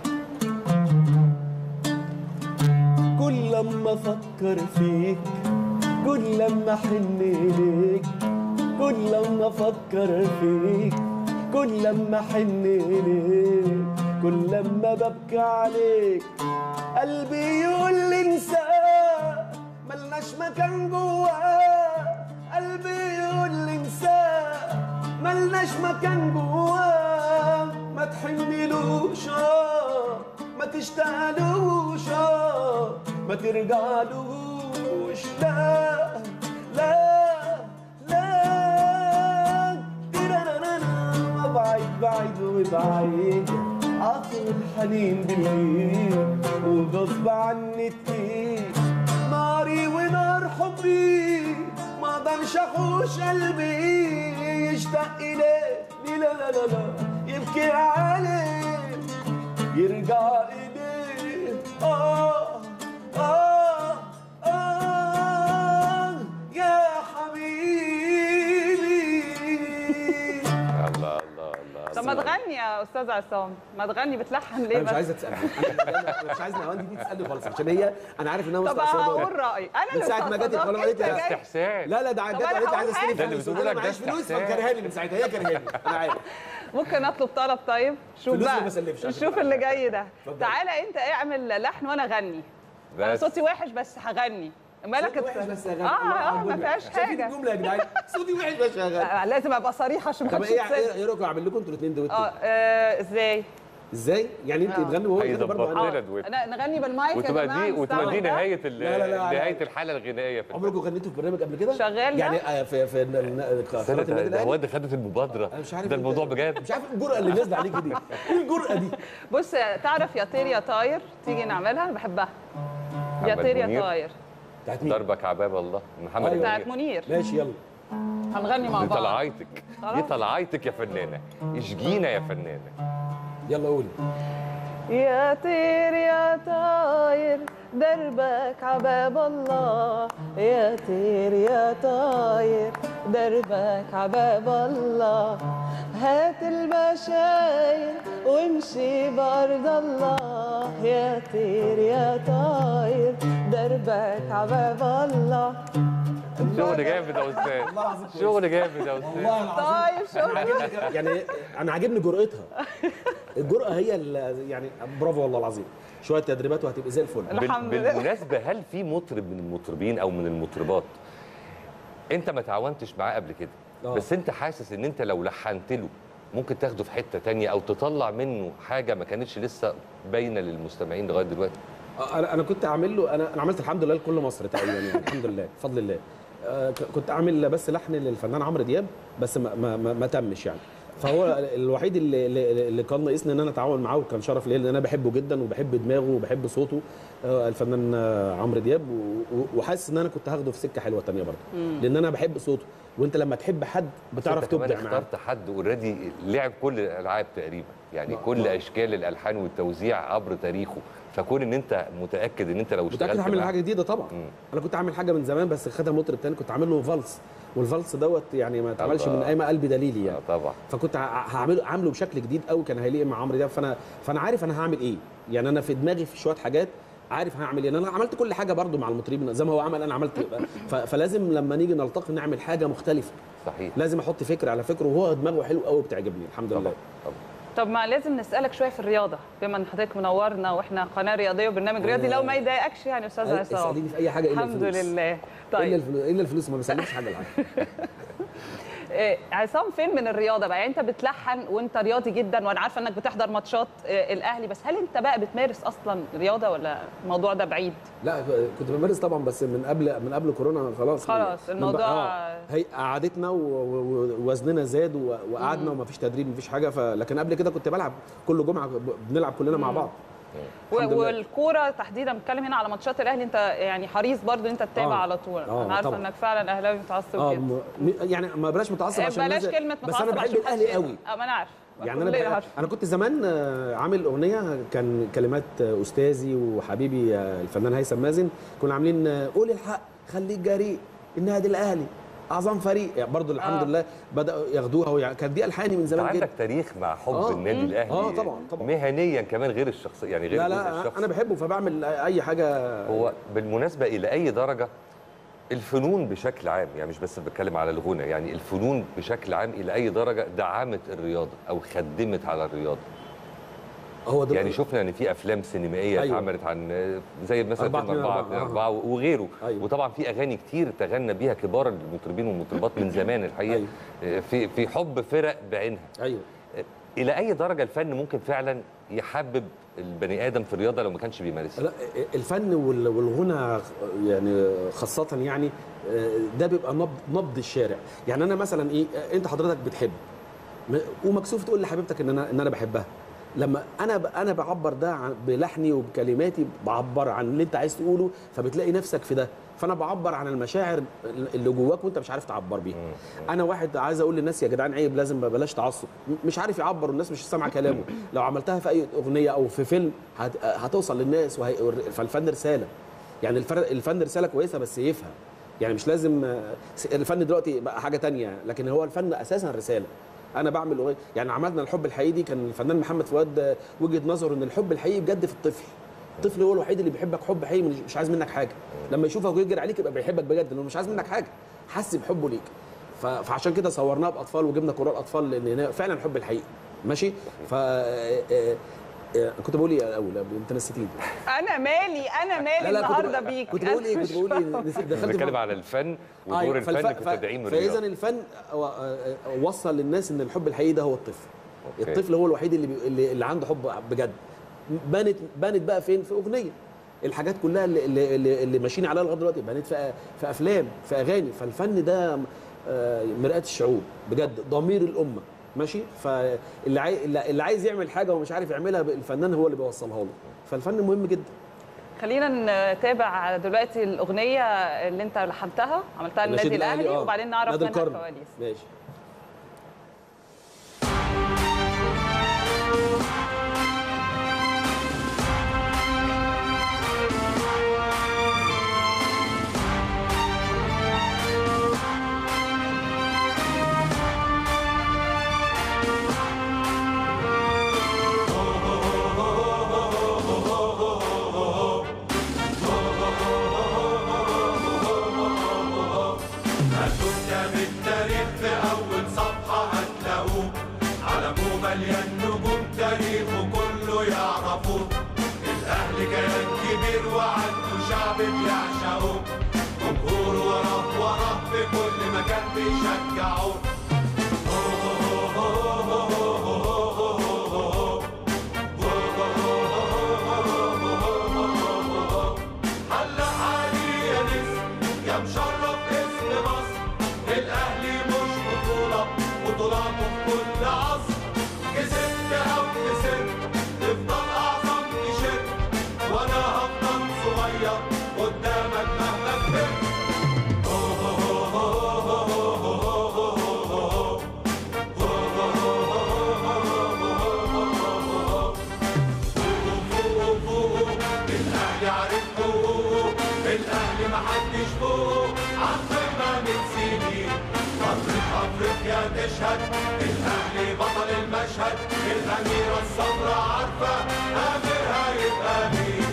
كل لما افكر فيك كل لما احن اليك كل لما افكر فيك كل لما احن اليك كل لما ببكي عليك قلبي يقول لي انساه ملناش مكان جواه قلبي يقول لي انساه ملناش مكان جواه ما تحنلوش آه، ما تشتغلوش آه، ما ترجعلوش لا لا لا تيرانانا، بعيد بعيد وبعيد عطر الحنين بالليل وغصب عني تقيل ناري ونار حبي ما اقدرش احوش قلبي يشتاق اليك لا لا لا لا يبكي عليك يرجع اليك اه اه اه يا حبيبي الله الله الله طب ما تغني يا استاذ عصام ما تغني بتلحن ليه انا مش بس عايزه تسالني انا أنا مش عايز نهاوندي دي تسالني خالص عشان هي انا عارف انها طب مستقصده هقول رايي انا من اللي ساعه ما جت مستقصداك، القناه قالت انت لي جاي. استحسان لا لا ده طب جت أنا قالت لي هقول عايزه حاجة. استلف ده اللي فلوس بتقول انا لك ده معيش فلوس استحسان. فكرهاني من ساعتها هي كرهاني انا عارف ممكن اطلب طلب طيب شوف فلوس بقى وما أسلفش، عشان شوف تبقى اللي جاي ده اتفضل. تعالى انت اعمل لحن وانا اغني انا بس صوتي وحش بس هغني مالك صوتي وحش بس هغني. اه الله اه ما أكبر. فيهاش شايفين حاجه الجمله يا جدعان صوتي وحش بس هغني آه، لازم ابقى صريحه عشان ما طب حدش ايه يتصل. ايه إيه رايكم اعمل لكم انتوا الاثنين دويتو اه آه، ازاي ازاي يعني انت آه. تغني وهو يغني هيظبط برضه لنا آه، دويتو. ن- نغني بالمايك يا وتبقى جماعة، دي وتبقى دي نستوعب ده؟ نهايه ال- لا، لا، لا، لا. نهايه الحاله الغنائيه في عمركم غنيتوا في برنامج قبل كده؟ شغال ده؟ يعني آه، في في ال- ال- قناه السنه النادي ده ده الاهلي هو ده خدت المبادره انا مش عارف ده إيه الموضوع بجد مش عارف إيه الجرأه اللي نازله عليك دي ايه الجرأه دي؟ بص تعرف يا طير يا طاير تيجي نعملها انا بحبها يا محمد طير يا منير. طاير بتاعت مين؟ ضربك عباب الله محمد أيوة. بتاعت منير منير ماشي يلا هنغني مع دي بعض طلعايتك دي خلاص. طلعايتك يا فنانه اشجينا يا فنانه يلا قولي يا طير يا طاير دربك عباب الله يا طير يا طاير دربك عباب الله هات البشاير وامشي بأرض الله يا طير يا طاير دربك عباب الله شغل جامد يا استاذ شغل جامد يا استاذ والله العظيم طيب شكرا عاجبني- يعني انا عاجبني جرأتها الجرأة هي ال- يعني برافو والله العظيم شويه تدريبات وهتبقى زي الفل بال- الحمد لله. بالمناسبه هل في مطرب من المطربين او من المطربات انت ما تعاونتش معاه قبل كده آه. بس انت حاسس ان انت لو لحنت له ممكن تاخده في حته تانية او تطلع منه حاجه ما كانتش لسه باينه للمستمعين لغايه دلوقتي انا انا كنت عامل له انا انا عملت الحمد لله لكل مصر تقريبا يعني الحمد لله بفضل الله آه، ك- كنت عامل بس لحن للفنان عمرو دياب بس ما ما, ما, ما تمش يعني فهو الوحيد اللي اللي اللي كان ناقصني ان انا اتعاون معاه وكان شرف ليا لان انا بحبه جدا وبحب دماغه وبحب صوته آه، الفنان آه، عمرو دياب و- و- وحاسس ان انا كنت هاخده في سكه حلوه تانية برضه لان انا بحب صوته وانت لما تحب حد بتعرف أنت كمان تبدع معاه اخترت حد اوريدي لعب كل الالعاب تقريبا يعني كل اشكال الالحان والتوزيع عبر تاريخه فكون ان انت متاكد ان انت لو متاكد اشتغلت هعمل معاه- حاجه جديده طبعا مم. انا كنت عامل حاجه من زمان بس خدها مطرب تاني كنت عامل له فالس والفالس دوت يعني ما اتعملش الله. من ايام قلبي دليلي يعني آه طبعا فكنت ه- هعمله عامله بشكل جديد قوي كان هيليق مع عمرو دياب فانا فانا عارف انا هعمل ايه يعني انا في دماغي في شويه حاجات عارف هعمل ايه انا عملت كل حاجه برضو مع المطربين زي ما هو عمل انا عملت ف- فلازم لما نيجي نلتقي نعمل حاجه مختلفه صحيح لازم احط فكره على فكره وهو دماغه حلو قوي بتعجبني الحمد طبعا لله طبعا طب ما لازم نسالك شويه في الرياضه بما ان حضرتك منورنا واحنا قناه رياضيه وبرنامج رياضي لو ما يضايقكش يعني استاذ عصام اساليني في اي حاجه الا الحمد الفلوس لله الا طيب الفلوس الا الفلوس ما بسلمش حاجه لحد إيه، عصام فين من الرياضه بقى يعني انت بتلحن وانت رياضي جدا وانا عارفه انك بتحضر ماتشات إيه، الاهلي بس هل انت بقى بتمارس اصلا رياضه ولا الموضوع ده بعيد لا كنت بمارس طبعا بس من قبل من قبل كورونا خلاص خلاص، من- الموضوع- آه، هي قعدتنا و- و- ووزننا زاد و- وقعدنا ومفيش تدريب مفيش حاجه ف... لكن قبل كده كنت بلعب كل جمعه ب- بنلعب كلنا مع بعض و- الحمد لله. والكوره تحديدا بتكلم هنا على ماتشات الاهلي انت يعني حريص برضو ان انت تتابع آه. على طول آه، انا عارفه طبعا. انك فعلا اهلاوي متعصب اه جدا م... م- يعني ما بلاش متعصب إيه، عشان بلاش الناس- كلمه بس متعصب انا بحب عشان الاهلي محدش قوي يزعل. اه ما انا عارف يعني انا كلنا بحب... عارفين. انا كنت زمان آه، عامل اغنيه كان كلمات آه، استاذي وحبيبي آه، الفنان هيثم مازن كنا عاملين آه، قول الحق خليك جريء النادي الاهلي اعظم فريق يعني برضو الحمد آه. لله بداوا ياخدوها ويعني كانت دي الحاني من انت زمان عندك جدا تاريخ مع حب آه. النادي مم. الاهلي آه، طبعا، طبعا. مهنيا كمان غير الشخصي يعني غير لا الجزء لا الشخصي انا بحبه فبعمل اي حاجه هو بالمناسبة إلى أي درجة الفنون بشكل عام يعني مش بس بتكلم على الغنى يعني الفنون بشكل عام إلى أي درجة دعمت الرياضة أو خدمت على الرياضة هو ده يعني شفنا ان في افلام سينمائيه أيوة. اتعملت عن زي مثلا أربعة فيلم اتنين 4 أربعة. 4 وغيره أيوة. وطبعا في اغاني كتير تغنى بيها كبار المطربين والمطربات من زمان الحقيقه في في حب فرق بعينها ايوه الى اي درجه الفن ممكن فعلا يحبب البني ادم في الرياضه لو ما كانش بيمارسها لا الفن وال- والغنى يعني خاصة يعني آه، ده بيبقى نبض نبض الشارع يعني انا مثلا ايه آه، انت حضرتك بتحب م- ومكسوف تقول لحبيبتك ان انا ان انا بحبها لما انا ب- انا بعبر ده عن بلحني وبكلماتي بعبر عن اللي انت عايز تقوله فبتلاقي نفسك في ده فانا بعبر عن المشاعر اللي جواك وانت مش عارف تعبر بيها انا واحد عايز اقول للناس يا جدعان عيب لازم ما بلاش تعصب م- مش عارف يعبر والناس مش سامعه كلامه لو عملتها في اي اغنيه او في فيلم هت- هتوصل للناس وهي فالفن رساله يعني الفرق الفن رساله كويسه بس يفهم يعني مش لازم آه، الفن دلوقتي بقى حاجه تانية لكن هو الفن اساسا رساله انا بعمل أغنية يعني عملنا الحب الحقيقي كان الفنان محمد فؤاد آه، وجهه نظره ان الحب الحقيقي بجد في الطفل الطفل هو الوحيد اللي بيحبك حب حقيقي مش- مش عايز منك حاجه لما يشوفك ويجري عليك يبقى بيحبك بجد لانه مش عايز منك حاجه حس بحبه ليك ف- فعشان كده صورناها باطفال وجبنا كورال اطفال لان هنا فعلا الحب الحقيقي ماشي ف آه، آه، آه، كنت بقول ايه الاول انت نسيتيني انا مالي انا مالي لا لا كنت النهارده بقول- بيك كنت بقول ايه أنا كنت مش بقول ايه فاهمة. نسيت- دخلت في بنتكلم على الفن ودور أيوة، الفن فالف- في ف- تدعيم فاذا الرياضه الفن و- آه، وصل للناس ان الحب الحقيقي ده هو الطفل أوكي. الطفل هو الوحيد اللي, بي... اللي اللي عنده حب بجد بانت بانت بقى فين في اغنيه الحاجات كلها اللي اللي, اللي, اللي ماشيين عليها لغايه دلوقتي بانت في في افلام في اغاني فالفن ده آه، مرآة الشعوب بجد ضمير الامه ماشي فاللي عاي... اللي اللي عايز يعمل حاجه ومش عارف يعملها الفنان هو اللي بيوصلها له فالفن مهم جدا خلينا نتابع دلوقتي الاغنيه اللي انت لحنتها عملتها نشيد للنادي الاهلي آه. وبعدين نعرف نادي منها القرن. الكواليس ماشي هتبدأ بالتاريخ في أول صفحة هتلاقوه علمه مليان نجوم تاريخه كله يعرفوه الأهلي كيان كبير وعنده شعب بيعشقوه جمهور وراه وراه في كل مكان بيشجعوه علق عليه يا نسر يا مشرف اسم مصر الاهلي مش بطوله بطولاته في كل عصر كسبت او خسرت تفضل اعظم تيشيرت وانا هفضل المشهد الاهلي بطل المشهد الاميره الصفراء عارفه اخرها يبقى مين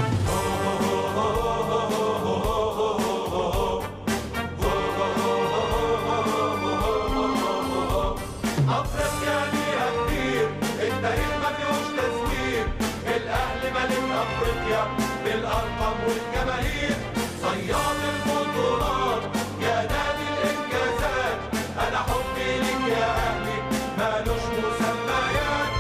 افريقيا ليها كتير التاريخ ما فيهوش تزوير الاهلي ملك افريقيا بالارقام والجماهير صياد البطولات يا نادي الانجازات انا حبي ليك يا اهلي مالوش مسميات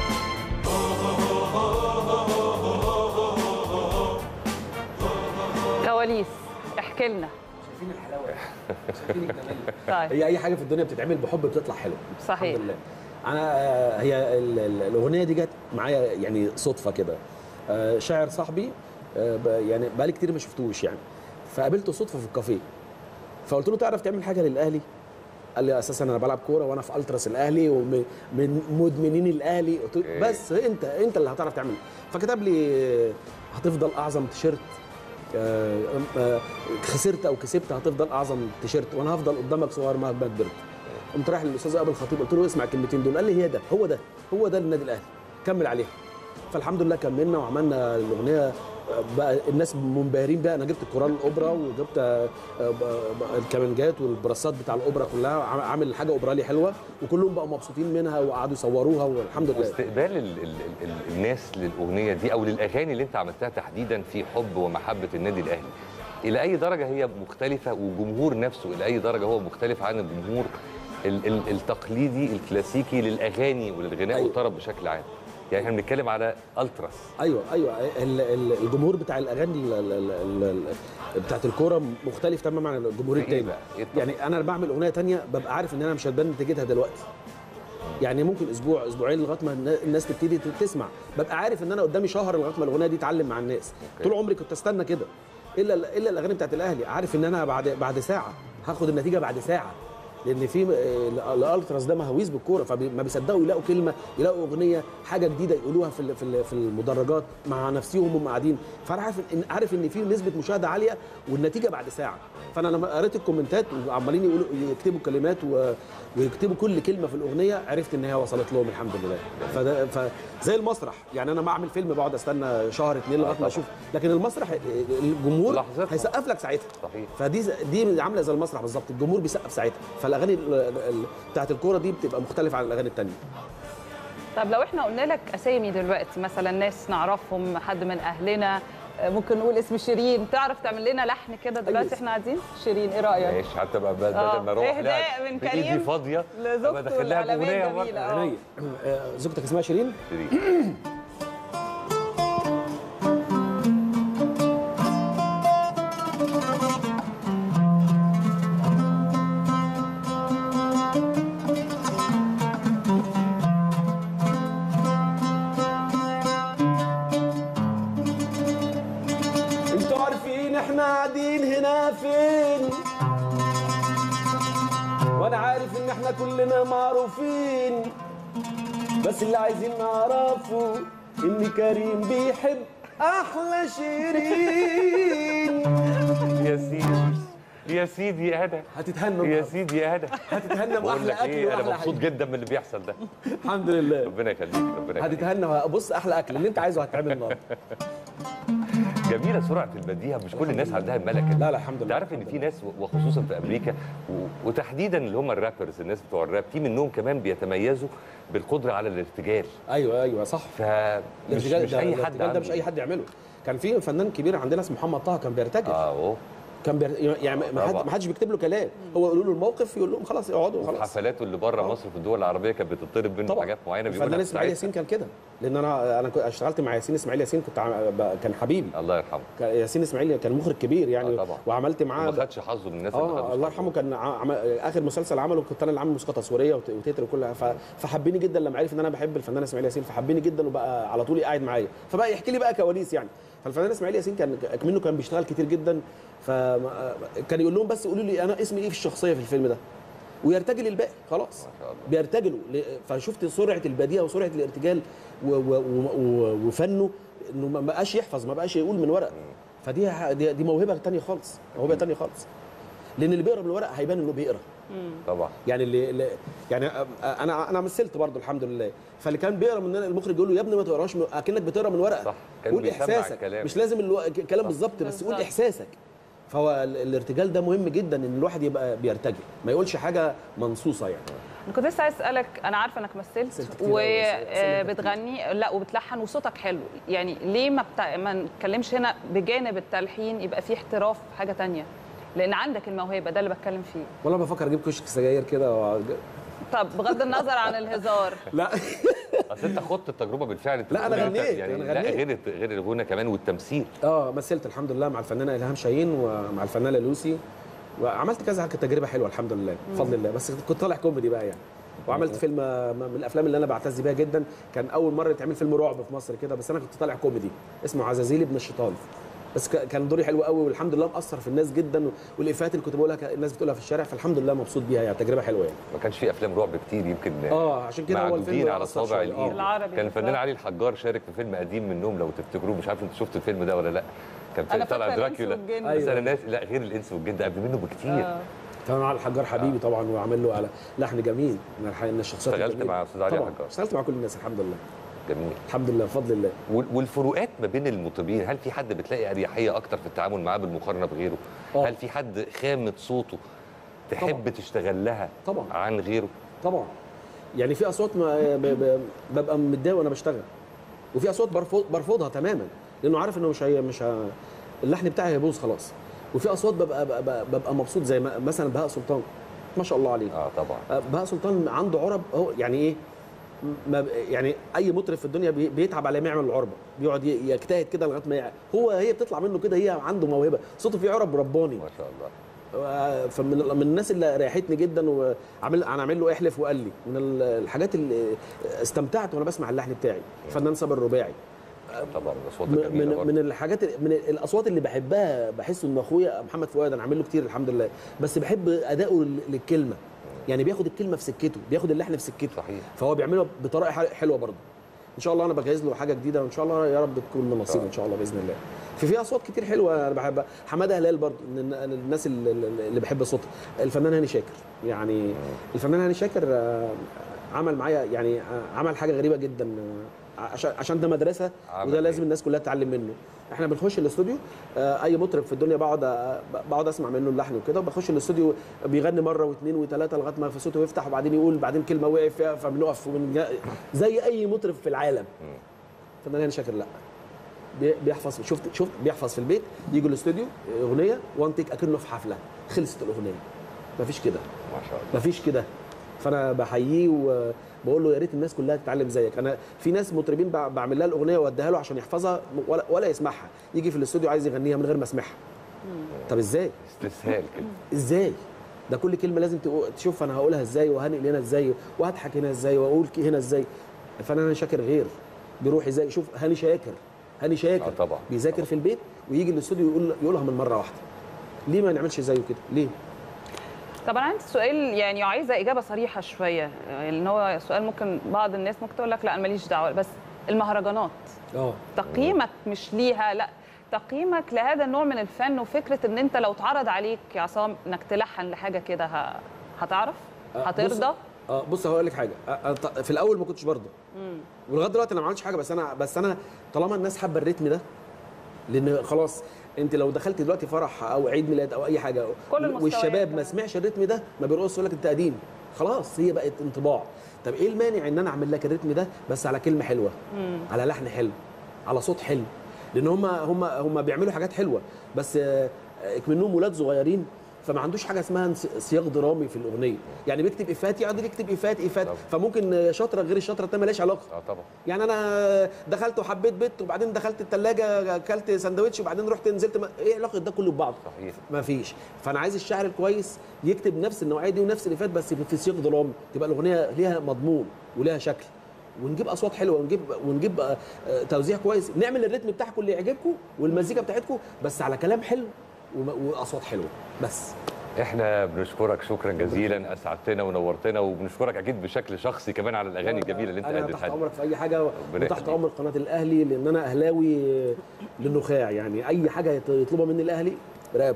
كواليس احكي لنا شايفين الحلاوه شايفين الجمال طيب هي اي حاجه في الدنيا بتتعمل بحب بتطلع حلوه صحيح. الحمد لله انا آه، هي ال- ال- الاغنيه دي جت معايا يعني صدفه كده آه، شاعر صاحبي آه، ب- يعني بقالي كتير ما شفتوش يعني فقابلته صدفه في الكافيه فقلت له تعرف تعمل حاجه للاهلي قال لي اساسا انا بلعب كوره وانا في التراس الاهلي ومن مدمنين الاهلي قلت له أوكي. بس انت انت اللي هتعرف تعمل فكتب لي آه، هتفضل اعظم تيشيرت آه، آه، خسرت او كسبت هتفضل اعظم تيشيرت وانا هفضل قدامك صغير مهما كبرت قمت رايح للاستاذ ابو الخطيب قلت له اسمع الكلمتين دول قال لي هي ده هو ده هو ده النادي الاهلي كمل عليها فالحمد لله كملنا وعملنا الاغنيه آه، بقى الناس منبهرين بيها انا جبت الكورال الاوبرا وجبت آه، ب- ب- الكمانجات والبراسات بتاع الاوبرا كلها عم- عامل حاجه اوبرالي حلوه وكلهم بقوا مبسوطين منها وقعدوا يصوروها والحمد لله واستقبال ال ال ال ال الناس للاغنيه دي او للاغاني اللي انت عملتها تحديدا في حب ومحبه النادي الاهلي الى اي درجه هي مختلفه والجمهور نفسه الى اي درجه هو مختلف عن الجمهور ال ال التقليدي الكلاسيكي للاغاني وللغناء أيوة. أيوة. والطرب بشكل عام يعني احنا بنتكلم على التراس ايوه ايوه ال- ال- الجمهور بتاع الاغاني ال- ال- ال- ال- بتاعت الكوره مختلف تماما عن الجمهور إيه التاني بقى؟ إيه الطبع؟ يعني انا بعمل اغنيه تانية ببقى عارف ان انا مش هتبان نتيجتها دلوقتي يعني ممكن اسبوع اسبوعين لغايه ما النا- الناس تبتدي ت- تسمع ببقى عارف ان انا قدامي شهر لغايه ما الاغنيه دي تعلم مع الناس طول عمري كنت استنى كده الا الا الاغاني بتاعت الاهلي عارف ان انا بعد بعد ساعه هاخد النتيجه بعد ساعه لان في آه، الالتراس ده مهويس بالكوره فما بيصدقوا يلاقوا كلمه يلاقوا اغنيه حاجه جديده يقولوها في ال- في ال- في المدرجات مع نفسهم وهم قاعدين فانا عارف ان عارف ان في نسبه مشاهده عاليه والنتيجه بعد ساعه فانا لما قريت الكومنتات وعمالين يقولوا يكتبوا كلمات و... ويكتبوا كل كلمه في الاغنيه عرفت ان هي وصلت لهم الحمد لله فده فزي المسرح يعني انا بعمل فيلم بقعد استنى شهر اتنين لغايه ما طبعا. اشوف لكن المسرح الجمهور لحظتها. هيسقف لك ساعتها صحيح. فدي دي عامله زي المسرح بالظبط الجمهور بيسقف ساعتها فالاغاني ال- ال- بتاعت الكوره دي بتبقى مختلفه عن الاغاني التانيه طب لو احنا قلنا لك اسامي دلوقتي مثلا ناس نعرفهم حد من اهلنا آه، ممكن نقول اسم شيرين تعرف تعمل لنا لحن كده دلوقتي أيوة. احنا قاعدين شيرين ايه رايك ماشي حتى بقى بدل آه، ما اروح إهداء لها من بإيدي كريم فاضيه لزوجته أبقى أدخل لها العالمية بأغنية الجميلة. برضه. آه. عينيا آه، زوجتك اسمها شيرين شيرين. انتوا عارفين احنا قاعدين هنا فين وانا عارف ان احنا كلنا معروفين بس اللي عايزين نعرفه ان كريم بيحب احلى شيرين يا سيدي يا سيدي انا هتتهنوا يا النهاردة. سيدي انا هتتهنى بقول باحلى لك اكل ايه انا واحلى مبسوط حاجه جدا من اللي بيحصل ده الحمد لله ربنا يخليك ربنا يخليك هتتهنى بص احلى اكل اللي انت عايزه هتعمل النهارده جميله سرعه البديهه مش كل الناس عندها الملكه دي. لا لا الحمد انت لله عارف ان في ناس وخصوصا في امريكا و- وتحديدا اللي هم الرابرز الناس بتوع الراب في منهم كمان بيتميزوا بالقدره على الارتجال ايوه ايوه صح فمش الارتجال مش ده- اي ده- حد الارتجال ده عنده مش اي حد يعمله كان في فنان كبير عندنا اسمه محمد طه كان بيرتجل اه اهو كان بير... يعني ما حد طبعا. ما حدش بيكتب له كلام هو يقولوا له الموقف يقول لهم خلاص اقعدوا وفي خلاص حفلاته اللي بره آه. مصر في الدول العربيه كانت بتطلب منه طبعا حاجات معينه الفنان بيقولها اسماعيل في ياسين كان كده لان انا انا كنت اشتغلت مع ياسين اسماعيل ياسين كنت عم... ب- كان حبيبي الله يرحمه كان ياسين اسماعيل كان مخرج كبير يعني آه طبعا. وعملت ما معاه خدش حظه من الناس اللي اه خدوا الله حظه. يرحمه كان ع- عم... اخر مسلسل عمله كنت انا اللي عامل موسيقى تصويريه وت... وتتر وكلها ف... فحبني جدا لما عرف ان انا بحب الفنان اسماعيل ياسين فحبني جدا وبقى على طول قاعد معايا فبقى يحكي لي بقى كواليس يعني فالفنان اسماعيل ياسين كان كمنه كان بيشتغل كتير جدا فكان يقول لهم بس قولوا لي انا اسمي ايه في الشخصيه في الفيلم ده ويرتجل الباقي خلاص ما شاء الله. بيرتجلوا ل- فشفت سرعه البديهه وسرعه الارتجال و... و... و... وفنه انه ما بقاش يحفظ ما بقاش يقول من ورق فدي ح- دي, دي موهبه تانية خالص موهبه تانية خالص لان اللي بيقرا من الورق هيبان انه بيقرا طبعا يعني اللي, اللي يعني أ- انا انا مثلت برضو الحمد لله فاللي كان بيقرا من المخرج يقول له يا ابني ما تقراش من- اكنك بتقرا من ورقه صح كان قول بيسمع احساسك الكلام. مش لازم الو... الكلام بالظبط بس قول بالظبط. احساسك فهو ال- الارتجال ده مهم جدا ان الواحد يبقى بيرتجل ما يقولش حاجه منصوصه يعني انا كنت لسه عايز اسالك انا عارفه انك مثلت مثلت كتير أوي، بس- بس أنا وبتغني لا وبتلحن وصوتك حلو يعني ليه ما بتا... ما نتكلمش هنا بجانب التلحين يبقى فيه احتراف في حاجه تانية لان عندك الموهبه ده اللي بتكلم فيه والله بفكر اجيب كشك سجاير كده وأج- طب بغض النظر عن الهزار لا اصل انت خدت التجربه بالفعل أنت لا، أنا بتقول أنت غنيت، يعني أنا لا غنيت. غير غير الغنى كمان والتمثيل اه مثلت الحمد لله مع الفنانه الهام شاهين ومع الفنانه لوسي وعملت كذا حاجه تجربه حلوه الحمد لله بفضل الله بس كنت طالع كوميدي بقى يعني وعملت فيلم آه، من الافلام اللي انا بعتز بيها جدا كان اول مره يتعمل فيلم رعب في مصر كده بس انا كنت طالع كوميدي اسمه عزازيل ابن الشيطان بس ك- كان دوري حلو قوي والحمد لله مأثر في الناس جدا والافيهات اللي كنت بقولها ك- الناس بتقولها في الشارع فالحمد لله مبسوط بيها يعني تجربه حلوه يعني ما كانش في افلام رعب كتير يمكن اه عشان كده هو الفيلم معدودين على أثر صابع شوية. آه. الايد العربي كان الفنان بالظبط. علي الحجار شارك في فيلم قديم منهم لو تفتكروه مش عارف انت شفت الفيلم ده ولا لا كان فيلم أنا طالع فاكرة الإنس دراكولا والجن. بس أيوة. انا ناس لا غير الانس والجن ده قبل منه بكتير آه. كمان على الحجار حبيبي طبعا وعامل له على لحن جميل من الح- من الشخصيات اشتغلت الجميلة. مع أستاذ علي طبعا الحجار. اشتغلت مع كل الناس الحمد لله جميل الحمد لله بفضل الله وال- والفروقات ما بين المطربين هل في حد بتلاقي اريحيه اكتر في التعامل معاه بالمقارنه بغيره آه. هل في حد خامه صوته تحب طبعاً. تشتغل لها طبعاً. عن غيره طبعا يعني في اصوات ما ب- ب- ببقى متضايق وانا بشتغل وفي اصوات برفض برفضها تماما لانه عارف انه مش هي مش ه... اللحن بتاعي هيبوظ خلاص وفي اصوات ببقى ببقى, ببقى مبسوط زي ما مثلا بهاء سلطان ما شاء الله عليه اه طبعا آه، بهاء سلطان عنده عرب هو يعني ايه ما ب- يعني اي مطرب في الدنيا بي- بيتعب على ما يعمل العربه بيقعد ي- يجتهد كده لغايه ما يع- هو هي بتطلع منه كده هي عنده موهبه صوته فيه عرب رباني ما شاء الله آه، فمن من الناس اللي ريحتني جدا وعامل انا عامل له احلف وقال لي من ال- الحاجات اللي استمتعت وانا بسمع اللحن بتاعي فنان صابر الرباعي طبعا الاصوات من الجميله من, برضه. من الحاجات من الاصوات اللي بحبها بحس ان اخويا محمد فؤاد انا عامل له كتير الحمد لله بس بحب اداؤه لل- للكلمه يعني بياخد الكلمه في سكته بياخد اللحن في سكته صحيح. فهو بيعمله بطريقه حل- حلوه برضه ان شاء الله انا بجهز له حاجه جديده وان شاء الله يا رب تكون من نصيب ان شاء الله باذن الله في في اصوات كتير حلوه انا بحب حماده هلال برضه من الن- الناس اللي, اللي بحب صوتها الفنان هاني شاكر يعني الفنان هاني شاكر آه، عمل معايا يعني آه، عمل حاجه غريبه جدا آه، عشان عشان ده مدرسه عمل وده إيه؟ لازم الناس كلها تتعلم منه احنا بنخش الاستوديو آه، اي مطرب في الدنيا بقعد آه، بقعد اسمع منه اللحن وكده وبخش الاستوديو بيغني مره واثنين وثلاثه لغايه ما في صوته يفتح وبعدين يقول بعدين كلمه وقف فيها فبنقف وبنج- زي اي مطرب في العالم فنان هاني شاكر لا بي- بيحفظ شفت شفت بيحفظ في البيت يجي الاستوديو اغنيه وان تيك اكنه في حفله خلصت الاغنيه مفيش كده ما شاء الله مفيش كده فانا بحييه وبقول له يا ريت الناس كلها تتعلم زيك انا في ناس مطربين بع- بعمل لها الاغنيه واديها له عشان يحفظها ولا, ولا يسمعها يجي في الاستوديو عايز يغنيها من غير ما اسمعها طب ازاي استسهال كده ازاي ده كل كلمه لازم تقو- تشوف انا هقولها ازاي وهنقل هنا ازاي وهضحك هنا ازاي واقول ك- هنا ازاي الفنان هاني شاكر غير بيروح ازاي شوف هاني شاكر هاني شاكر آه طبعا. بيذاكر طبعا. في البيت ويجي الاستوديو يقول يقولها من مره واحده ليه ما نعملش زيه كده ليه طب انا عندي سؤال يعني عايزه اجابه صريحه شويه لان هو سؤال ممكن بعض الناس ممكن تقول لك لا انا ماليش دعوه بس المهرجانات اه تقييمك مش ليها لا تقييمك لهذا النوع من الفن وفكره ان انت لو اتعرض عليك يا عصام انك تلحن لحاجه كده ه- هتعرف آه، هترضى بص- اه بص هقول لك حاجه آه، آه، ط- في الاول ما كنتش برضه ولغايه دلوقتي انا ما عملتش حاجه بس انا بس انا طالما الناس حابه الريتم ده لان خلاص انت لو دخلت دلوقتي فرح او عيد ميلاد او اي حاجه كل المستويات والشباب ما بقى. سمعش الريتم ده ما بيرقص يقول لك انت قديم خلاص هي بقت انطباع طب ايه المانع ان انا اعمل لك الريتم ده بس على كلمه حلوه على لحن حلو على صوت حلو لان هم هم هم بيعملوا حاجات حلوه بس آه، آه، منهم ولاد صغيرين فما عندوش حاجه اسمها س- سياق درامي في الاغنيه يعني بيكتب افات يقعد يكتب افات افات طبعا. فممكن آه، شطره غير الشطره التانيه مالهاش علاقه اه طبعا يعني انا دخلت وحبيت بيت وبعدين دخلت الثلاجه اكلت سندوتش وبعدين رحت نزلت ما... ايه علاقه ده كله ببعض صحيح ما فيش فانا عايز الشاعر الكويس يكتب نفس النوعيه دي ونفس الافات بس في سياق درامي تبقى الاغنيه ليها مضمون وليها شكل ونجيب اصوات حلوه ونجيب ونجيب آه، آه، توزيع كويس نعمل الريتم بتاعكم اللي يعجبكم والمزيكا بتاعتكم بس على كلام حلو وم- واصوات حلوه بس احنا بنشكرك شكرا جزيلا اسعدتنا ونورتنا وبنشكرك اكيد بشكل شخصي كمان على الاغاني الجميله اللي انت انا تحت اديتها لنا امرك في اي حاجه ربنا وتحت يخليك. امر قناه الاهلي لان انا اهلاوي للنخاع يعني اي حاجه يط- يطلبها مني الاهلي برقبتي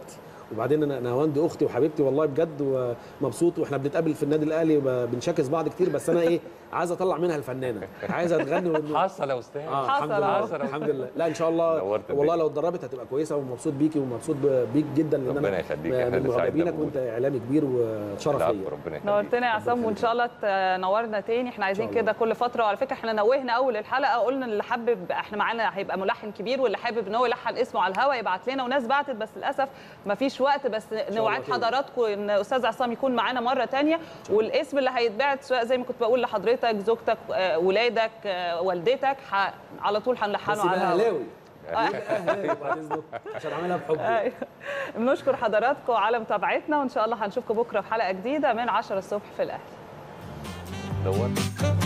وبعدين انا نهاوند دي اختي وحبيبتي والله بجد ومبسوط واحنا بنتقابل في النادي الاهلي ب- بنشاكس بعض كتير بس انا ايه عايز اطلع منها الفنانه عايزه تغني ون- حصل يا استاذ اه حصل الحمد لله حصل. الحمد لله لا ان شاء الله نورت والله الدنيا. لو اتدربت هتبقى كويسه ومبسوط بيكي ومبسوط ب- بيك جدا لان ربنا انا يخليك، إحنا من اللي سعدنا معجبينك بوجودك. وانت اعلامي كبير وشرف العفو، ليا ربنا يخليك نورتنا يا عصام وان شاء الله تنورنا تاني احنا عايزين شاء الله. كده كل فتره وعلى فكره احنا نوهنا اول الحلقه قلنا اللي حابب احنا معانا هيبقى ملحن كبير واللي حابب ان هو يلحن اسمه على الهواء يبعت لنا وناس بعتت بس للاسف ما فيش وقت بس نوعد خير. حضراتكم ان استاذ عصام يكون معانا مره تانية والاسم اللي هيتبعت سواء زي ما كنت بقول لحضرتك زوجتك آه، ولادك آه، والدتك ح- على طول هنلحنه بس على يبقى الهواء اهلاوي اهلاوي بعد اذنك عشان اعملها بحب أيوة. بنشكر حضراتكم على متابعتنا وان شاء الله هنشوفكم بكره في حلقه جديده من 10 الصبح في الاهلي دورت